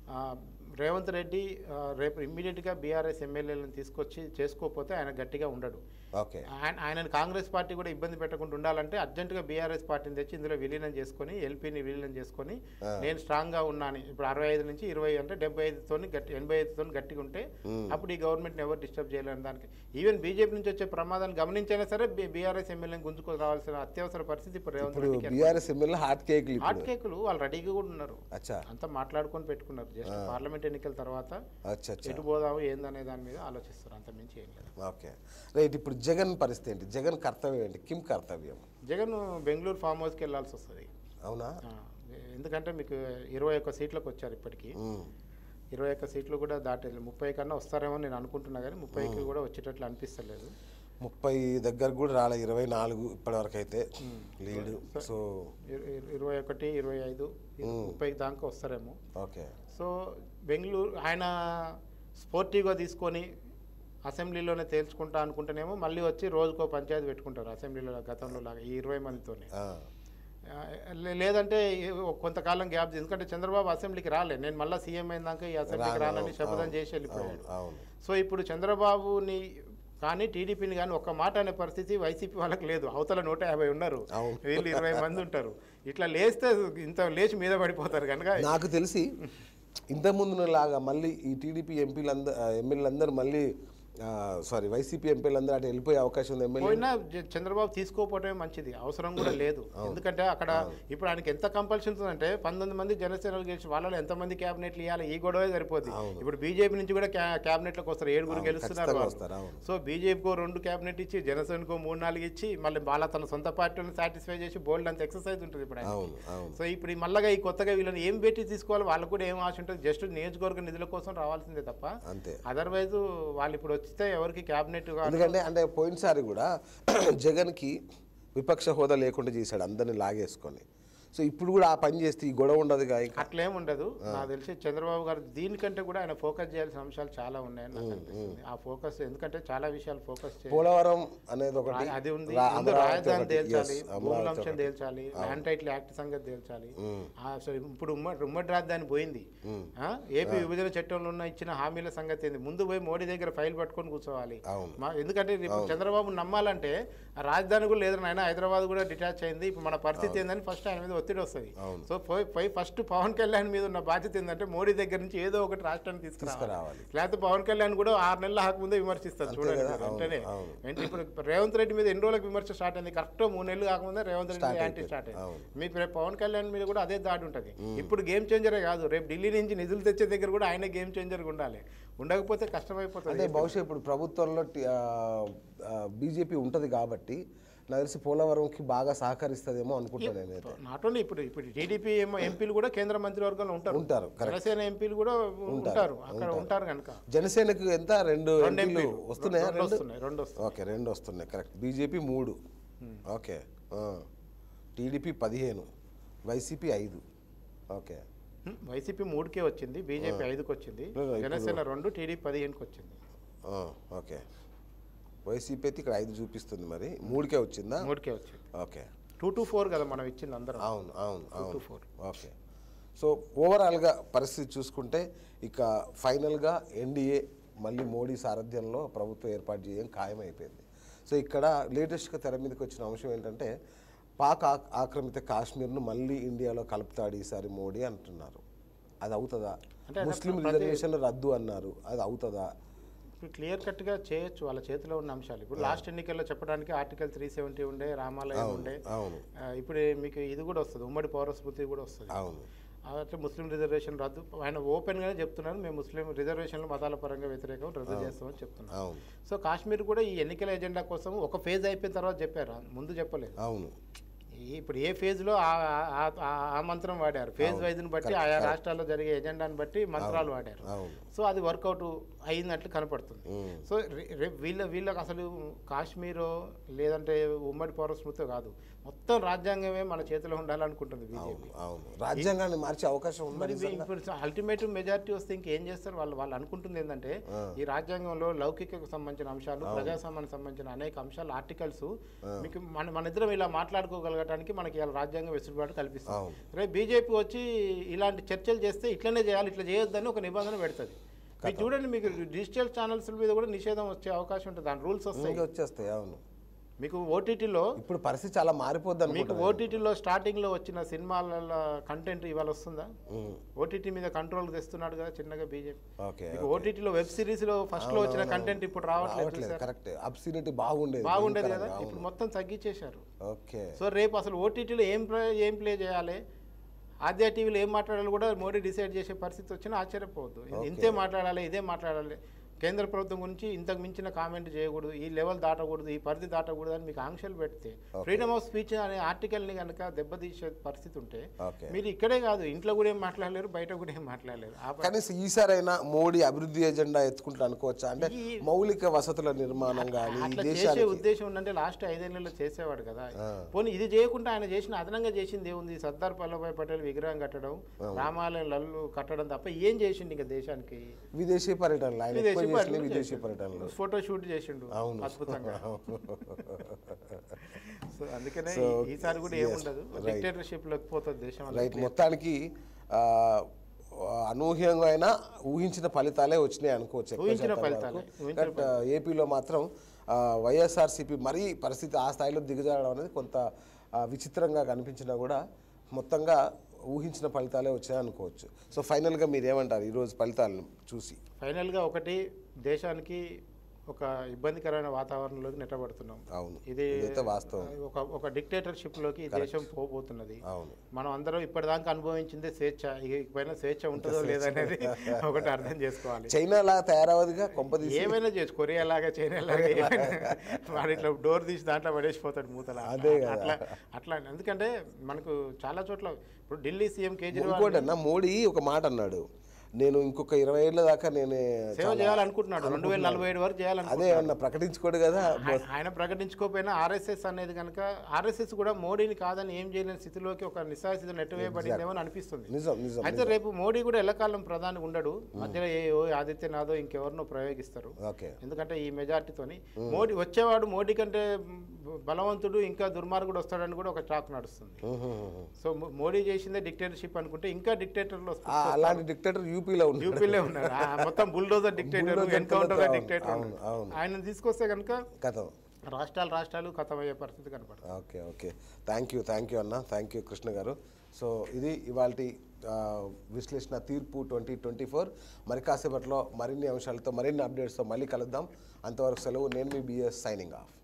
ఆ, రేవంత్ రెడ్డి ఆ, రేపు ఇమ్మీడియట్గా బీఆర్ఎస్ ఎమ్మెల్యేలను తీసుకొచ్చి చేసుకోకపోతే ఆయన గట్టిగా ఉండడు ఓకే ఆయన ఆయనను కాంగ్రెస్ పార్టీ కూడా ఇబ్బంది పెట్టకుండా ఉండాలంటే అర్జెంటుగా బీఆర్ఎస్ పార్టీని తెచ్చి ఇందులో విలీనం చేసుకొని ఎల్పీని విలీనం చేసుకొని నేను స్ట్రాంగ్గా ఉన్నాను ఇప్పుడు అరవై ఐదు నుంచి ఇరవై అంటే డెబ్బై ఐదుతో గట్టి ఎనభై ఐదుతో గట్టిగా ఉంటే అప్పుడు ఈ గవర్నమెంట్ని ఎవరు డిస్టర్బ్ చేయలేని దానికి ఈవెన్ బీజేపీ నుంచి వచ్చే ప్రమాదాన్ని గమనించైనా సరే బీఆర్ఎస్ ఎమ్మెల్యేని గుంజుకు రావాల్సిన అత్యవసర పరిస్థితి ఇప్పుడు రేవంత్ ఇప్పుడు రెడ్డికి బీఆర్ఎస్ ఎమ్మెల్యే హాట్ కేక్లు హాట్ ఇప్పుడు కేకులు వాళ్ళు రెడీగా కూడా ఉన్నారు అచ్చా అంతా మాట్లాడుకొని పెట్టుకున్నారు జస్ట్ పార్లమెంట్ ఎన్నికల తర్వాత అచ్చా అచ్చా ఎటు పోదాము ఏందనే దాని మీద ఆలోచిస్తారు అంత మించి ఏం లేదు ఓకే రైట్ ఇప్పుడు జగన్ పరిస్థితి ఏంటి జగన్ కర్తవ్యం ఏంటి కిమ్ కర్తవ్యం జగన్ బెంగళూరు ఫామ్ హౌస్కి వెళ్ళాల్సి వస్తుంది అవునా ఆ, ఎందుకంటే మీకు ఇరవై ఒక్క సీట్లకు వచ్చారు ఇప్పటికీ ఉమ్. ఇరవై ఒక్క సీట్లు కూడా దాటలేదు ముప్పై కన్నా వస్తారేమో నేను అనుకుంటున్నా కానీ ముప్పైకి కూడా వచ్చేటట్లు అనిపిస్తలేదు ముప్పై దగ్గర కూడా రాలే ఇరవై నాలుగు ఇప్పటివరకు అయితే లీడ్ సో ఇర- ఇర- ఇరవై ఒకటి ఇరవై ఐదు ముప్పైకి దాకా వస్తారేమో ఓకే సో బెంగళూరు ఆయన స్పోర్టివ్గా తీసుకొని అసెంబ్లీలోనే తేల్చుకుంటా అనుకుంటేనేమో మళ్ళీ వచ్చి రోజుకో పంచాయతీ పెట్టుకుంటారు అసెంబ్లీలో గతంలో లాగా ఈ ఇరవై మందితోనే ఆ, ఆ, లే- లేదంటే ఈ ఒక కొంతకాలం గ్యాప్ ఎందుకంటే చంద్రబాబు అసెంబ్లీకి రాలే నేను మళ్ళీ సీఎం అయినాక ఈ అసెంబ్లీకి రాను, రానని శపథం అవును, చేసి వెళ్ళిపోయాడు అవును సో ఇప్పుడు చంద్రబాబుని కానీ టీడీపీని కానీ ఒక్క మాట అనే పరిస్థితి వైసీపీ వాళ్ళకి లేదు అవతల నూట యాభై ఉన్నారు అవును. వీళ్ళు ఇరవై మంది ఉంటారు ఇట్లా లేస్తే ఇంత లేచి మీద పడిపోతారు కనుక నాకు తెలిసి ఇంతకుముందు లాగా మళ్ళీ ఈ టీడీపీ ఎంపీలందరూ ఎమ్మెల్యేలందరూ మళ్ళీ సారీ వైసీపీ ఎంపీలందరూ అటు వెళ్ళిపోయే అవకాశం ఉంది ఎమ్మెల్యే పోయినా జ- చంద్రబాబు తీసుకోకపోవడమే మంచిది అవసరం కూడా లేదు ఎందుకంటే అక్కడ ఇప్పుడు ఆయనకి ఎంత కంపల్షన్స్ ఉందంటే పంతొమ్మిది మంది జనసేనలు గెలిచి వాళ్ళలో ఎంతమంది క్యాబినెట్లు ఇవ్వాలి ఈ గొడవే సరిపోద్ది ఇప్పుడు బీజేపీ నుంచి కూడా క్యా- క్యాబినెట్లకు వస్తారు ఏడుగురు గెలుస్తున్నారు ఖచ్చితంగా వాళ్ళు. వస్తారు, అవును. సో బీజేపీకో రెండు క్యాబినెట్ ఇచ్చి జనసేనకో మూడు నాలుగు ఇచ్చి మళ్ళీ వాళ్ళ తన సొంత పార్టీని సాటిస్ఫై చేసి బోల్డ్ అంత ఎక్సర్సైజ్ ఉంటుంది ఇప్పుడు ఆయనకి. అవును అవును సో ఇప్పుడు ఈ మళ్ళగా ఈ కొత్తగా వీళ్ళని ఏం పెట్టి తీసుకోవాలి వాళ్ళకు కూడా ఏం ఆశ ఉంటుంది జస్ట్ నియోజకవర్గ నిధుల కోసం రావాల్సిందే తప్ప అంతే అదర్వైజ్ వాళ్ళు ఇప్పుడు వస్తే ఎవరికి క్యాబినెట్ ఎందుకంటే అంటే పోయినసారి కూడా జగన్కి విపక్ష హోదా లేకుండా చేశాడు అందరిని లాగేసుకొని సో ఇప్పుడు కూడా ఆ పని చేస్తే ఈ గొడవ ఉండదుగా ఇంకా అట్లేం ఉండదు నాకు తెలిసి చంద్రబాబు గారు దీనికంటే కూడా ఆయన ఫోకస్ చేయాల్సిన అంశాలు చాలా ఉన్నాయని నాకు అనిపిస్తుంది ఆ ఫోకస్ ఎందుకంటే చాలా విషయాలు ఫోకస్ చేయాలి పోలవరం అనేది ఒకటి అది ఉంది రా- ముందు అమరావతి రాజధాని ఒకటి. తేల్చాలి Yes, భూముల అమరావతి అంశం ఒకటి. తేల్చాలి ల్యాండ్ టైటిల్ యాక్ట్ సంగతి తేల్చాలి ఆ, సో ఇప్పుడు ఉమ్మడి ఉమ్మడి రాజధాని పోయింది ఆ, ఏపీ విభజన చట్టంలో ఉన్న ఇచ్చిన హామీల సంగతి ఏంది ముందు పోయి మోడీ దగ్గర ఫైల్ పట్టుకొని కూర్చోవాలి అవును మా ఎందుకంటే ఇప్పుడు చంద్రబాబు నమ్మాలంటే ఆ రాజధాని కూడా లేదని ఆయన హైదరాబాద్ కూడా డిటాచ్ అయింది ఇప్పుడు మన పరిస్థితి ఏందని ఫస్ట్ ఆయన మీద ఒత్తిడి వస్తుంది అవును. సో పోయి పోయి ఫస్ట్ పవన్ కళ్యాణ్ మీద ఉన్న బాధ్యత ఏంటంటే మోడీ దగ్గర నుంచి ఏదో ఒకటి రాష్ట్రాన్ని తీసుకురావాలి తీసుకురావాలి. లేకపోతే పవన్ కళ్యాణ్ కూడా ఆరు నెలల ముందే విమర్శిస్తారు చూడండి కదా, మీరు అవును, వెంటనే అవును. వెంటనే ఇప్పుడు రేవంత్ రెడ్డి మీద ఎన్ని రోజులకు విమర్శ స్టార్ట్ అయింది కరెక్ట్ మూడు నెలలు కాకముందే రేవంత్ రెడ్డి Start యాంటీ అయిపోయింది. స్టార్ట్ అయింది అవును. మీకు రేపు పవన్ కళ్యాణ్ మీద కూడా అదే దాడి ఉంటుంది ఇప్పుడు గేమ్ చేంజరే కాదు రేపు ఢిల్లీ నుంచి నిధులు తెచ్చే దగ్గర కూడా ఆయన గేమ్ చేంజర్గా ఉండాలి ఉండకపోతే కష్టమైపోతుంది అంటే బహుశా ఇప్పుడు ప్రభుత్వంలో బీజేపీ ఉంటుంది కాబట్టి నాకు తెలిసి పోలవరంకి బాగా సహకరిస్తుందేమో అనుకుంటాను నేనైతే నాట్ ఓన్లీ ఇప్పుడు ఇప్పుడు టీడీపీ ఎంపీలు కూడా కేంద్ర మంత్రివర్గంలో ఉంటారు ఉంటారు కరెక్ట్ జనసేన ఎంపీలు కూడా ఉంటారు అక్కడ ఉంటారు కనుక జనసేనకు ఎంత రెండు రెండు ఎంపీలు ఎంపీలు వస్తున్నాయా రెండు రెండు వస్తున్నాయి రెండు వస్తున్నాయి ఓకే రెండు వస్తున్నాయి కరెక్ట్ బీజేపీ మూడు ఓకే టీడీపీ పదిహేను వైసీపీ ఐదు ఓకే హ్మ్, వైసీపీ మూడుకే వచ్చింది బీజేపీ ఐదుకి వచ్చింది లేదు, ఇప్పుడు- జనసేన రెండు టీడీపీ పదిహేనుకి వచ్చింది ఆ, ఓకే వైసీపీ అయితే ఇక్కడ ఐదు చూపిస్తుంది మరి మూడుకే వచ్చిందా మూడుకే వచ్చింది ఓకే టూ టు ఫోర్ కదా మనం ఇచ్చింది అందరం అవును అవును అవును four. ఓకే సో ఓవరాల్గా పరిస్థితి చూసుకుంటే ఇక ఫైనల్గా ఎన్డీఏ మళ్ళీ మోడీ సారథ్యంలో ప్రభుత్వం ఏర్పాటు చేయడం ఖాయమైపోయింది సో ఇక్కడ లేటెస్ట్గా తెర మీదకి వచ్చిన అంశం ఏంటంటే పాక్ ఆ- ఆక్రమిత కాశ్మీర్ను మళ్ళీ ఇండియాలో కలుపుతాడు ఈసారి మోడీ అంటున్నారు అది అవుతుందా అంటే అది ముస్లిం ప్రతి- రిజర్వేషన్లు రద్దు అన్నారు అది అవుతుందా ఇప్పుడు క్లియర్ కట్గా చేయొచ్చు వాళ్ళ చేతిలో ఉన్న అంశాలు ఇప్పుడు లాస్ట్ ఎన్నికల్లో చెప్పడానికి ఆర్టికల్ త్రీ సెవెంటీ ఉండే రామాలయం ఉండే అవును ఆ, ఇప్పుడు మీకు ఇది కూడా వస్తుంది ఉమ్మడి పౌరస్మృతి కూడా వస్తుంది అవును అట్లా ముస్లిం రిజర్వేషన్ రద్దు ఆయన ఓపెన్గానే చెప్తున్నారు మేము ముస్లిం రిజర్వేషన్లు మతాల పరంగా వ్యతిరేకం రద్దు చేస్తామని చెప్తున్నారు అవును సో కాశ్మీర్ కూడా ఈ ఎన్నికల ఎజెండా కోసం ఒక ఫేజ్ అయిపోయిన తర్వాత చెప్పారు ముందు చెప్పలేదు అవును ఈ- ఇప్పుడు ఏ ఫేజ్లో ఆ- ఆ- ఆ- ఆ మంత్రం వాడారు ఫేజ్ వైజ్ని బట్టి ఆయా రాష్ట్రాల్లో జరిగే ఎజెండాని బట్టి మంత్రాలు వాడారు అవును సో అది వర్కౌట్ అయినట్లు కనపడుతుంది ఉమ్. సో రే- రే- వీళ్ళ వీళ్ళకి అసలు కాశ్మీరో లేదంటే ఉమ్మడి పౌర స్మృతి కాదు మొత్తం రాజ్యాంగమే మన చేతిలో ఉండాలనుకుంటుంది బీజేపీ అవును అవును రాజ్యాంగాన్ని మార్చే అవకాశం ఉంది మరి ఇప్పుడు అల్టిమేట్ మెజారిటీ వస్తే ఇంకేం చేస్తారు వాళ్ళు వాళ్ళు అనుకుంటుంది ఏంటంటే ఈ రాజ్యాంగంలో లౌకికకు సంబంధించిన అంశాలు ప్రజాస్వామ్యానికి సంబంధించిన అనేక అంశాలు ఆర్టికల్స్ మీకు మన మన ఇద్దరం ఇలా మాట్లాడుకోగలగటానికి మనకి ఇలా రాజ్యాంగం వెసులుబాటు కల్పిస్తుంది అవును. రేపు బీజేపీ వచ్చి ఇలాంటి చర్చలు చేస్తే ఇట్లనే చేయాలి ఇట్లా చేయొద్దని ఒక నిబంధన పెడుతుంది మీకు చూడండి మీకు డిజిటల్ ఛానల్స్ మీద కూడా నిషేధం వచ్చే అవకాశం ఉంటుంది దాని రూల్స్ వస్తాయి ఇంకా వచ్చేస్తాయి అవును మీకు ఓటీటీలో ఇప్పుడు పరిస్థితి చాలా మారిపోద్ది మీకు అనుకుంటా ఓటీటీలో స్టార్టింగ్లో వచ్చిన సినిమాల కంటెంట్ ఇవాళ వస్తుందా ఓటీటీ మీద కంట్రోల్ తెస్తున్నాడు కదా చిన్నగా బీజేపీ ఓకే మీకు ఓటీటీలో వెబ్ సిరీస్ లో ఫస్ట్ లో వచ్చిన కంటెంట్ ఇప్పుడు రావట్లేదు రావట్లేదు కరెక్ట్ అబ్సినిటీ బాగుండేది బాగుండేది కదా ఇప్పుడు మొత్తం తగ్గించేశారు ఓకే సో రేపు అసలు ఓటీటీలో ఏం ప్లే ఏం ప్లే చేయాలి ఆద్య టీవీలో ఏం మాట్లాడాలి కూడా మోడీ డిసైడ్ చేసే పరిస్థితి వచ్చినా ఆశ్చర్యపోవద్దు ఇంతే మాట్లాడాలి ఇదే మాట్లాడాలి కేంద్ర ప్రభుత్వం గురించి ఇంతకు మించిన కామెంట్ చేయకూడదు ఈ లెవెల్ దాటకూడదు ఈ పరిధి దాటకూడదు అని మీకు ఆంక్షలు పెడితే ఫ్రీడమ్ ఆఫ్ స్పీచ్ అనే ఆర్టికల్ని కనుక దెబ్బతీసే పరిస్థితి ఉంటే ఓకే మీరు ఇక్కడే కాదు ఇంట్లో కూడా ఏం మాట్లాడలేరు బయట కూడా ఏం మాట్లాడలేరు ఆ ప- కనీసం ఈసారైనా మోడీ అభివృద్ధి ఎజెండా ఎత్తుకుంటా అనుకోవచ్చా అంటే మౌలిక వసతుల నిర్మాణం కానీ ఈ అట్లా చేసే దేశానికి ఉద్దేశం ఉందంటే లాస్ట్ ఐదేళ్లలో చేసేవాడు కదా పోనీ ఇది చేయకుండా ఆయన చేసిన అదనంగా చేసింది ఏముంది సర్దార్ వల్లభాయ్ పటేల్ విగ్రహం కట్టడం రామాలయం లల్లు కట్టడం తప్ప ఏం చేసిండు ఇంకా దేశానికి విదేశీ పర్యటనలు ఆయన ఎక్కువ విదేశీ చేసిన పర్యటనలు విదేశీ చేసిండు. పర్యటనలు ఫోటో షూట్ చేసిండు అవును. అద్భుతంగా సో అందుకనే So, ఈ- ఈసారి కూడా yes, ఏముండదు right. డిక్టేటర్షిప్ లోకి పోతుంది దేశం అంతా. రైట్ మొత్తానికి ఆ, అనూహ్యంగా అయినా ఊహించిన ఫలితాలే వచ్చినాయి అనుకోవచ్చు ఎక్కువ ఊహించిన శాతం ఫలితాలే, వరకు. ఊహించిన బట్ ఏపీలో మాత్రం ఆ, వైఎస్ఆర్సీపీ మరీ పరిస్థితి ఆ స్థాయిలో దిగజారడం అనేది కొంత ఆ, విచిత్రంగా కనిపించినా కూడా మొత్తంగా ఊహించిన ఫలితాలే వచ్చాయి అనుకోవచ్చు సో ఫైనల్గా మీరు ఏమంటారు ఈరోజు ఫలితాలను చూసి ఫైనల్గా ఒకటి దేశానికి ఒక ఇబ్బందికరమైన వాతావరణంలోకి నెట్టబడుతున్నాం అవును ఇది ఇదైతే వాస్తవం ఒక ఒక డిక్టేటర్షిప్ లోకి ఈ దేశం పోబోతున్నది అవును మనం అందరం ఇప్పటిదాకా అనుభవించిందే స్వేచ్ఛ ఇక పైన స్వేచ్ఛ ఉంటుందో లేదనేది ఒకటి అర్థం చేసుకోవాలి చైనా లా తయారవదిగా కొంపదీసి ఏమైనా చేయొచ్చు కొరియా లాగా చైనా లాగా ఏమైనా వాడు ఇట్లా డోర్ తీసి దాంట్లో పడేసిపోతాడు మూతల అదే కదా. అట్లా అట్లా ఎందుకంటే మనకు చాలా చోట్ల ఇప్పుడు ఢిల్లీ సీఎం కేజ్రీవాల్ ఇంకోటి అన్న మోడీ ఒక మాట అన్నాడు నేను ఇంకొక ఇరవై ఏళ్ళ దాకా నేను సేవ చేయాలనుకుంటున్నాడు రెండు వేల నలభై ఏడు వరకు చేయాలనుకుంటున్నాడు అదే అన్న ప్రకటించుకోడు కదా ఆయ- ఆయన ప్రకటించుకోకపోయినా ఆర్ఎస్ఎస్ అనేది కనుక ఆర్ఎస్ఎస్ కూడా మోడీని కాదని ఏం చేయలేని స్థితిలోకి ఒక నిస్సాస్థితి నెట్టవేయబడిందేమో అని అనిపిస్తుంది నిజం నిజం అయితే రేపు మోడీ కూడా ఎల్లకాలం ప్రధాని ఉండడు మధ్యలో ఏ ఓ ఆదిత్యనాథో ఇంకెవరినో ప్రయోగిస్తారు ఓకే ఎందుకంటే ఈ మెజార్టీతోని మోడీ వచ్చేవాడు మోడీ కంటే బలవంతుడు ఇంకా దుర్మార్గుడు వస్తాడని కూడా ఒక టాక్ నడుస్తుంది సో మో- మోడీ చేసిందే డిక్టేటర్షిప్ అనుకుంటే ఇంకా డిక్టేటర్లు ఆ, అలాంటి డిక్టేటర్ యూపీలో ఉన్నాడు యూపీలో ఉన్నారు ఆ, మొత్తం బుల్డోజర్ డిక్టేటర్ Bulldozer ఎన్కౌంటర్ అవును, డిక్టేటర్ అవును, అవును. ఆయన తీసుకొస్తే కనుక కథం రాష్ట్రాలు రాష్ట్రాలు ఖతమయ్యే పరిస్థితి కనపడుతుంది okay okay thank you thank you అన్న thank you Krishna garu so ఇది ఇవాళ విశ్లేషణ తీర్పు ట్వంటీ ట్వంటీ ఫోర్ మరి కాసేపట్లో మరిన్ని అంశాలతో మరిన్ని అప్డేట్స్తో మళ్ళీ కలుద్దాం అంతవరకు సెలవు నేను మీ బిఎస్ సైనింగ్ ఆఫ్